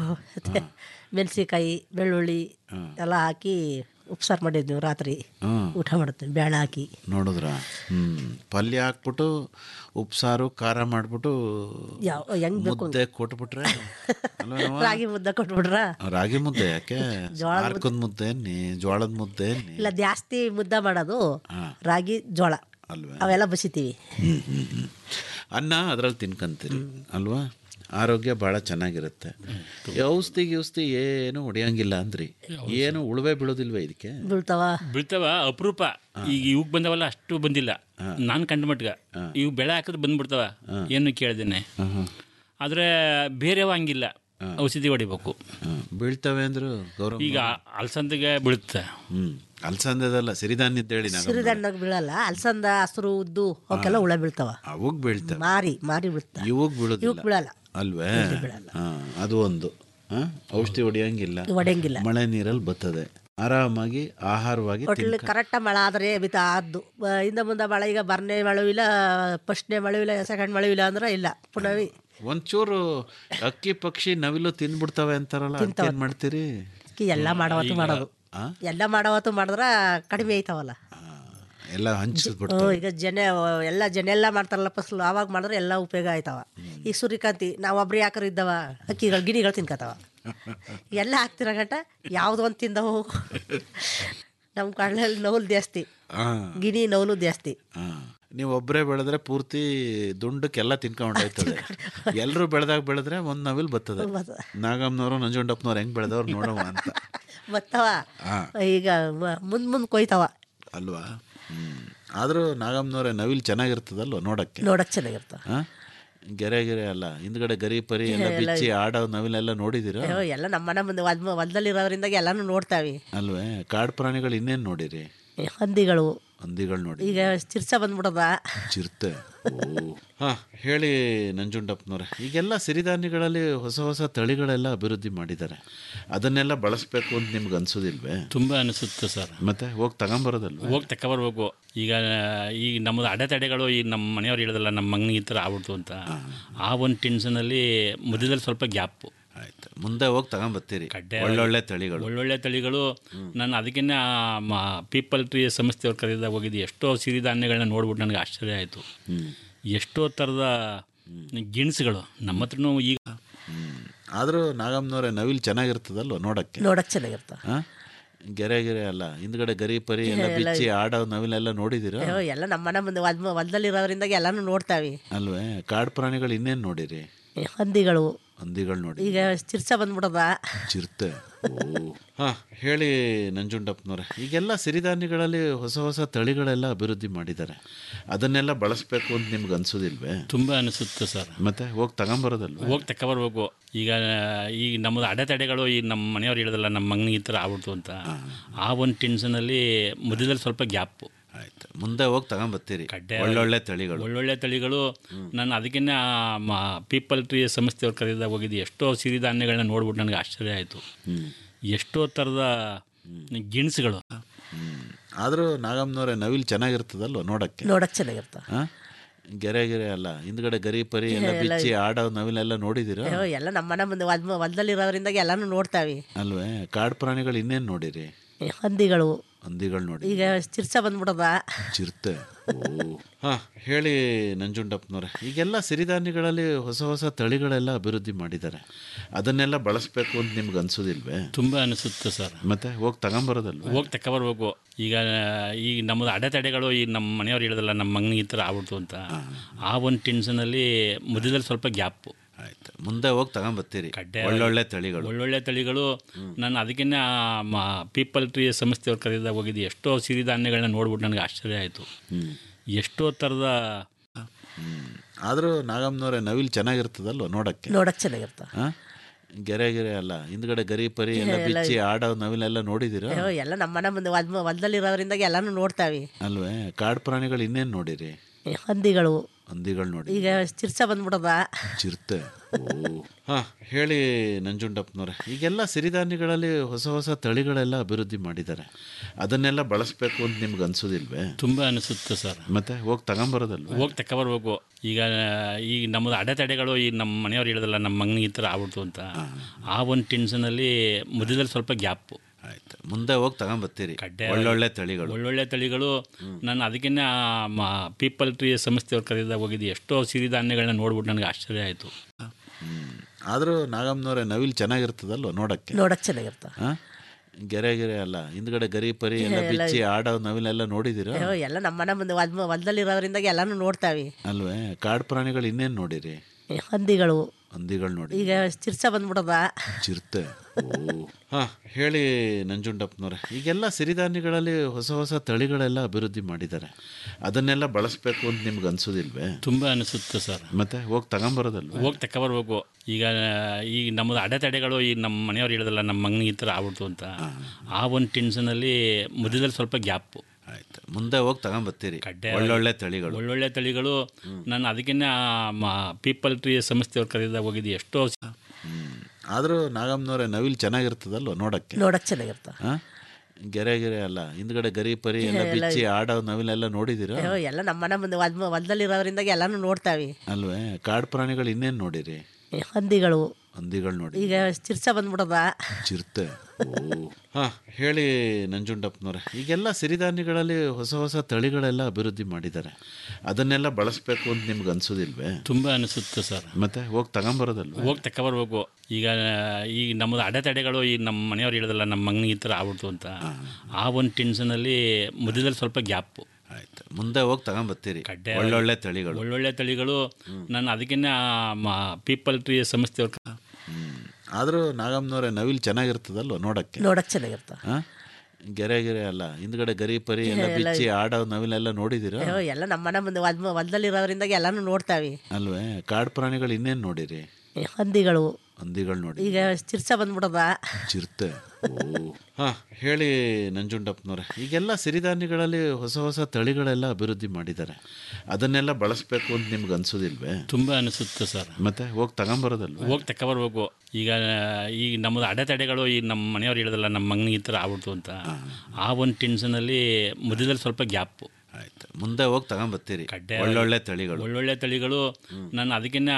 ಮೆಣಸಿಕಾಯಿ ಬೆಳ್ಳುಳ್ಳಿ ಎಲ್ಲ ಹಾಕಿ ಉಪ್ಸಾರು ಮಾಡಿದ್ವಿ ರಾತ್ರಿ ಹಾಂ ಊಟ ಮಾಡ್ತೀವಿ ಬೇಳೆ ಹಾಕಿ ನೋಡಿದ್ರ ಹ್ಞೂ ಪಲ್ಯ ಹಾಕ್ಬಿಟ್ಟು ಉಪ್ಸಾರು ಖಾರ ಮಾಡಿಬಿಟ್ಟು ಯಾವ ಹೆಂಗ್ ಬೇಕು ಮುದ್ದೆ ಕೊಟ್ಬಿಟ್ರೆ ಅಲ್ವೇನವ್ವ? ರಾಗಿ ಮುದ್ದೆ ಕೊಟ್ಬಿಟ್ರ ರಾಗಿ ಮುದ್ದೆ ಯಾಕೆ ಜೋಳದ ಆರ್ಕದ ಮುದ್ದೆ ಅನ್ನಿ ಜೋಳದ ಮುದ್ದೆ ಅನ್ನಿ ಇಲ್ಲ ಜಾಸ್ತಿ ಮುದ್ದೆ ಮಾಡೋದು ಹಾ. ರಾಗಿ ಜೋಳ ಅಲ್ವೇ ಅವೆಲ್ಲ ಬಸಿತೀವಿ ಹ್ಮ್, ಹ್ಮ್, ಹ್ಮ್. ಅನ್ನ ಅದ್ರಲ್ಲಿ ತಿನ್ಕಂತೀರಿ ಅಲ್ವಾ ಆರೋಗ್ಯ ಭಾಳ ಚೆನ್ನಾಗಿರುತ್ತೆ ಈ ಔಷಧಿ ಗಿೌಷಧಿ ಏನು ಹೊಡಿಯಂಗಿಲ್ಲ ಅಂದ್ರಿ ಏನು ಉಳುವೆ ಬೀಳೋದಿಲ್ವೇ ಇದಕ್ಕೆ ಬೀಳ್ತಾವ ಬೀಳ್ತಾವ ಅಪರೂಪ ಈಗ ಇವಾಗ ಬಂದವಲ್ಲ ಅಷ್ಟು ಬಂದಿಲ್ಲ ನಾನು ಕಂಡ ಮಟ್ಗ ಇವು ಬೆಳೆ ಹಾಕಿದ್ರೆ ಬಂದ್ಬಿಡ್ತಾವ ಏನು ಕೇಳ್ದೇನೆ ಆದರೆ ಬೇರೆವ ಹಂಗಿಲ್ಲ ಔಷಧಿ ಹೊಡಿಬೇಕು ಹ್ಮ್. ಬೀಳ್ತವೆ ಅಂದ್ರು ಗೌರವ ಈಗ ಅಲಸಂದಿಗೆ ಬೀಳುತ್ತೆ ಹ್ಮ್ ಅಲ್ಸಂದದಲ್ಲ ಸಿರಿಧಾನ್ಯದ ಹೇಳಿ ನಾನು ಸಿರಿದಣ್ಣಗೆ ಬೀಳಲ್ಲ ಅಲ್ಸಂದ ಹಸಿರು ಉದ್ದು ಅವಕ್ಕೆಲ್ಲ ಹುಳ ಬೀಳ್ತಾವ ಅವಗ್ ಬೀಳ್ತವೆ ಮಾರಿ ಮಾರಿ ಬೀಳ್ತಾವ ಇವಗ್ ಬೀಳೋದಿಲ್ಲ ಇವಕ್ ಬೀಳಲ್ಲ ಅಲ್ವೇ ಹಾ ಅದು ಒಂದು ಹಾ ಔಷಧಿ ಹೊಡಿಯಂಗಿಲ್ಲ ಹೊಡೆಯಂಗಿಲ್ಲ ಮಳೆ ನೀರಲ್ಲಿ ಬರ್ತದೆ ಆರಾಮಾಗಿ ಆಹಾರವಾಗಿ ಒಟ್ಲಿ ಕರೆಕ್ಟ್ ಮಳೆ ಆದರೆ ಬಿತ್ತ ಆದ್ದು ಬ- ಹಿಂದ ಮುಂದೆ ಮಳೆ ಈಗ ಬರ್ನೇ ಮಳೆ ಇಲ್ಲ ಫಸ್ಟ್ನೇ ಮಳೆ ಇಲ್ಲ ಸೆಕೆಂಡ್ ಮಳೆ ಇಲ್ಲ ಅಂದ್ರೆ ಇಲ್ಲ ಪುನಃ ಒಂಚೂರು ಅಕ್ಕಿ ಪಕ್ಷಿ ನವಿಲು ತಿಂದ್ಬಿಡ್ತವೆ ಅಂತಾರಲ್ಲ ಅದಕ್ಕೆ ಏನ್ ಮಾಡ್ತೀರಿ ಅಕ್ಕಿ ಎಲ್ಲ ಮಾಡವತ್ತು ಮಾಡೋದು ಆ? ಎಲ್ಲ ಮಾಡವತ್ತು ಮಾಡಿದ್ರೆ ಕಡಿಮೆ ಐತಾವಲ್ಲ ಎಲ್ಲ ಹ್ಞೂ ಹಂಚಿಸ್ಬಿಡ್ತಾರೆ ಈಗ ಜನ ಎಲ್ಲ ಜನ ಎಲ್ಲ ಮಾಡ್ತಾರಲ್ಲ ಫಸಲು ಆವಾಗ ಮಾಡಿದ್ರೆ ಎಲ್ಲ ಉಪಯೋಗ ಆಯ್ತವ ಈಗ ಸೂರ್ಯಕಾಂತಿ ನಾವು ಒಬ್ರು ಯಾಕರ ಇದ್ದವ ಅಕ್ಕಿಗಳು ಗಿಣಿಗಳು ತಿನ್ಕತಾವ ಎಲ್ಲ ಹಾಕ್ತಿರೋ ಗಂಟ ಯಾವುದೋ ಒಂದು ತಿಂದವು ನಮ್ಮ ಕಣ್ಣಲ್ಲಿ ನೋವು ಜಾಸ್ತಿ ಹಾಂ ಗಿಣಿ ನೋವು ಜಾಸ್ತಿ ಹಾಂ ನೀವು ಒಬ್ಬರೇ ಬೆಳೆದ್ರೆ ಪೂರ್ತಿ ದುಂಡಕ್ಕೆಲ್ಲ ತಿನ್ಕೊಂಡಾಯ್ತದೆ ಎಲ್ಲರೂ ಬೆಳೆದಾಗ ಬೆಳೆದ್ರೆ ಒಂದು ನವಿಲ್ ಬರ್ತದೆ ಬರ್ತದೆ. ನಾಗಮ್ಮನವರು ನಂಜುಂಡಪ್ಪನವ್ರು ಹೆಂಗೆ ಬೆಳೆದವ್ರು ನೋಡವ ಅಂತ ಬತ್ತವ ಹಾಂ ಈಗ ಮುಂದೆ ಮುಂದೆ ಕೊಯ್ತಾವ ಅಲ್ವಾ ಹ್ಞೂ ಆದರೂ ನಾಗಮ್ಮನವ್ರೆ ನವಿಲ್ ಚೆನ್ನಾಗಿರ್ತದಲ್ವ ನೋಡೋಕ್ಕೆ ನೋಡಕ್ ಚೆನ್ನಾಗಿರ್ತಾವ ಹಾಂ ಗೆರೆ ಗೆರೆ ಅಲ್ಲ ಹಿಂದ್ಗಡೆ ಗರಿ ಪರಿ ಎಲ್ಲ ಎಲ್ಲ ಬಿಚ್ಚಿ ಆಡೋ ನವಿಲೆಲ್ಲ ನೋಡಿದ್ದೀರಾ ಅಯ್ಯೋ, ಎಲ್ಲ ನಮ್ಮ ಮನೆ ಮುಂದೆ ಹೊಲ್ ಹೊಲದಲ್ಲಿರೋದ್ರಿಂದ ಎಲ್ಲಾನು ನೋಡ್ತಾವೆ ಅಲ್ವೇ ಕಾಡು ಪ್ರಾಣಿಗಳು ಇನ್ನೇನು ನೋಡಿರಿ ಹಂದಿಗಳು ಹಂದಿಗಳು ನೋಡಿ ಈಗ ಚಿರ್ಸ ಬಂದ್ಬಿಡದ ಚಿರತೆ ಹಾಂ ಹೇಳಿ ನಂಜುಂಡಪ್ಪನವ್ರೆ ಈಗೆಲ್ಲ ಸಿರಿಧಾನ್ಯಗಳಲ್ಲಿ ಹೊಸ ಹೊಸ ತಳಿಗಳೆಲ್ಲ ಅಭಿವೃದ್ಧಿ ಮಾಡಿದ್ದಾರೆ ಅದನ್ನೆಲ್ಲ ಬಳಸಬೇಕು ಅಂತ ನಿಮ್ಗೆ ಅನ್ಸೋದಿಲ್ವೇ ತುಂಬ ಅನಿಸುತ್ತೆ ಸರ್ ಮತ್ತೆ ಹೋಗಿ ತಗೊಂಬರೋದಲ್ವ ಹೋಗಿ ತಗೊಬರ್ಬೇಕು ಈಗ ಈಗ ನಮ್ಮದು ಅಡೆತಡೆಗಳು ಈಗ ನಮ್ಮ ಮನೆಯವ್ರು ಹೇಳಿದಲ್ಲ ನಮ್ಮ ಮಗನಿಗೆ ಈ ಥರ ಆಗ್ಬಿಡ್ತು ಅಂತ ಆ ಒಂದು ಟೆನ್ಷನಲ್ಲಿ ಮಧ್ಯದಲ್ಲಿ ಸ್ವಲ್ಪ ಗ್ಯಾಪು ಆಯ್ತು ಮುಂದೆ ಹೋಗಿ ತಗೊಂಬತ್ತೀರಿ ಕಡ್ಡೆ ಒಳ್ಳೊಳ್ಳೆ ತಳಿಗಳು ಒಳ್ಳೊಳ್ಳೆ ತಳಿಗಳು ನಾನು ಅದಕ್ಕೇ ಪೀಪಲ್ ಟ್ರೀ ಸಂಸ್ಥೆಯವ್ರು ಕರೆದಾಗ ಹೋಗಿದ್ದು ಎಷ್ಟೋ ಸಿರಿಧಾನ್ಯಗಳನ್ನ ನೋಡ್ಬಿಟ್ಟು ನನಗೆ ಆಶ್ಚರ್ಯ ಆಯಿತು ಎಷ್ಟೋ ಥರದ ಗಿಣಸುಗಳು ನಮ್ಮ ಹತ್ರನೂ ಈಗ ಆದರೂ ನಾಗಮ್ಮನವ್ರೆ ನವಿಲ್ ಚೆನ್ನಾಗಿರ್ತದಲ್ವ ನೋಡೋಕ್ಕೆ ನೋಡಕ್ ಚೆನ್ನಾಗಿರ್ತಾವ ಹಾಂ ಗೆರೆ ಗೆರೆ ಅಲ್ಲ ಹಿಂದ್ಗಡೆ ಗರಿ ಪರಿ ಎಲ್ಲ ಎಲ್ಲ- ಬಿಚ್ಚಿ ಆಡೋ ನವಿಲೆಲ್ಲ ನೋಡಿದ್ದೀರಾ ಅಯ್ಯೋ, ಎಲ್ಲ ನಮ್ಮ ಮನೆ ಮುಂದೆ ಹೊಲ್ ಹೊಲದಲ್ಲಿರೋದ್ರಿಂದ ಎಲ್ಲಾನು ನೋಡ್ತಾವೆ ಅಲ್ವೇ ಕಾಡು ಪ್ರಾಣಿಗಳು ಇನ್ನೇನು ನೋಡಿರಿ ಹಂದಿಗಳು ಹಂದಿಗಳು ನೋಡಿ ಈಗ ಚಿರ್ಸ ಬಂದ್ಬಿಡದ ಚಿರತೆ ಹಾಂ ಹೇಳಿ ನಂಜುಂಡಪ್ಪನವ್ರೆ ಈಗೆಲ್ಲ ಸಿರಿಧಾನ್ಯಗಳಲ್ಲಿ ಹೊಸ ಹೊಸ ತಳಿಗಳೆಲ್ಲ ಅಭಿವೃದ್ಧಿ ಮಾಡಿದ್ದಾರೆ ಅದನ್ನೆಲ್ಲ ಬಳಸಬೇಕು ಅಂತ ನಿಮ್ಗೆ ಅನ್ಸೋದಿಲ್ವೇ ತುಂಬ ಅನಿಸುತ್ತೆ ಸರ್ ಮತ್ತೆ ಹೋಗಿ ತಗೊಂಬರೋದಲ್ವ ಹೋಗಿ ತಗೊಬರ್ಬೇಕು ಈಗ ಈಗ ನಮ್ಮದು ಅಡೆತಡೆಗಳು ಈಗ ನಮ್ಮ ಮನೆಯವ್ರು ಹೇಳಿದಲ್ಲ ನಮ್ಮ ಮಗನಿಗೆ ಈ ಥರ ಆಗ್ಬಿಡ್ತು ಅಂತ ಆ ಒಂದು ಟೆನ್ಷನಲ್ಲಿ ಮಧ್ಯದಲ್ಲಿ ಸ್ವಲ್ಪ ಗ್ಯಾಪು ಆಯ್ತು ಮುಂದೆ ಹೋಗಿ ತಗೊಂಬತ್ತೀರಿ ಕಡ್ಡೆ ಒಳ್ಳೊಳ್ಳೆ ತಳಿಗಳು ಒಳ್ಳೊಳ್ಳೆ ತಳಿಗಳು ನಾನು ಅದಕ್ಕೇ ಪೀಪಲ್ ಟ್ರೀ ಸಂಸ್ಥೆಯವ್ರು ಕರೆದಾಗ ಹೋಗಿದ್ದು ಎಷ್ಟೋ ಸಿರಿಧಾನ್ಯಗಳನ್ನ ನೋಡ್ಬಿಟ್ಟು ನನಗೆ ಆಶ್ಚರ್ಯ ಆಯಿತು ಎಷ್ಟೋ ಥರದ ಗಿಣಸುಗಳು ಆದರೂ ನಾಗಮ್ಮನವ್ರೆ ನವಿಲ್ ಚೆನ್ನಾಗಿರ್ತದಲ್ವ ನೋಡೋಕ್ಕೆ ನೋಡಕ್ ಚೆನ್ನಾಗಿರ್ತಾವ ಹಾಂ ಗೆರೆ ಗೆರೆ ಅಲ್ಲ ಹಿಂದ್ಗಡೆ ಗರಿ ಪರಿ ಎಲ್ಲ ಎಲ್ಲ- ಬಿಚ್ಚಿ ಆಡೋ ನವಿಲೆಲ್ಲ ನೋಡಿದ್ದೀರಾ ಅಯ್ಯೋ, ಎಲ್ಲ ನಮ್ಮ ಮನೆ ಮುಂದೆ ಹೊಲ್ ಹೊಲದಲ್ಲಿರೋದ್ರಿಂದ ಎಲ್ಲಾನು ನೋಡ್ತಾವೆ ಅಲ್ವೇ ಕಾಡು ಪ್ರಾಣಿಗಳು ಇನ್ನೇನು ನೋಡಿರಿ ಹಂದಿಗಳು ಹಂದಿಗಳು ನೋಡಿ ಈಗ ಚಿರ್ಸ ಬಂದ್ಬಿಡದ ಚಿರತೆ ಹಾಂ ಹೇಳಿ ನಂಜುಂಡಪ್ಪನವ್ರೆ ಈಗೆಲ್ಲ ಸಿರಿಧಾನ್ಯಗಳಲ್ಲಿ ಹೊಸ ಹೊಸ ತಳಿಗಳೆಲ್ಲ ಅಭಿವೃದ್ಧಿ ಮಾಡಿದ್ದಾರೆ ಅದನ್ನೆಲ್ಲ ಬಳಸಬೇಕು ಅಂತ ನಿಮ್ಗೆ ಅನ್ಸೋದಿಲ್ವೇ ತುಂಬ ಅನಿಸುತ್ತೆ ಸರ್ ಮತ್ತೆ ಹೋಗಿ ತಗೊಂಬರೋದಲ್ವ ಹೋಗಿ ತಗೊಬರ್ಬೇಕು ಈಗ ಈಗ ನಮ್ಮದು ಅಡೆತಡೆಗಳು ಈಗ ನಮ್ಮ ಮನೆಯವ್ರು ಹೇಳಿದಲ್ಲ ನಮ್ಮ ಮಗನಿಗೆ ಈ ಥರ ಆಗ್ಬಿಡ್ತು ಅಂತ ಆ ಒಂದು ಟೆನ್ಷನಲ್ಲಿ ಮಧ್ಯದಲ್ಲಿ ಸ್ವಲ್ಪ ಗ್ಯಾಪು ಆಯ್ತು ಮುಂದೆ ಹೋಗಿ ತಗೊಂಬತ್ತೀರಿ ಕಡ್ಡೆ ಒಳ್ಳೊಳ್ಳೆ ತಳಿಗಳು ಒಳ್ಳೊಳ್ಳೆ ತಳಿಗಳು ನಾನು ಅದಕ್ಕೇ ಪೀಪಲ್ ಟ್ರೀ ಸಂಸ್ಥೆಯವ್ರು ಕರೆದಾಗ ಹೋಗಿದ್ದು ಎಷ್ಟೋ ಸಿರಿಧಾನ್ಯಗಳನ್ನ ನೋಡ್ಬಿಟ್ಟು ನನಗೆ ಆಶ್ಚರ್ಯ ಆಯಿತು ಎಷ್ಟೋ ಥರದ ಆದರೂ ನಾಗಮ್ಮನವ್ರೆ ನವಿಲ್ ಚೆನ್ನಾಗಿರ್ತದಲ್ವ ನೋಡೋಕ್ಕೆ ನೋಡಕ್ ಚೆನ್ನಾಗಿರ್ತಾವ ಹಾಂ ಗೆರೆ ಗೆರೆ ಅಲ್ಲ ಹಿಂದ್ಗಡೆ ಗರಿ ಪರಿ ಎಲ್ಲ ಎಲ್ಲ- ಬಿಚ್ಚಿ ಆಡೋ ನವಿಲೆಲ್ಲ ನೋಡಿದ್ದೀರಾ ಅಯ್ಯೋ, ಎಲ್ಲ ನಮ್ಮ ಮನೆ ಮುಂದೆ ಹೊಲ್ ಹೊಲದಲ್ಲಿರೋದ್ರಿಂದ ಎಲ್ಲಾನು ನೋಡ್ತಾವೆ ಅಲ್ವೇ ಕಾಡು ಪ್ರಾಣಿಗಳು ಇನ್ನೇನು ನೋಡಿರಿ ಹಂದಿಗಳು ಹಂದಿಗಳು ನೋಡಿ ಈಗ ಚಿರ್ಸ ಬಂದ್ಬಿಡದ ಚಿರತೆ ಹಾಂ ಹೇಳಿ ನಂಜುಂಡಪ್ಪನವ್ರೆ ಈಗೆಲ್ಲ ಸಿರಿಧಾನ್ಯಗಳಲ್ಲಿ ಹೊಸ ಹೊಸ ತಳಿಗಳೆಲ್ಲ ಅಭಿವೃದ್ಧಿ ಮಾಡಿದ್ದಾರೆ ಅದನ್ನೆಲ್ಲ ಬಳಸಬೇಕು ಅಂತ ನಿಮ್ಗೆ ಅನ್ಸೋದಿಲ್ವೇ ತುಂಬ ಅನಿಸುತ್ತೆ ಸರ್ ಮತ್ತೆ ಹೋಗಿ ತಗೊಂಬರೋದಲ್ವ ಹೋಗಿ ತಗೊಬರ್ಬೇಕು ಈಗ ಈಗ ನಮ್ಮದು ಅಡೆತಡೆಗಳು ಈಗ ನಮ್ಮ ಮನೆಯವ್ರು ಹೇಳಿದಲ್ಲ ನಮ್ಮ ಮಗನಿಗೆ ಈ ಥರ ಆಗ್ಬಿಡ್ತು ಅಂತ ಆ ಒಂದು ಟೆನ್ಷನಲ್ಲಿ ಮಧ್ಯದಲ್ಲಿ ಸ್ವಲ್ಪ ಗ್ಯಾಪು ಆಯ್ತು ಮುಂದೆ ಹೋಗಿ ತಗೊಂಬತ್ತೀರಿ ಕಡ್ಡೆ ಒಳ್ಳೊಳ್ಳೆ ತಳಿಗಳು ಒಳ್ಳೊಳ್ಳೆ ತಳಿಗಳು ನಾನು ಅದಕ್ಕೇ ಪೀಪಲ್ ಟ್ರೀ ಸಂಸ್ಥೆಯವ್ರು ಕರೆದಾಗ ಹೋಗಿದ್ದು ಎಷ್ಟೋ ಸಿರಿಧಾನ್ಯಗಳನ್ನ ನೋಡ್ಬಿಟ್ಟು ನನಗೆ ಆಶ್ಚರ್ಯ ಆಯಿತು ಆದರೂ ನಾಗಮ್ಮನವ್ರೆ ನವಿಲ್ ಚೆನ್ನಾಗಿರ್ತದಲ್ವ ನೋಡೋಕ್ಕೆ ನೋಡಕ್ ಚೆನ್ನಾಗಿರ್ತಾವ ಹಾಂ ಗೆರೆ ಗೆರೆ ಅಲ್ಲ ಹಿಂದ್ಗಡೆ ಗರಿ ಪರಿ ಎಲ್ಲ ಎಲ್ಲ- ಬಿಚ್ಚಿ ಆಡೋ ನವಿಲೆಲ್ಲ ನೋಡಿದ್ದೀರಾ ಅಯ್ಯೋ, ಎಲ್ಲ ನಮ್ಮ ಮನೆ ಮುಂದೆ ಹೊಲ್ ಹೊಲದಲ್ಲಿರೋದ್ರಿಂದ ಎಲ್ಲಾನು ನೋಡ್ತಾವೆ ಅಲ್ವೇ ಕಾಡು ಪ್ರಾಣಿಗಳು ಇನ್ನೇನು ನೋಡಿರಿ ಹಂದಿಗಳು ಹಂದಿಗಳು ನೋಡಿ ಈಗ ಚಿರ್ಸ ಬಂದ್ಬಿಡದ ಚಿರತೆ ಹಾಂ ಹೇಳಿ ನಂಜುಂಡಪ್ಪನವ್ರೆ ಈಗೆಲ್ಲ ಸಿರಿಧಾನ್ಯಗಳಲ್ಲಿ ಹೊಸ ಹೊಸ ತಳಿಗಳೆಲ್ಲ ಅಭಿವೃದ್ಧಿ ಮಾಡಿದ್ದಾರೆ ಅದನ್ನೆಲ್ಲ ಬಳಸಬೇಕು ಅಂತ ನಿಮ್ಗೆ ಅನ್ಸೋದಿಲ್ವೇ ತುಂಬ ಅನಿಸುತ್ತೆ ಸರ್ ಮತ್ತೆ ಹೋಗಿ ತಗೊಂಬರೋದಲ್ವ ಹೋಗಿ ತಗೊಬರ್ಬೇಕು ಈಗ ಈಗ ನಮ್ಮದು ಅಡೆತಡೆಗಳು ಈಗ ನಮ್ಮ ಮನೆಯವ್ರು ಹೇಳಿದಲ್ಲ ನಮ್ಮ ಮಗನಿಗೆ ಈ ಥರ ಆಗ್ಬಿಡ್ತು ಅಂತ ಆ ಒಂದು ಟೆನ್ಷನಲ್ಲಿ ಮಧ್ಯದಲ್ಲಿ ಸ್ವಲ್ಪ ಗ್ಯಾಪು ಆಯ್ತು ಮುಂದೆ ಹೋಗಿ ತಗೊಂಬತ್ತೀರಿ ಕಡ್ಡೆ ಒಳ್ಳೊಳ್ಳೆ ತಳಿಗಳು ಒಳ್ಳೊಳ್ಳೆ ತಳಿಗಳು ನಾನು ಅದಕ್ಕೇ ಪೀಪಲ್ ಟ್ರೀ ಸಂಸ್ಥೆಯವ್ರು ಕರೆದಾಗ ಹೋಗಿದ್ದು ಎಷ್ಟೋ ಆದರೂ ನಾಗಮ್ಮನವ್ರೆ ನವಿಲ್ ಚೆನ್ನಾಗಿರ್ತದಲ್ವ ನೋಡೋಕ್ಕೆ ನೋಡಕ್ ಚೆನ್ನಾಗಿರ್ತಾವ ಹಾಂ ಗೆರೆ ಗೆರೆ ಅಲ್ಲ ಹಿಂದ್ಗಡೆ ಗರಿ ಪರಿ ಎಲ್ಲ ಎಲ್ಲ- ಬಿಚ್ಚಿ ಆಡೋ ನವಿಲೆಲ್ಲ ನೋಡಿದ್ದೀರಾ ಅಯ್ಯೋ, ಎಲ್ಲ ನಮ್ಮ ಮನೆ ಮುಂದೆ ಹೊಲ್ ಹೊಲದಲ್ಲಿರೋದ್ರಿಂದ ಎಲ್ಲಾನು ನೋಡ್ತಾವೆ ಅಲ್ವೇ ಕಾಡು ಪ್ರಾಣಿಗಳು ಇನ್ನೇನು ನೋಡಿರಿ ಹಂದಿಗಳು ಹಂದಿಗಳು ನೋಡಿ ಈಗ ಚಿರ್ಚ ಬಂದ್ಬಿಡದ ಚಿರತೆ ಓ ಹಾಂ ಹೇಳಿ ನಂಜುಂಡಪ್ಪನವ್ರೆ ಈಗೆಲ್ಲ ಸಿರಿಧಾನ್ಯಗಳಲ್ಲಿ ಹೊಸ ಹೊಸ ತಳಿಗಳೆಲ್ಲ ಅಭಿವೃದ್ಧಿ ಮಾಡಿದ್ದಾರೆ ಅದನ್ನೆಲ್ಲ ಬಳಸಬೇಕು ಅಂತ ನಿಮ್ಗೆ ಅನ್ಸೋದಿಲ್ವೇ ತುಂಬ ಅನಿಸುತ್ತೆ ಸರ್ ಮತ್ತೆ ಹೋಗಿ ತಗೊಂಬರೋದಲ್ವ ಹೋಗಿ ತಗೊಬರ್ಬೇಕು ಈಗ ಈಗ ನಮ್ಮದು ಅಡೆತಡೆಗಳು ಈ ನಮ್ಮ ಮನೆಯವ್ರು ಹೇಳಿದಲ್ಲ ನಮ್ಮ ಮಗನಿಗೆ ಈ ಥರ ಆಗ್ಬಿಡ್ತು ಅಂತ ಆ ಒಂದು ಟೆನ್ಷನಲ್ಲಿ ಮಧ್ಯದಲ್ಲಿ ಸ್ವಲ್ಪ ಗ್ಯಾಪು ಆಯ್ತು ಮುಂದೆ ಹೋಗಿ ತಗೊಂಬರ್ತೀರಿ ಒಳ್ಳೊಳ್ಳೆ ತಳಿಗಳು ಒಳ್ಳೊಳ್ಳೆ ತಳಿಗಳು ನಾನು ಅದಕ್ಕೇನೆ ಪೀಪಲ್ ಟ್ರೀ ಸಂಸ್ಥೆಯವ್ರ ಆದರೂ ನಾಗಮ್ಮನವ್ರೆ ನವಿಲ್ ಚೆನ್ನಾಗಿರ್ತದಲ್ವ ನೋಡಕ್ಕೆ ನೋಡಕ್ ಚೆನ್ನಾಗಿರ್ತಾವ ಹಾಂ ಗೆರೆ ಗೆರೆ ಅಲ್ಲ ಹಿಂದ್ಗಡೆ ಗರಿ ಪರಿ ಎಲ್ಲ ಎಲ್ಲ ಬಿಚ್ಚಿ ಆಡೋ ನವಿಲೆಲ್ಲ ನೋಡಿದ್ದೀರಾ ಅಯ್ಯೋ, ಎಲ್ಲ ನಮ್ಮ ಮನೆ ಮುಂದೆ ಹೊಲ್ ಹೊಲದಲ್ಲಿರೋದ್ರಿಂದ ಎಲ್ಲಾನು ನೋಡ್ತಾವಿ ಅಲ್ವೇ ಕಾಡು ಪ್ರಾಣಿಗಳು ಇನ್ನೇನು ನೋಡಿರಿ ಹಂದಿಗಳು ಹಂದಿಗಳು ನೋಡಿ ಈಗ ಚಿರ್ಚ ಬಂದ್ಬಿಡದ ಚಿರತೆ ಓ ಹಾಂ ಹೇಳಿ ನಂಜುಂಡಪ್ಪನವ್ರೆ ಈಗೆಲ್ಲ ಸಿರಿಧಾನ್ಯಗಳಲ್ಲಿ ಹೊಸ ಹೊಸ ತಳಿಗಳೆಲ್ಲ ಅಭಿವೃದ್ಧಿ ಮಾಡಿದ್ದಾರೆ ಅದನ್ನೆಲ್ಲ ಬಳಸಬೇಕು ಅಂತ ನಿಮ್ಗೆ ಅನ್ಸೋದಿಲ್ವೇ ತುಂಬ ಅನಿಸುತ್ತೆ ಸರ್ ಮತ್ತೆ ಹೋಗಿ ತಗೊಂಬರೋದಲ್ವ ಹೋಗಿ ತಗೊಬರ್ಬೇಕು ಈಗ ಈಗ ನಮ್ಮದು ಅಡೆತಡೆಗಳು ಈ ನಮ್ಮ ಮನೆಯವ್ರು ಹೇಳಿದಲ್ಲ ನಮ್ಮ ಮಗನಿಗೆ ಈ ಥರ ಆಗ್ಬಿಡ್ತು ಅಂತ ಆ ಒಂದು ಟೆನ್ಷನಲ್ಲಿ ಮಧ್ಯದಲ್ಲಿ ಸ್ವಲ್ಪ ಗ್ಯಾಪು ಆಯ್ತು ಮುಂದೆ ಹೋಗಿ ತಗೊಂಬರ್ತೀರಿ ಒಳ್ಳೊಳ್ಳೆ ತಳಿಗಳು ಒಳ್ಳೊಳ್ಳೆ ತಳಿಗಳು ನಾನು ಅದಕ್ಕೇನೆ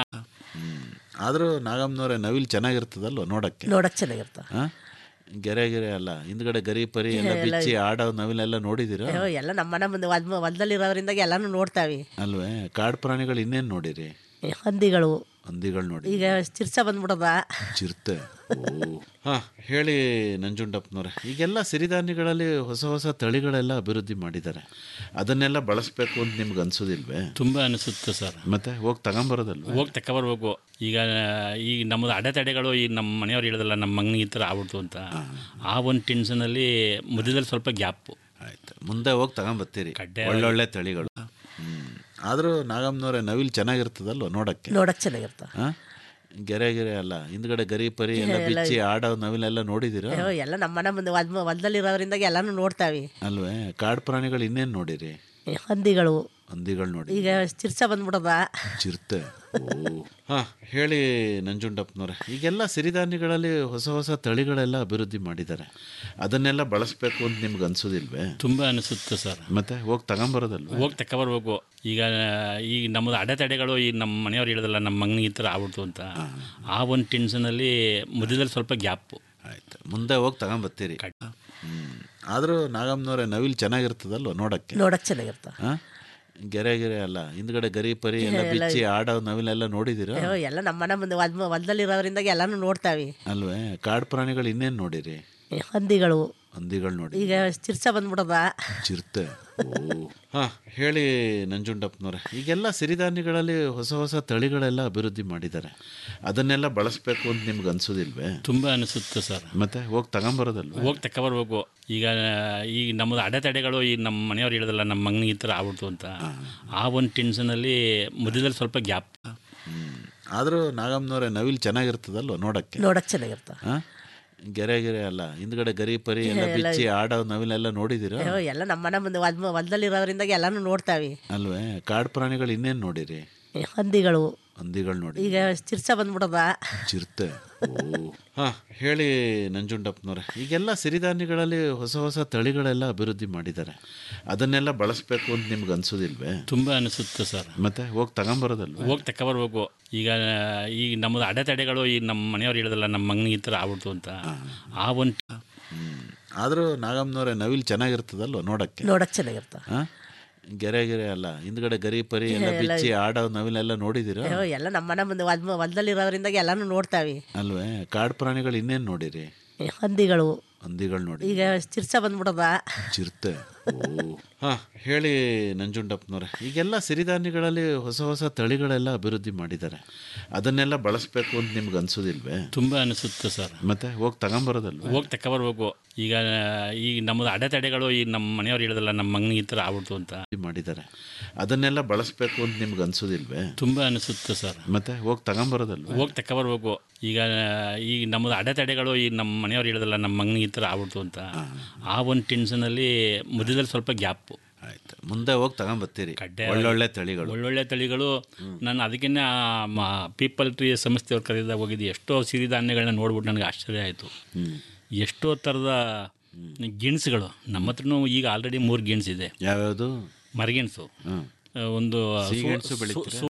ಆದರೂ ನಾಗಮ್ಮನವ್ರೆ ನವಿಲ್ ಚೆನ್ನಾಗಿರ್ತದಲ್ವ ನೋಡಕ್ಕೆ ನೋಡಕ್ ಚೆನ್ನಾಗಿರ್ತಾವ ಹಾಂ ಗೆರೆ ಗೆರೆ ಅಲ್ಲ ಹಿಂದ್ಗಡೆ ಗರಿ ಪರಿ ಎಲ್ಲ ಎಲ್ಲ- ಬಿಚ್ಚಿ ಆಡೋ ನವಿಲೆಲ್ಲ ನೋಡಿದ್ದೀರಾ ಅಯ್ಯೋ, ಎಲ್ಲ ನಮ್ಮ ಮನೆ ಮುಂದೆ ಹೊಲ್ ಹೊಲದಲ್ಲಿರೋದ್ರಿಂದ ಎಲ್ಲಾನು ನೋಡ್ತಾವಿ ಅಲ್ವೇ ಕಾಡು ಪ್ರಾಣಿಗಳು ಇನ್ನೇನು ನೋಡಿರಿ ಹಂದಿಗಳು ಹಂದಿಗಳು ನೋಡಿ ಈಗ ಚಿರ್ಚ ಬಂದ್ಬಿಡದ ಚಿರತೆ ಓ ಹಾಂ ಹೇಳಿ ನಂಜುಂಡಪ್ಪನವ್ರೆ ಈಗೆಲ್ಲ ಸಿರಿಧಾನ್ಯಗಳಲ್ಲಿ ಹೊಸ ಹೊಸ ತಳಿಗಳೆಲ್ಲ ಅಭಿವೃದ್ಧಿ ಮಾಡಿದ್ದಾರೆ ಅದನ್ನೆಲ್ಲ ಬಳಸಬೇಕು ಅಂತ ನಿಮ್ಗೆ ಅನ್ಸೋದಿಲ್ವೇ ತುಂಬ ಅನಿಸುತ್ತೆ ಸರ್ ಮತ್ತೆ ಹೋಗಿ ತಗೊಂಬರೋದಲ್ವ ಹೋಗಿ ತಗೊಬರ್ಬೇಕು ಈಗ ಈಗ ನಮ್ಮದು ಅಡೆತಡೆಗಳು ಈ ನಮ್ಮ ಮನೆಯವ್ರು ಹೇಳಿದಲ್ಲ ನಮ್ಮ ಮಗನಿಗೆ ಈ ಥರ ಆಗ್ಬಿಡ್ತು ಅಂತ ಆ ಒಂದು ಟೆನ್ಷನಲ್ಲಿ ಮಧ್ಯದಲ್ಲಿ ಸ್ವಲ್ಪ ಗ್ಯಾಪು ಆಯ್ತು ಮುಂದೆ ಹೋಗಿ ತಗೊಂಬರ್ತೀರಿ ಒಳ್ಳೊಳ್ಳೆ ತಳಿಗಳು ಹ್ಮ್ ಆದರೂ ನಾಗಮ್ಮನವ್ರೆ ನವಿಲ್ ಚೆನ್ನಾಗಿರ್ತದಲ್ವ ನೋಡಕ್ಕೆ ನೋಡಕ್ ಚೆನ್ನಾಗಿರ್ತಾವ ಹಾಂ ಗೆರೆ ಗೆರೆ ಅಲ್ಲ ಹಿಂದ್ಗಡೆ ಗರಿ ಪರಿ ಎಲ್ಲ ಎಲ್ಲ- ಬಿಚ್ಚಿ ಆಡೋ ನವಿಲೆಲ್ಲ ನೋಡಿದ್ದೀರಾ ಅಯ್ಯೋ, ಎಲ್ಲ ನಮ್ಮ ಮನೆ ಮುಂದೆ ಹೊಲ್ ಹೊಲದಲ್ಲಿರೋದ್ರಿಂದ ಎಲ್ಲಾನು ನೋಡ್ತಾವಿ ಅಲ್ವೇ ಕಾಡು ಪ್ರಾಣಿಗಳು ಇನ್ನೇನು ನೋಡಿರಿ ಹಂದಿಗಳು ಹಂದಿಗಳು ನೋಡಿ ಈಗ ಚಿರ್ಚ ಬಂದ್ಬಿಡದ ಚಿರತೆ ಓ ಹಾಂ ಹೇಳಿ ನಂಜುಂಡಪ್ಪನವ್ರೆ ಈಗೆಲ್ಲ ಸಿರಿಧಾನ್ಯಗಳಲ್ಲಿ ಹೊಸ ಹೊಸ ತಳಿಗಳೆಲ್ಲ ಅಭಿವೃದ್ಧಿ ಮಾಡಿದ್ದಾರೆ ಅದನ್ನೆಲ್ಲ ಬಳಸಬೇಕು ಅಂತ ನಿಮ್ಗೆ ಅನ್ಸೋದಿಲ್ವೇ ತುಂಬ ಅನಿಸುತ್ತೆ ಸರ್ ಮತ್ತೆ ಹೋಗಿ ತಗೊಂಬರೋದಲ್ವ ಹೋಗಿ ತಗೊಬರ್ಬೇಕು ಈಗ ಈಗ ನಮ್ಮದು ಅಡೆತಡೆಗಳು ಈ ನಮ್ಮ ಮನೆಯವ್ರು ಹೇಳಿದಲ್ಲ ನಮ್ಮ ಮಗನಿಗೆ ಈ ಥರ ಆಗ್ಬಿಡ್ತು ಅಂತ ಆ ಒಂದು ಟೆನ್ಷನಲ್ಲಿ ಮಧ್ಯದಲ್ಲಿ ಸ್ವಲ್ಪ ಗ್ಯಾಪು ಆಯ್ತು ಮುಂದೆ ಹೋಗಿ ತಗೊಂಬರ್ತೀರಿ ಹ್ಮ್ ಆದರೂ ನಾಗಮ್ಮನವ್ರೆ ನವಿಲ್ ಚೆನ್ನಾಗಿರ್ತದಲ್ವ ನೋಡಕ್ಕೆ ನೋಡಕ್ ಚೆನ್ನಾಗಿರ್ತಾವ ಹಾಂ ಗೆರೆ ಗೆರೆ ಅಲ್ಲ ಹಿಂದ್ಗಡೆ ಗರಿ ಪರಿ ಎಲ್ಲ ಎಲ್ಲ- ಬಿಚ್ಚಿ ಆಡೋ ನವಿಲೆಲ್ಲ ನೋಡಿದ್ದೀರಾ ಅಯ್ಯೋ, ಎಲ್ಲ ನಮ್ಮ ಮನೆ ಮುಂದೆ ಹೊಲ್ ಹೊಲದಲ್ಲಿರೋದ್ರಿಂದ ಎಲ್ಲಾನು ನೋಡ್ತಾವಿ ಅಲ್ವೇ ಕಾಡು ಪ್ರಾಣಿಗಳು ಇನ್ನೇನು ನೋಡಿರಿ ಹಂದಿಗಳು ಹಂದಿಗಳು ನೋಡಿ ಈಗ ಚಿರ್ಚ ಬಂದ್ಬಿಡದ ಚಿರತೆ ಓ ಹಾಂ ಹೇಳಿ ನಂಜುಂಡಪ್ಪನವ್ರೆ ಈಗೆಲ್ಲ ಸಿರಿಧಾನ್ಯಗಳಲ್ಲಿ ಹೊಸ ಹೊಸ ತಳಿಗಳೆಲ್ಲ ಅಭಿವೃದ್ಧಿ ಮಾಡಿದ್ದಾರೆ ಅದನ್ನೆಲ್ಲ ಬಳಸಬೇಕು ಅಂತ ನಿಮ್ಗೆ ಅನ್ಸೋದಿಲ್ವೇ ತುಂಬ ಅನಿಸುತ್ತೆ ಸರ್ ಮತ್ತೆ ಹೋಗಿ ತಗೊಂಬರೋದಲ್ವ ಹೋಗಿ ತಗೊಬರ್ಬೇಕು ಈಗ ಈಗ ನಮ್ಮದು ಅಡೆತಡೆಗಳು ಈ ನಮ್ಮ ಮನೆಯವ್ರು ಹೇಳಿದಲ್ಲ ನಮ್ಮ ಮಗನಿಗೆ ಈ ಥರ ಆಗ್ಬಿಡ್ತು ಅಂತ ಆ ಒಂದು ಟೆನ್ಷನಲ್ಲಿ ಮಧ್ಯದಲ್ಲಿ ಸ್ವಲ್ಪ ಗ್ಯಾಪ್ ಆದರೂ ನಾಗಮ್ಮನವ್ರೆ ನವಿಲ್ ಚೆನ್ನಾಗಿರ್ತದಲ್ವ ನೋಡಕ್ಕೆ ನೋಡಕ್ ಚೆನ್ನಾಗಿರ್ತಾವ ಹಾಂ ಗೆರೆ ಗೆರೆ ಅಲ್ಲ ಹಿಂದ್ಗಡೆ ಗರಿ ಪರಿ ಎಲ್ಲ ಎಲ್ಲ- ಬಿಚ್ಚಿ ಆಡೋ ನವಿಲೆಲ್ಲ ನೋಡಿದ್ದೀರಾ ಅಯ್ಯೋ, ಎಲ್ಲ ನಮ್ಮ ಮನೆ ಮುಂದೆ ಹೊಲ್ ಹೊಲದಲ್ಲಿರೋದ್ರಿಂದ ಎಲ್ಲಾನು ನೋಡ್ತಾವಿ ಅಲ್ವೇ ಕಾಡು ಪ್ರಾಣಿಗಳು ಇನ್ನೇನು ನೋಡಿರಿ ಹಂದಿಗಳು ಹಂದಿಗಳು ನೋಡಿ ಈಗ ಚಿರ್ಚ ಬಂದ್ಬಿಡದ ಚಿರತೆ ಓ ಹಾಂ ಹೇಳಿ ನಂಜುಂಡಪ್ಪನವ್ರೆ ಈಗೆಲ್ಲ ಸಿರಿಧಾನ್ಯಗಳಲ್ಲಿ ಹೊಸ ಹೊಸ ತಳಿಗಳೆಲ್ಲ ಅಭಿವೃದ್ಧಿ ಮಾಡಿದ್ದಾರೆ ಅದನ್ನೆಲ್ಲ ಬಳಸಬೇಕು ಅಂತ ನಿಮ್ಗೆ ಅನ್ಸೋದಿಲ್ವೇ ತುಂಬ ಅನಿಸುತ್ತೆ ಸರ್ ಮತ್ತೆ ಹೋಗಿ ತಗೊಂಬರೋದಲ್ವ ಹೋಗಿ ತಗೊಬರ್ಬೇಕು ಈಗ ಈಗ ನಮ್ಮದು ಅಡೆತಡೆಗಳು ಈ ನಮ್ಮ ಮನೆಯವ್ರು ಹೇಳಿದಲ್ಲ ನಮ್ಮ ಮಗನಿಗೆ ಈ ಥರ ಆಗ್ಬಿಡ್ತು ಅಂತ ಆ ಒಂದು ಆದರೂ ನಾಗಮ್ಮನವ್ರೆ ನವಿಲ್ ಚೆನ್ನಾಗಿರ್ತದಲ್ವ ನೋಡಕ್ಕೆ ನೋಡಕ್ ಚೆನ್ನಾಗಿರ್ತಾವ ಹಾಂ ಗೆರೆ ಗೆರೆ ಅಲ್ಲ ಹಿಂದ್ಗಡೆ ಗರಿ ಪರಿ ಎಲ್ಲ ಎಲ್ಲ- ಬಿಚ್ಚಿ ಆಡೋ ನವಿಲೆಲ್ಲ ನೋಡಿದ್ದೀರಾ ಅಯ್ಯೋ, ಎಲ್ಲ ನಮ್ಮ ಮನೆ ಮುಂದೆ ಹೊಲ್ ಹೊಲದಲ್ಲಿರೋದ್ರಿಂದ ಎಲ್ಲಾನು ನೋಡ್ತಾವಿ ಅಲ್ವೇ ಕಾಡು ಪ್ರಾಣಿಗಳು ಇನ್ನೇನು ನೋಡಿರಿ ಹಂದಿಗಳು ಹಂದಿಗಳು ನೋಡಿ ಈಗ ಚಿರ್ಚ ಬಂದ್ಬಿಡದ ಚಿರತೆ ಓ ಹಾಂ ಹೇಳಿ ನಂಜುಂಡಪ್ಪನವ್ರೆ ಈಗೆಲ್ಲ ಸಿರಿಧಾನ್ಯಗಳಲ್ಲಿ ಹೊಸ ಹೊಸ ತಳಿಗಳೆಲ್ಲ ಅಭಿವೃದ್ಧಿ ಮಾಡಿದ್ದಾರೆ ಅದನ್ನೆಲ್ಲ ಬಳಸಬೇಕು ಅಂತ ನಿಮ್ಗೆ ಅನ್ಸೋದಿಲ್ವೇ ತುಂಬ ಅನಿಸುತ್ತೆ ಸರ್ ಮತ್ತೆ ಹೋಗಿ ತಗೊಂಬರೋದಲ್ವ ಹೋಗಿ ತಗೊಬರ್ಬೇಕು ಈಗ ಈಗ ನಮ್ಮದು ಅಡೆತಡೆಗಳು ಈ ನಮ್ಮ ಮನೆಯವ್ರು ಹೇಳಿದಲ್ಲ ನಮ್ಮ ಮಗನಿಗೆ ಈ ಥರ ಆಗ್ಬಿಡ್ತು ಅಂತ ಮಾಡಿದ್ದಾರೆ ಅದನ್ನೆಲ್ಲ ಬಳಸಬೇಕು ಅಂತ ನಿಮ್ಗೆ ಅನ್ಸೋದಿಲ್ವೇ ತುಂಬ ಅನಿಸುತ್ತೆ ಸರ್ ಮತ್ತೆ ಹೋಗಿ ತಗೊಂಬರೋದಲ್ವ ಹೋಗಿ ತಗೊಬರ್ಬೇಕು ಈಗ ಈಗ ನಮ್ಮದು ಅಡೆತಡೆಗಳು ಈ ನಮ್ಮ ಮನೆಯವ್ರು ಹೇಳಿದಲ್ಲ ನಮ್ಮ ಮಗನಿಗೆ ಈ ಥರ ಆಗ್ಬಿಡ್ತು ಅಂತ ಆ ಒಂದು ಟೆನ್ಷನಲ್ಲಿ ಮಧ್ಯದಲ್ಲಿ ಸ್ವಲ್ಪ ಗ್ಯಾಪು ಆಯ್ತು ಮುಂದೆ ಹೋಗಿ ತಗೊಂಬರ್ತೀರಿ ಒಳ್ಳೊಳ್ಳೆ ತಳಿಗಳು ಒಳ್ಳೊಳ್ಳೆ ತಳಿಗಳು ನಾನು ಅದಕ್ಕೇನೆ ಪೀಪಲ್ ಟ್ರೀ ಸಂಸ್ಥೆಯವ್ರ ಕರೆದಾಗ ಹೋಗಿದ್ದೆ ಎಷ್ಟೋ ಸಿರಿಧಾನ್ಯಗಳನ್ನ ನೋಡ್ಬಿಟ್ಟು ನನಗೆ ಆಶ್ಚರ್ಯ ಆಯಿತು ಎಷ್ಟೋ ಥರದ ಗೆಣಸುಗಳು ನಮ್ಮ ಹತ್ರನೂ ಈಗ ಆಲ್ರೆಡಿ ಮೂರು ಗೆಣಸಿದೆ ಯಾವ್ಯಾವುದು ಮರಗೆಣಸು ಹ್ಮ್. ಒಂದು ಸಿಹಿಗೆಣಸು ಸು- ಬೆಳಿತೀರಾ? ಸು-